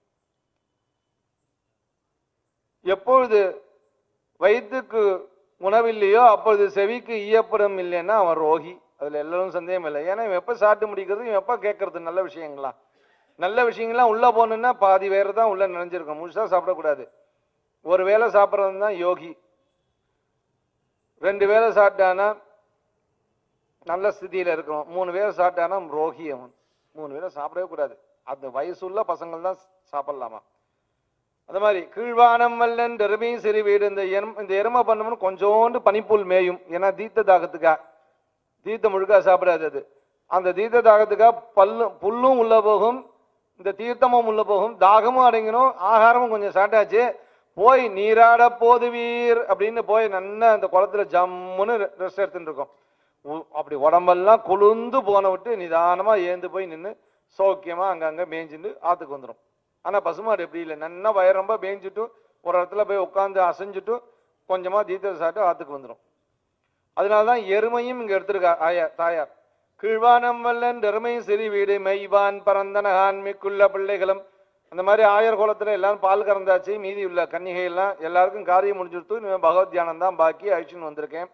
எப்பொழுது வயிற்றுக்கு உணவில்லையோ அப்பொழுது செவிக்கு ஈயப்படும் இல்லைன்னா அவன் ரோகி அதுல எல்லாரும் சந்தேகம் இல்லை ஏன்னா இவன் எப்ப சாப்பிட்டு முடிக்கிறது இவன் எப்ப கேட்கறது நல்ல விஷயங்களா நல்ல விஷயங்கள்லாம் உள்ள போகணும்னா பாதி வேற தான் உள்ள நினைஞ்சிருக்கும் முழுசா சாப்பிடக்கூடாது ஒரு வேளை சாப்பிட்றது தான் யோகி ரெண்டு வேளை சாப்பிட்டானா நல்ல ஸ்திதியில இருக்கணும் மூணு வேளை சாப்பிட்டானா ரோகி அவன் மூணு வேளை சாப்பிடவே கூடாது அந்த வயசுள்ள பசங்கள் தான் சாப்பிடலாமா அந்த மாதிரி கீழ்வானம் வல்லன் எருமை சிறு வீடு இந்த எரும் இந்த எருமை பண்ணோம்னு கொஞ்சோண்டு பனிப்புல் மேயும் ஏன்னா தீர்த்த தாகத்துக்கா தீர்த்தம் முழுக்கா சாப்பிடாது அது அந்த தீர்த்த தாகத்துக்கா பல்லும் புல்லும் உள்ள போகும் இந்த தீர்த்தமும் உள்ள போகும் தாகமும் அடங்கிடும் ஆகாரமும் கொஞ்சம் சாட்டாச்சு போய் நீராட போதுவீர் அப்படின்னு போய் நல்லா அந்த குளத்துல ஜம்முன்னு ரெஸ்ட் எடுத்துட்டு இருக்கோம் உ- அப்படி உடம்பெல்லாம் குளிர்ந்து போன விட்டு நிதானமா ஏந்து போய் நின்று சௌக்கியமா அங்கங்க மேய்ஞ்சிட்டு ஆத்துக்கு வந்துடும் ஆனா பசுமாடு எப்படி இல்லை நல்லா வயிறு ரொம்ப மேய்ஞ்சிட்டு ஒரு இடத்துல போய் உட்காந்து அசைஞ்சிட்டு கொஞ்சமா தீர்த்தத்தை சாப்பிட்டு ஆத்துக்கு வந்துடும் அதனாலதான் எருமையும் இங்க எடுத்திருக்கா ஆயா தாயார் கீழ்வானம் வல்லன் எருமையும் சிறி வீடு மெய்வான் பரந்தனகான் மிக்குள்ள பிள்ளைகளும் அந்த மாதிரி ஆயர் குலத்துல எல்லாரும் பால் கறந்தாச்சு மீதி உள்ள கன்னிகை எல்லாம் எல்லாருக்கும் காரியம் முடிஞ்சுடுத்து இனிமே பகவத் தியானம் தான் பாக்கி அழிச்சுன்னு வந்திருக்கேன்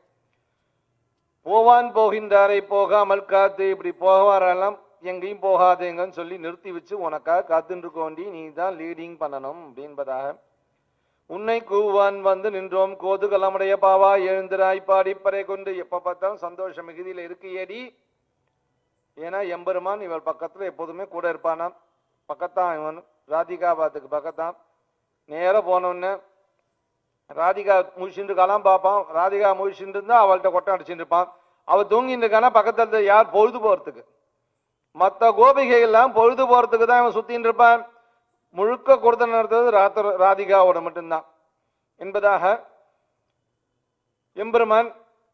போவான் போகின்றாரை போகாமல் காத்து இப்படி போவாரெல்லாம் எங்கேயும் போகாதேங்கன்னு சொல்லி நிறுத்தி வச்சு உனக்காக காத்துட்டு இருக்க வேண்டி நீ தான் லீடிங் பண்ணணும் அப்படின்பதாக உன்னை கூவான் வந்து நின்றோம் கோதுகலமுடைய பாவா எழுந்திராய் பாடிப்பறை கொண்டு எப்ப பார்த்தாலும் சந்தோஷ மிகுதியில இருக்கு ஏடி ஏன்னா எம்பெருமான் இவள் பக்கத்துல எப்போதுமே கூட இருப்பானாம் பக்கத்தான் இவன் ராதிகாபாத்துக்கு பக்கத்தான் நேரா போனோடனே ராதிகா முழிச்சுட்டு இருக்காலாம் பார்ப்பான் ராதிகா முழிச்சுட்டு இருந்தா அவள்கிட்ட கொட்டம் அடிச்சுட்டு இருப்பான் அவ தூங்கிட்டு இருக்கானா பக்கத்துல இருந்த யார் பொழுது போறதுக்கு மற்ற கோபிகை எல்லாம் பொழுது போறதுக்கு தான் இவன் சுத்தின்னு இருப்பான் முழுக்க கொடுத்த நடத்துறது ராத்திர ராதிகாவோட மட்டும்தான் என்பதாக எம்பெருமான்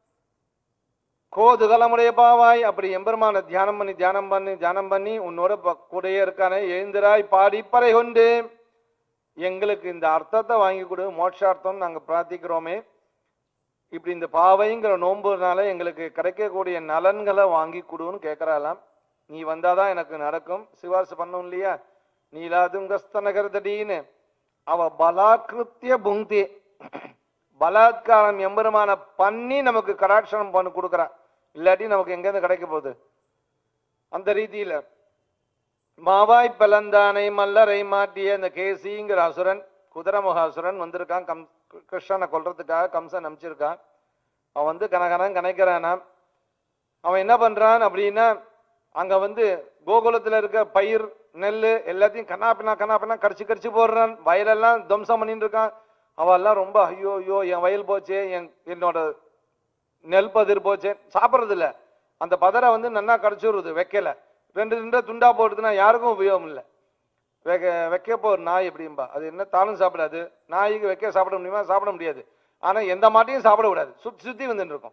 கோதுகலமுடைய பாவாய் அப்படி எம்பெருமான தியானம் பண்ணி தியானம் பண்ணி தியானம் பண்ணி உன்னோட ப- கூடயே இருக்கானே எழுந்திராய் பாடி பறை கொண்டு எங்களுக்கு இந்த அர்த்தத்தை வாங்கி கொடு மோட்சார்த்தம் நாங்க பிரார்த்திக்கிறோமே இப்படி இந்த பாவைங்கிற நோன்புனால எங்களுக்கு கிடைக்கக்கூடிய நலன்களை வாங்கி கொடுன்னு கேட்கறாளாம் நீ வந்தாதான் எனக்கு நடக்கும் சிவாசு பண்ணும் இல்லையா நீலாதுங்கஸ்தனகர்தடின்னு அவ பலாக்கிருத்திய புங்தி பலாத்காரம் எம்பெருமான பண்ணி நமக்கு கடாட்சணம் பண்ணி கொடுக்குறா இல்லாட்டி நமக்கு எங்கேருந்து கிடைக்க போகுது அந்த ரீதியில மாவாய் பலந்தானை மல்லரை மாட்டிய இந்த கேசிங்கிற அசுரன் குதிரமுகாசுரன் வந்திருக்கான் கம் கிருஷ்ணனை கொல்றதுக்காக கம்சன் அனுப்பிச்சிருக்கான் அவன் வந்து கனகனன் கணக்கிறானாம் அவன் என்ன பண்றான் அப்படின்னா அங்க வந்து கோகுலத்துல இருக்க பயிர் நெல் எல்லாத்தையும் கண்ணாப்பினா கண்ணாப்பினா கடிச்சு கடிச்சு போடுறான் வயலெல்லாம் துவம்சம் பண்ணிட்டு இருக்கான் அவெல்லாம் ரொம்ப ஐயோ ஐயோ என் வயல் போச்சே என் என்னோட நெல் பதிர் போச்சே சாப்பிட்றது இல்ல அந்த பதரை வந்து நல்லா கடிச்சுடுறது வைக்கல ரெண்டு ரெண்டு துண்டா போடுதுன்னா யாருக்கும் உபயோகம் இல்லை வைக்க வைக்க போ ஒரு நாய் எப்படிம்பா அது என்ன தானும் சாப்பிடாது நாய்க்கு வைக்க சாப்பிட முடியுமா சாப்பிட முடியாது ஆனா எந்த மாட்டையும் சாப்பிட விடாது சுத்தி சுத்தி வந்துட்டு இருக்கும்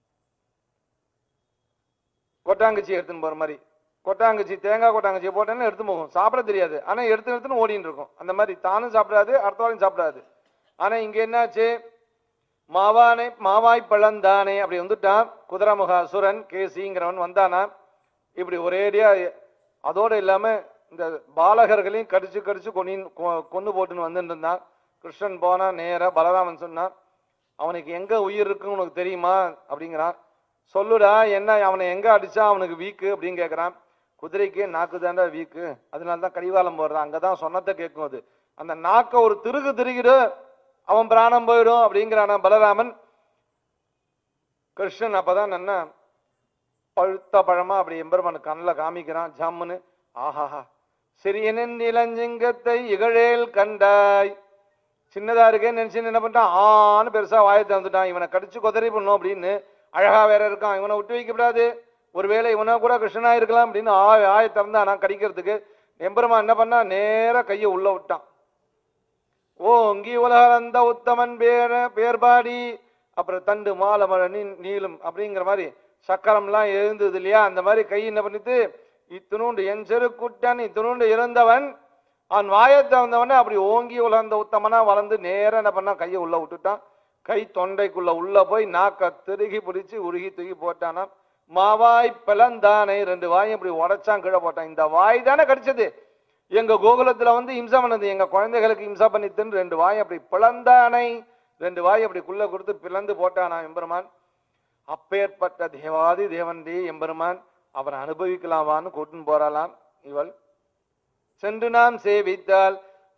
கொட்டாங்குச்சி எடுத்துன்னு போற மாதிரி கொட்டாங்குச்சி தேங்காய் கொட்டாங்குச்சி போட்டேன்னு எடுத்து போகும் சாப்பிட தெரியாது ஆனா எடுத்து எடுத்துன்னு ஓடின்னு இருக்கும் அந்த மாதிரி தானும் சாப்பிடாது அடுத்தவாளையும் சாப்பிடாது ஆனா இங்க என்னாச்சு மாவானை மாவாய் பழந்தானே அப்படி வந்துட்டான் குதிரமுக அசுரன் கேசிங்கிறவன் வந்தானா இப்படி ஒரேடியா அதோட இல்லாம இந்த பாலகர்களையும் கடிச்சு கடிச்சு கொன்னு கொண்டு போட்டுன்னு வந்துட்டு இருந்தான் கிருஷ்ணன் போனா நேரா பலராமன் சொன்னான் அவனுக்கு எங்க உயிர் இருக்குன்னு உனக்கு தெரியுமா அப்படிங்கிறான் சொல்லுடா என்ன அவனை எங்க அடிச்சா அவனுக்கு வீக்கு அப்படின்னு கேக்குறான் குதிரைக்கு நாக்கு தாண்டா வீக்கு அதனால தான் கடிவாளம் போடுறான் அங்கதான் சொன்னதை கேட்கும் அது அந்த நாக்க ஒரு திருகு திருகிடு அவன் பிராணம் போயிடும் அப்படிங்கிறானா பலராமன் கிருஷ்ணன் அப்பதான் என்ன பழுத்த பழமா அப்படி எம்பெருமான் கண்ணில் காமிக்கிறான் ஜம்முன்னு ஆஹாஹா சிறியனின் இளஞ்சிங்கத்தை இகழேல் கண்டாய் சின்னதா இருக்கேன்னு நினைச்சு என்ன பண்ணிட்டான் ஆன்னு பெருசா வாயை திறந்துட்டான் இவனை கடிச்சு கொதறி பண்ணும் அப்படின்னு அழகா வேற இருக்கான் இவனை விட்டு வைக்க கூடாது ஒருவேளை இவனா கூட கிருஷ்ணனா இருக்கலாம் அப்படின்னு ஆய ஆய திறந்தானா கடிக்கிறதுக்கு எம்பெருமான் என்ன பண்ணா நேரா கையை உள்ள விட்டான் ஓங்கி உலகளந்த உத்தமன் பேர பேர்பாடி அப்புறம் தண்டு மாலை மழை நீ நீளும் அப்படிங்கிற மாதிரி சக்கரம்லாம் எழுந்தது இல்லையா அந்த மாதிரி கை என்ன பண்ணிட்டு இத்தினூண்டு என் செரு குட்டன் இத்தினூண்டு இறந்தவன் அவன் வாயை திறந்தவனே அப்படி ஓங்கி உலர்ந்த உத்தமனா வளர்ந்து நேரா என்ன பண்ணா கையை உள்ள விட்டுட்டான் கை தொண்டைக்குள்ள உள்ள போய் நாக்க திருகி பிடிச்சு உருகி தூக்கி போட்டானா மாவாய் பிளந்தானை ரெண்டு வாயும் இப்படி உடைச்சான் கீழே போட்டான் இந்த வாய் தானே கடிச்சது எங்க கோகுலத்துல வந்து இம்சா பண்ணது எங்க குழந்தைகளுக்கு இம்சா பண்ணித்துன்னு ரெண்டு வாய் அப்படி பிளந்தானை ரெண்டு வாய் அப்படி குள்ள கொடுத்து பிளந்து போட்டானா எம்பெருமான் அப்பேற்பட்ட தேவாதி தேவன்டி எம்பெருமான் அவனை அனுபவிக்கலாமான்னு கூட்டின்னு போறாளாம் இவள் சென்று நாம் சேவித்தால்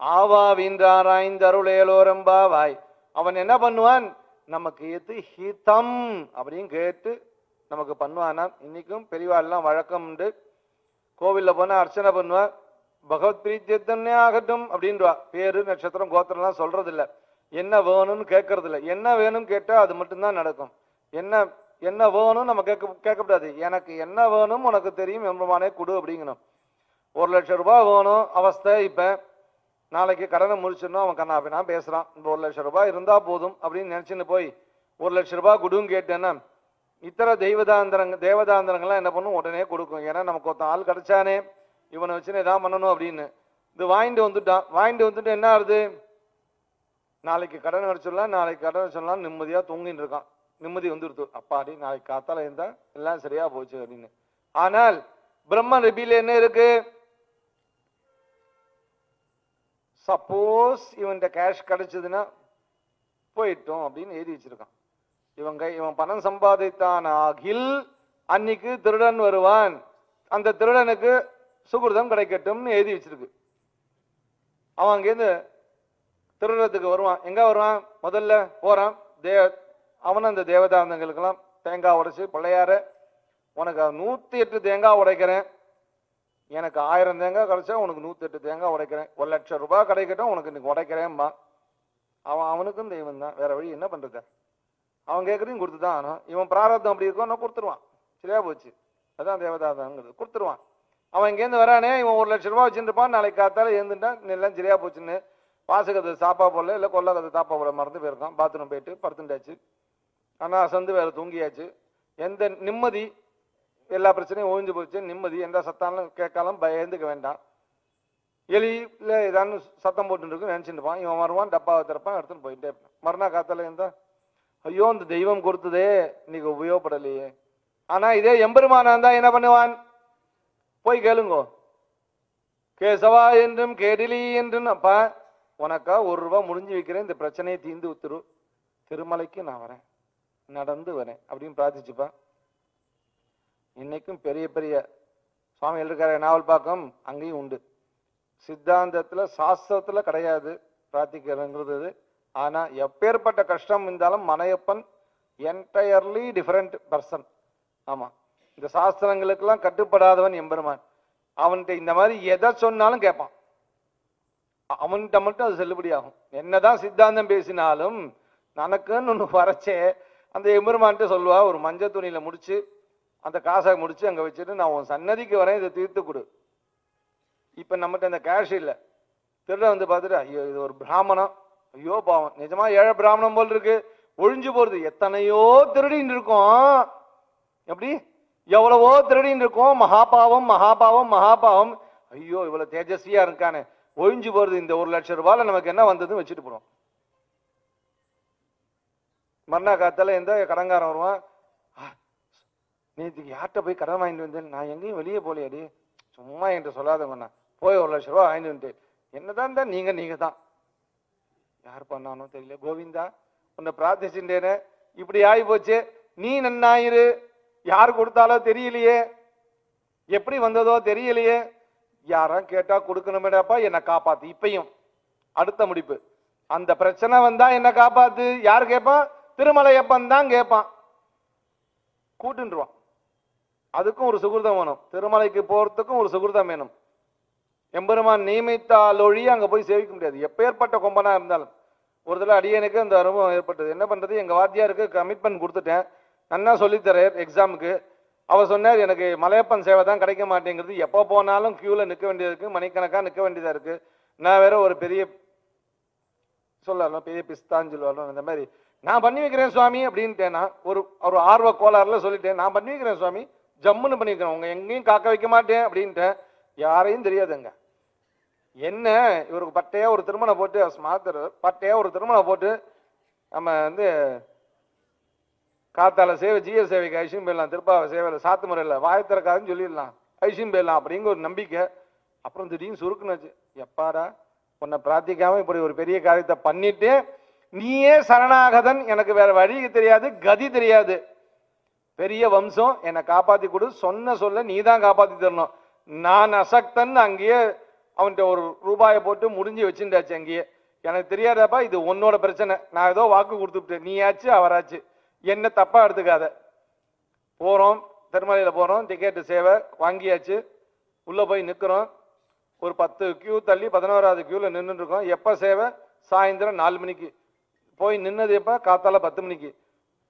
ஆவாவின்றாராய்ந்தருளேலோரம்பாவாய் அவன் என்ன பண்ணுவான் நமக்கு எது ஹிதம் அப்படின்னு கேட்டு நமக்கு பண்ணுவானாம் இன்னைக்கும் பெரியவாள்லாம் வழக்கம் உண்டு கோவில்ல போனா அர்ச்சனை பண்ணுவா பகவத் பிரீத்தியத்தன்னே ஆகட்டும் அப்படின்றவா பேரு நட்சத்திரம் கோத்திரம்லாம் சொல்றது இல்ல என்ன வேணும்னு கேட்கறது இல்ல என்ன வேணும்னு கேட்டா அது மட்டும்தான் நடக்கும் என்ன என்ன வேணும் நம்ம கேட்க கேட்கக்கூடாது எனக்கு என்ன வேணும் உனக்கு தெரியும் எம்பெருமானே கொடு அப்படிங்கணும் ஒரு லட்சம் ரூபாய் வேணும் அவஸ்தை இப்போ நாளைக்கு கடனை முடிச்சிடணும் அவன் கண்ணாபினா பேசுகிறான் இந்த ஒரு லட்சம் ரூபாய் இருந்தால் போதும் அப்படின்னு நினச்சின்னு போய் ஒரு லட்சம் ரூபாய் கொடுன்னு கேட்டேன்னா இத்தர தெய்வதாந்திரங்க தேவதாந்திரங்கள்லாம் என்ன பண்ணும் உடனே கொடுக்கும் ஏன்னா நமக்கு ஒருத்தன் ஆள் கிடைச்சானே இவனை வச்சுன்னு எதாவது பண்ணணும் அப்படின்னு இது வாங்கிட்டு வந்துட்டான் வாங்கிட்டு வந்துட்டு என்ன ஆகுது நாளைக்கு கடன் அடிச்சிடலாம் நாளைக்கு கடன் அடிச்சிடலாம் நிம்மதியாக தூங்கிட்டு இருக்கான் நிம்மதி வந்துடுது அப்பாடி நாளைக்கு காத்தால இருந்தா எல்லாம் சரியா போச்சு அப்படின்னு ஆனால் பிரம்ம ரிபியில என்ன இருக்கு சப்போஸ் இவன்கிட்ட கேஷ் கிடைச்சதுன்னா போயிட்டோம் அப்படின்னு எழுதி வச்சிருக்கான் இவங்க இவன் பணம் சம்பாதித்தான் ஆகில் அன்னைக்கு திருடன் வருவான் அந்த திருடனுக்கு சுகிருதம் கிடைக்கட்டும்னு எழுதி வச்சிருக்கு அவன் அங்கேருந்து திருடுறதுக்கு வருவான் எங்க வருவான் முதல்ல போறான் தே அவனும் அந்த தேவதாந்தங்களுக்கெல்லாம் தேங்காய் உடைச்சு பிள்ளையார உனக்கு நூத்தி எட்டு தேங்காய் உடைக்கிறேன் எனக்கு ஆயிரம் தேங்காய் கிடைச்சா உனக்கு நூத்தி எட்டு தேங்காய் உடைக்கிறேன் ஒரு லட்சம் ரூபாய் கிடைக்கட்டும் உனக்கு இன்னைக்கு உடைக்கிறேன்பா அவன் அவனுக்கும் தெய்வம் தான் வேற வழி என்ன பண்றது அவன் கேட்குறதையும் கொடுத்து தான் ஆகணும் இவன் பிராரத்தம் அப்படி இருக்கும் நான் கொடுத்துருவான் சரியா போச்சு அதான் தேவதாதாங்கிறது கொடுத்துருவான் அவன் இங்கேருந்து வரானே இவன் ஒரு லட்ச ரூபா வச்சுருப்பான் நாளைக்கு காத்தால எழுந்துட்டான் எல்லாம் சரியா போச்சுன்னு வாசகத்தை சாப்பா போடல இல்லை கொல்லக்கத்தை தாப்பா போட மறந்து போயிருக்கான் பாத்ரூம் போயிட்டு படுத்துட்டாச்சு ஆனால் அசந்து வேற தூங்கியாச்சு எந்த நிம்மதி எல்லா பிரச்சனையும் ஒழிஞ்சு போச்சு நிம்மதி எந்த சத்தாலும் கேட்காலும் பயந்துக்க வேண்டாம் எலி இல்லை ஏதான்னு சத்தம் போட்டு இருக்கு நினச்சிட்டு இருப்பான் இவன் வருவான் டப்பாவை திறப்பான் எடுத்துன்னு போயிட்டே இருப்பான் மறுநாள் காத்தால இருந்தா ஐயோ இந்த தெய்வம் கொடுத்ததே இன்னைக்கு உபயோகப்படலையே ஆனா இதே எம்பெருமானா இருந்தா என்ன பண்ணுவான் போய் கேளுங்கோ கேசவா என்றும் கேடிலி என்றும் அப்பா உனக்கா ஒரு ரூபா முடிஞ்சு வைக்கிறேன் இந்த பிரச்சனையை தீந்து உத்துரு திருமலைக்கு நான் வரேன் நடந்து வரேன் அப்படின்னு பிரார்த்திச்சுப்பா இன்னைக்கும் பெரிய பெரிய சுவாமி இருக்கார நாவல்பாக்கம் அங்கேயும் உண்டு சித்தாந்தத்துல சாஸ்திரத்துல கிடையாது பிரார்த்திக்கிறங்கிறது ஆனா எப்பேற்பட்ட கஷ்டம் இருந்தாலும் மனையப்பன் என்டையர்லி டிஃபரெண்ட் பர்சன் ஆமா இந்த சாஸ்திரங்களுக்கெல்லாம் கட்டுப்படாதவன் எம்பெருமான் அவன்கிட்ட இந்த மாதிரி எதை சொன்னாலும் கேட்பான் அவன்கிட்ட மட்டும் அது செல்லுபடியாகும் என்னதான் சித்தாந்தம் பேசினாலும் நமக்குன்னு ஒன்று வரைச்சே அந்த எம்பெருமான்கிட்ட சொல்லுவா ஒரு மஞ்சள் துணியில முடிச்சு அந்த காசை முடிச்சு அங்க வச்சுட்டு நான் உன் சன்னதிக்கு வரேன் இதை தீர்த்து கொடு இப்ப நம்மகிட்ட அந்த கேஷ் இல்லை திருட வந்து பார்த்துட்டு ஐயோ இது ஒரு பிராமணம் ஐயோ பாவம் நிஜமா ஏழை பிராமணம் போல் இருக்கு ஒழிஞ்சு போறது எத்தனையோ திருடின்னு இருக்கோம் எப்படி எவ்வளவோ திருடின்னு இருக்கோம் மகாபாவம் மகாபாவம் மகாபாவம் ஐயோ இவ்வளவு தேஜஸ்வியா இருக்கானே ஒழிஞ்சு போறது இந்த ஒரு லட்சம் ரூபாயில நமக்கு என்ன வந்ததுன்னு வச்சுட்டு போறோம் மறுநா காத்தால எந்த கடங்காரன் வருவான் "ஆ, நேற்றுக்கு யார்கிட்ட போய் கடன் வாங்கிட்டு வந்தேன் நான் எங்கேயும் வெளியே போலையாடி சும்மா என்கிட்ட சொல்லாதவண்ணா போய் ஒரு லட்ச ரூபா வாங்கிட்டு வந்துட்டு என்னதான் இருந்தா நீங்க நீங்க தான் யார் பண்ணானோ தெரியல கோவிந்தா உன்னை பிரார்த்திச்சுட்டேனே இப்படி ஆகி போச்சு நீ நன்னாயிரு யார் கொடுத்தாலோ தெரியலையே எப்படி வந்ததோ தெரியலையே யாரும் கேட்டா கொடுக்கணுமேடாப்பா என்னை காப்பாத்து இப்பயும் அடுத்த முடிப்பு அந்த பிரச்சனை வந்தா என்ன காப்பாத்து யார் கேட்பான் திருமலையப்பன் தான் கேட்பான் கூட்டுருவான் அதுக்கும் ஒரு சுகிருதம் வேணும் திருமலைக்கு போறதுக்கும் ஒரு சுகிருதம் வேணும் எம்பெருமான் நியமித்தால் ஒழி அங்க போய் சேவிக்க முடியாது எப்பேற்பட்ட கொம்பனா இருந்தாலும் ஒரு தடவை அடியனுக்கு அந்த அனுபவம் ஏற்பட்டது என்ன பண்றது எங்க வாத்தியாருக்கு கமிட்மெண்ட் கொடுத்துட்டேன் நன்னா சொல்லித்தரார் எக்ஸாமுக்கு அவர் சொன்னார் எனக்கு மலையப்பன் சேவை தான் கிடைக்க மாட்டேங்கிறது எப்போ போனாலும் கியூல நிற்க வேண்டியது இருக்கு மணிக்கணக்கா நிற்க வேண்டியதா இருக்கு நான் வேற ஒரு பெரிய சொல்லலாம் பெரிய பிஸ்தான்னு சொல்லுவாங்க இந்த மாதிரி நான் பண்ணி வைக்கிறேன் சுவாமி அப்படின்ட்டேன் நான் ஒரு ஒரு ஆர்வ கோளாறுல சொல்லிட்டேன் நான் பண்ணி வைக்கிறேன் சுவாமி ஜம்முன்னு பண்ணி வைக்கிறேன் உங்க எங்கேயும் காக்க வைக்க மாட்டேன் அப்படின்ட்டேன் யாரையும் தெரியாதுங்க என்ன இவருக்கு பட்டையா ஒரு திருமணம் போட்டு ஸ்மார்த்தர் பட்டையா ஒரு திருமணம் போட்டு நம்ம வந்து காத்தால சேவை ஜிஎ சேவைக்கு ஐசியம் போயிடலாம் திருப்பாவை சேவையில் சாத்து முறையில் வாயத்திறக்காதுன்னு சொல்லிடலாம் ஐசியம் போயிடலாம் அப்படிங்கிற ஒரு நம்பிக்கை அப்புறம் திடீர்னு சுருக்குனாச்சு எப்பாடா உன்னை பிரார்த்திக்காம இப்படி ஒரு பெரிய காரியத்தை பண்ணிட்டு நீயே சரணாகதன் எனக்கு வேற வழி தெரியாது கதி தெரியாது பெரிய வம்சம் என்னை காப்பாத்தி கொடு சொன்ன சொல்ல நீ தான் காப்பாத்தி தரணும் நான் அசக்தன் அங்கேயே அவன்கிட்ட ஒரு ரூபாயை போட்டு முடிஞ்சு வச்சுட்டாச்சு அங்கேயே எனக்கு தெரியாதப்பா இது உன்னோட பிரச்சனை நான் ஏதோ வாக்கு கொடுத்துட்டேன் நீயாச்சு அவராச்சு என்ன தப்பா எடுத்துக்காத போறோம் திருமலையில போறோம் டிக்கெட்டு சேவை வாங்கியாச்சு உள்ள போய் நிக்கிறோம் ஒரு பத்து கியூ தள்ளி பதினோராவது கியூல நின்றுட்டு இருக்கோம் எப்ப சேவை சாயந்தரம் நாலு மணிக்கு போய் நின்னது எப்ப காத்தால பத்து மணிக்கு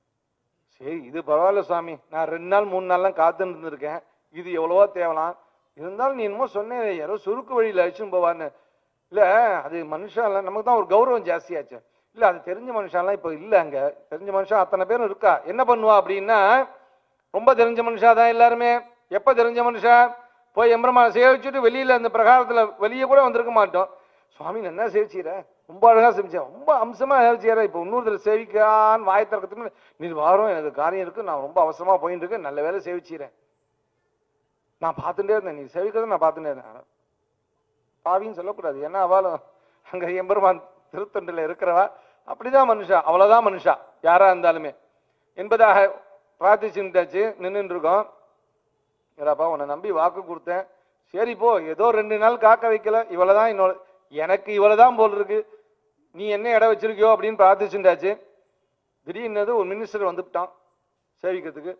சரி இது பரவாயில்ல சுவாமி நான் ரெண்டு நாள் மூணு நாள்லாம் காத்துன்னு இருந்திருக்கேன் இது எவ்வளவோ தேவலாம் இருந்தாலும் நீ என்னமோ சொன்னேன் யாரோ சுருக்கு வழியில் அழிச்சுன்னு போவான்னு இல்ல அது மனுஷன்லாம் நமக்கு தான் ஒரு கௌரவம் ஜாஸ்தியாச்சு இல்ல அது தெரிஞ்ச மனுஷன்லாம் இப்போ இல்ல அங்க தெரிஞ்ச மனுஷன் அத்தனை பேரும் இருக்கா என்ன பண்ணுவா அப்படின்னா ரொம்ப தெரிஞ்ச மனுஷா தான் எல்லாருமே எப்ப தெரிஞ்ச மனுஷா போய் எம்பரமா சேவிச்சுட்டு வெளியில அந்த பிரகாரத்துல வெளியே கூட வந்திருக்க மாட்டோம் சுவாமி என்ன சேவிச்சீர ரொம்ப அழகா சேவிச்சா ரொம்ப அம்சமா சேவிச்சார இப்போ இன்னொருத்தர் சேவிக்கான்னு வாய் திறக்கிறதுக்கு முன்னாடி, நீ வாரம் எனக்கு காரியம் இருக்கு நான் ரொம்ப அவசரமா போயிட்டு இருக்கேன் நல்ல வேலை சேவிச்சீரேன் நான் பார்த்துட்டே இருந்தேன் நீ சேவிக்கிறத நான் பார்த்துட்டே இருந்தேன் பாவின்னு சொல்லக்கூடாது ஏன்னா அவளும் அங்க எம்பெருமான் திருத்தொண்டில் இருக்கிறவா அப்படிதான் மனுஷா அவ்வளவுதான் மனுஷா யாரா இருந்தாலுமே என்பதாக பிரார்த்திச்சுட்டாச்சு நின்றுட்டு இருக்கோம் ஏடாப்பா உன்னை நம்பி வாக்கு கொடுத்தேன் சரி போ ஏதோ ரெண்டு நாள் காக்க வைக்கல இவ்வளவுதான் என்னோட எனக்கு இவ்வளவுதான் போல் இருக்கு நீ என்ன இடம் வச்சிருக்கியோ அப்படின்னு பிரார்த்திச்சுட்டாச்சு திடீர்னு ஒரு மினிஸ்டர் வந்துவிட்டான் சேவிக்கிறதுக்கு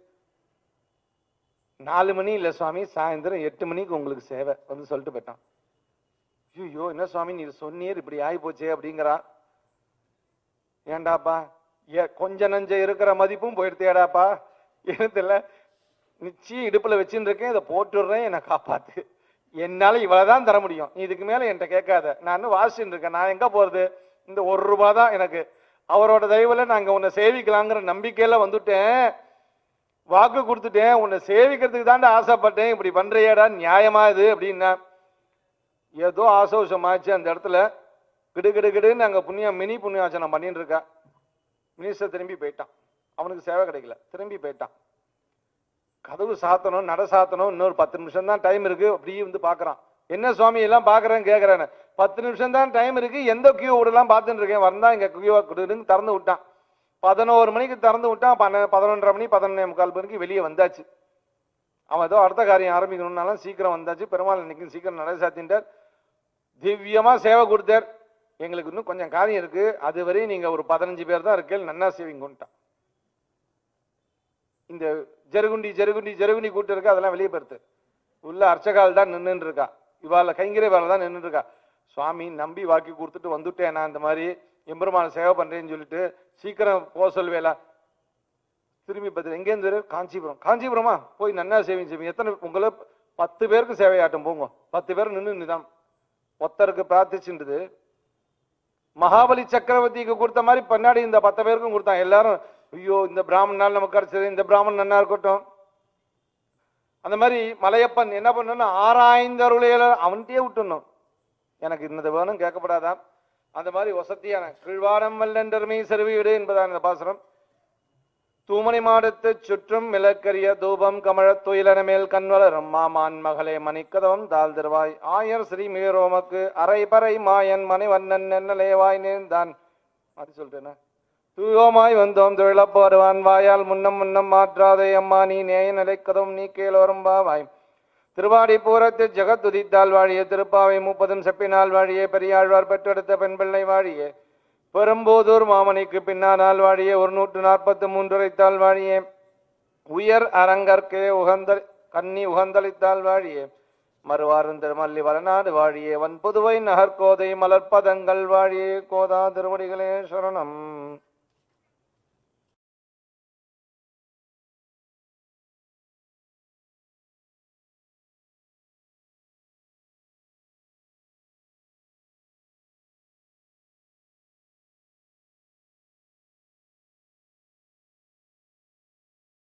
நாலு மணி இல்லை சுவாமி சாயந்தரம் எட்டு மணிக்கு உங்களுக்கு சேவை வந்து சொல்லிட்டு போயிட்டான் ஐயோ என்ன சுவாமி நீ சொன்னீர் இப்படி ஆகி போச்சே அப்படிங்கிறா ஏண்டாப்பா ஏ கொஞ்ச நஞ்ச இருக்கிற மதிப்பும் போயிடுத்தேடாப்பா எனத்துல நிச்சயம் இடுப்புல வச்சுட்டு இருக்கேன் இதை போட்டுடுறேன் என்னை காப்பாத்து என்னால இவ்வளவுதான் தர முடியும் நீ இதுக்கு மேல என்கிட்ட கேட்காத நான் இன்னும் வாசிச்சுட்டு இருக்கேன் நான் எங்க போறது இந்த ஒரு ரூபா தான் எனக்கு அவரோட தயவுல நாங்க உன்னை சேவிக்கலாங்கிற நம்பிக்கையில வந்துட்டேன் வாக்கு கொடுத்துட்டேன் உன்னை சேவிக்கிறதுக்கு தாண்டா ஆசைப்பட்டேன் இப்படி பண்றியேடா நியாயமா இது அப்படின்னா ஏதோ ஆசோஷமாச்சு அந்த இடத்துல கிடு கிடு கிடுன்னு அங்க புண்ணியம் மினி புண்ணியாச்சனம் பண்ணிட்டு இருக்கா மினிஸ்டர் திரும்பி போயிட்டான் அவனுக்கு சேவை கிடைக்கல திரும்பி போயிட்டான் கதவு சாத்தணும் நட சாத்தணும் இன்னொரு பத்து நிமிஷம் தான் டைம் இருக்கு அப்படியே வந்து பாக்குறான் என்ன சுவாமி எல்லாம் பாக்குறேன் கேக்குறேன்னு பத்து நிமிஷம் தான் டைம் இருக்கு எந்த கியூ விடலாம் பார்த்துட்டு இருக்கேன் வந்தா இங்க கியூவா கொடுன்னு திறந்து விட்டான் பதினோரு மணிக்கு திறந்து விட்டான் பன்ன பதினொன்றரை மணி பதினொன்னே முக்கால் மணிக்கு வெளியே வந்தாச்சு அவன் ஏதோ அடுத்த காரியம் ஆரம்பிக்கணும்னாலும் சீக்கிரம் வந்தாச்சு பெருமாள் இன்னைக்கு சீக்கிரம் நடை சாத்தின்றார் திவ்யமா சேவை கொடுத்தார் எங்களுக்கு இன்னும் கொஞ்சம் காரியம் இருக்கு அது வரையும் நீங்க ஒரு பதினஞ்சு பேர் தான் இருக்கேன் நன்னா சேவிங்கன்ட்டான் இந்த ஜெருகுண்டி ஜெருகுண்டி ஜெருகுண்டி கூட்டு இருக்கு அதெல்லாம் வெளியே போயிருது உள்ள அர்ச்சகால் தான் நின்னுட்டு இருக்கா இவாள கைங்கரை வேலை தான் நின்னுட்டு இருக்கா சுவாமி நம்பி வாக்கி கொடுத்துட்டு வந்துட்டேன் நான் இந்த மாதிரி எம்பெருமான சேவை பண்றேன்னு சொல்லிட்டு சீக்கிரம் போக சொல்வேலா திரும்பி பார்த்து எங்கேருந்து வரு? காஞ்சிபுரம் காஞ்சிபுரமா போய் நன்னா சேவிங்க செய்வீங்க எத்தனை உங்களை பத்து பேருக்கு சேவையாட்டம் போங்க பத்து பேர் நின்று நிதாம் ஒத்தருக்கு பிரார்த்திச்சுன்றது மகாபலி சக்கரவர்த்திக்கு கொடுத்த மாதிரி பின்னாடி இந்த பத்து பேருக்கும் கொடுத்தான் எல்லாரும் ஐயோ இந்த பிராமணனால் நமக்கு கிடைச்சது இந்த பிராமணன் நன்னா இருக்கட்டும் அந்த மாதிரி மலையப்பன் என்ன பண்ணணும் ஆராய்ந்த அருளையில அவன்கிட்டயே விட்டுணும் எனக்கு இன்னது வேணும் கேட்கப்படாதான் அந்த மாதிரி வசதியான கீழ்வாரம் வல்லண்டருமை செருவிடு என்பதான் இந்த பாசுரம் தூமணி மாடத்து சுற்றும் மிளக்கரிய தூபம் கமழத் துயிலன மேல் கண்வளரும் மாமான் மகளே மணிக்கதவம் தாழ் திருவாய் ஆயர் ஸ்ரீ மீரோமக்கு அரை பறை மாயன் மணிவண்ணன் என்னலேவாய் நேர்ந்தான் அது சொல்லிட்டேனா தூயோமாய் வந்தோம் தொழிலப்போருவான் வாயால் முன்னம் முன்னம் மாற்றாதே அம்மா நீ நேய நிலைக்கதும் நீ கேளோரும் பாவாய் திருவாடி பூரத்து ஜெகத் உதித்தால் வாழிய திருப்பாவை முப்பதும் செப்பினால் வாழிய பெரியாழ்வார் பெற்றெடுத்த பெண் பிள்ளை வாழிய பெரும்போதூர் மாமணிக்கு பின்னானால் வாழிய ஒரு நூற்று நாற்பத்து மூன்றுரைத்தால் வாழிய உயர் அரங்கற்கே உகந்த கன்னி உகந்தளித்தால் வாழிய மறுவாரும் திருமல்லி வளநாடு வாழியே வன்புதுவை நகர்கோதை மலர்ப்பதங்கள் வாழியே கோதா திருவடிகளே சரணம்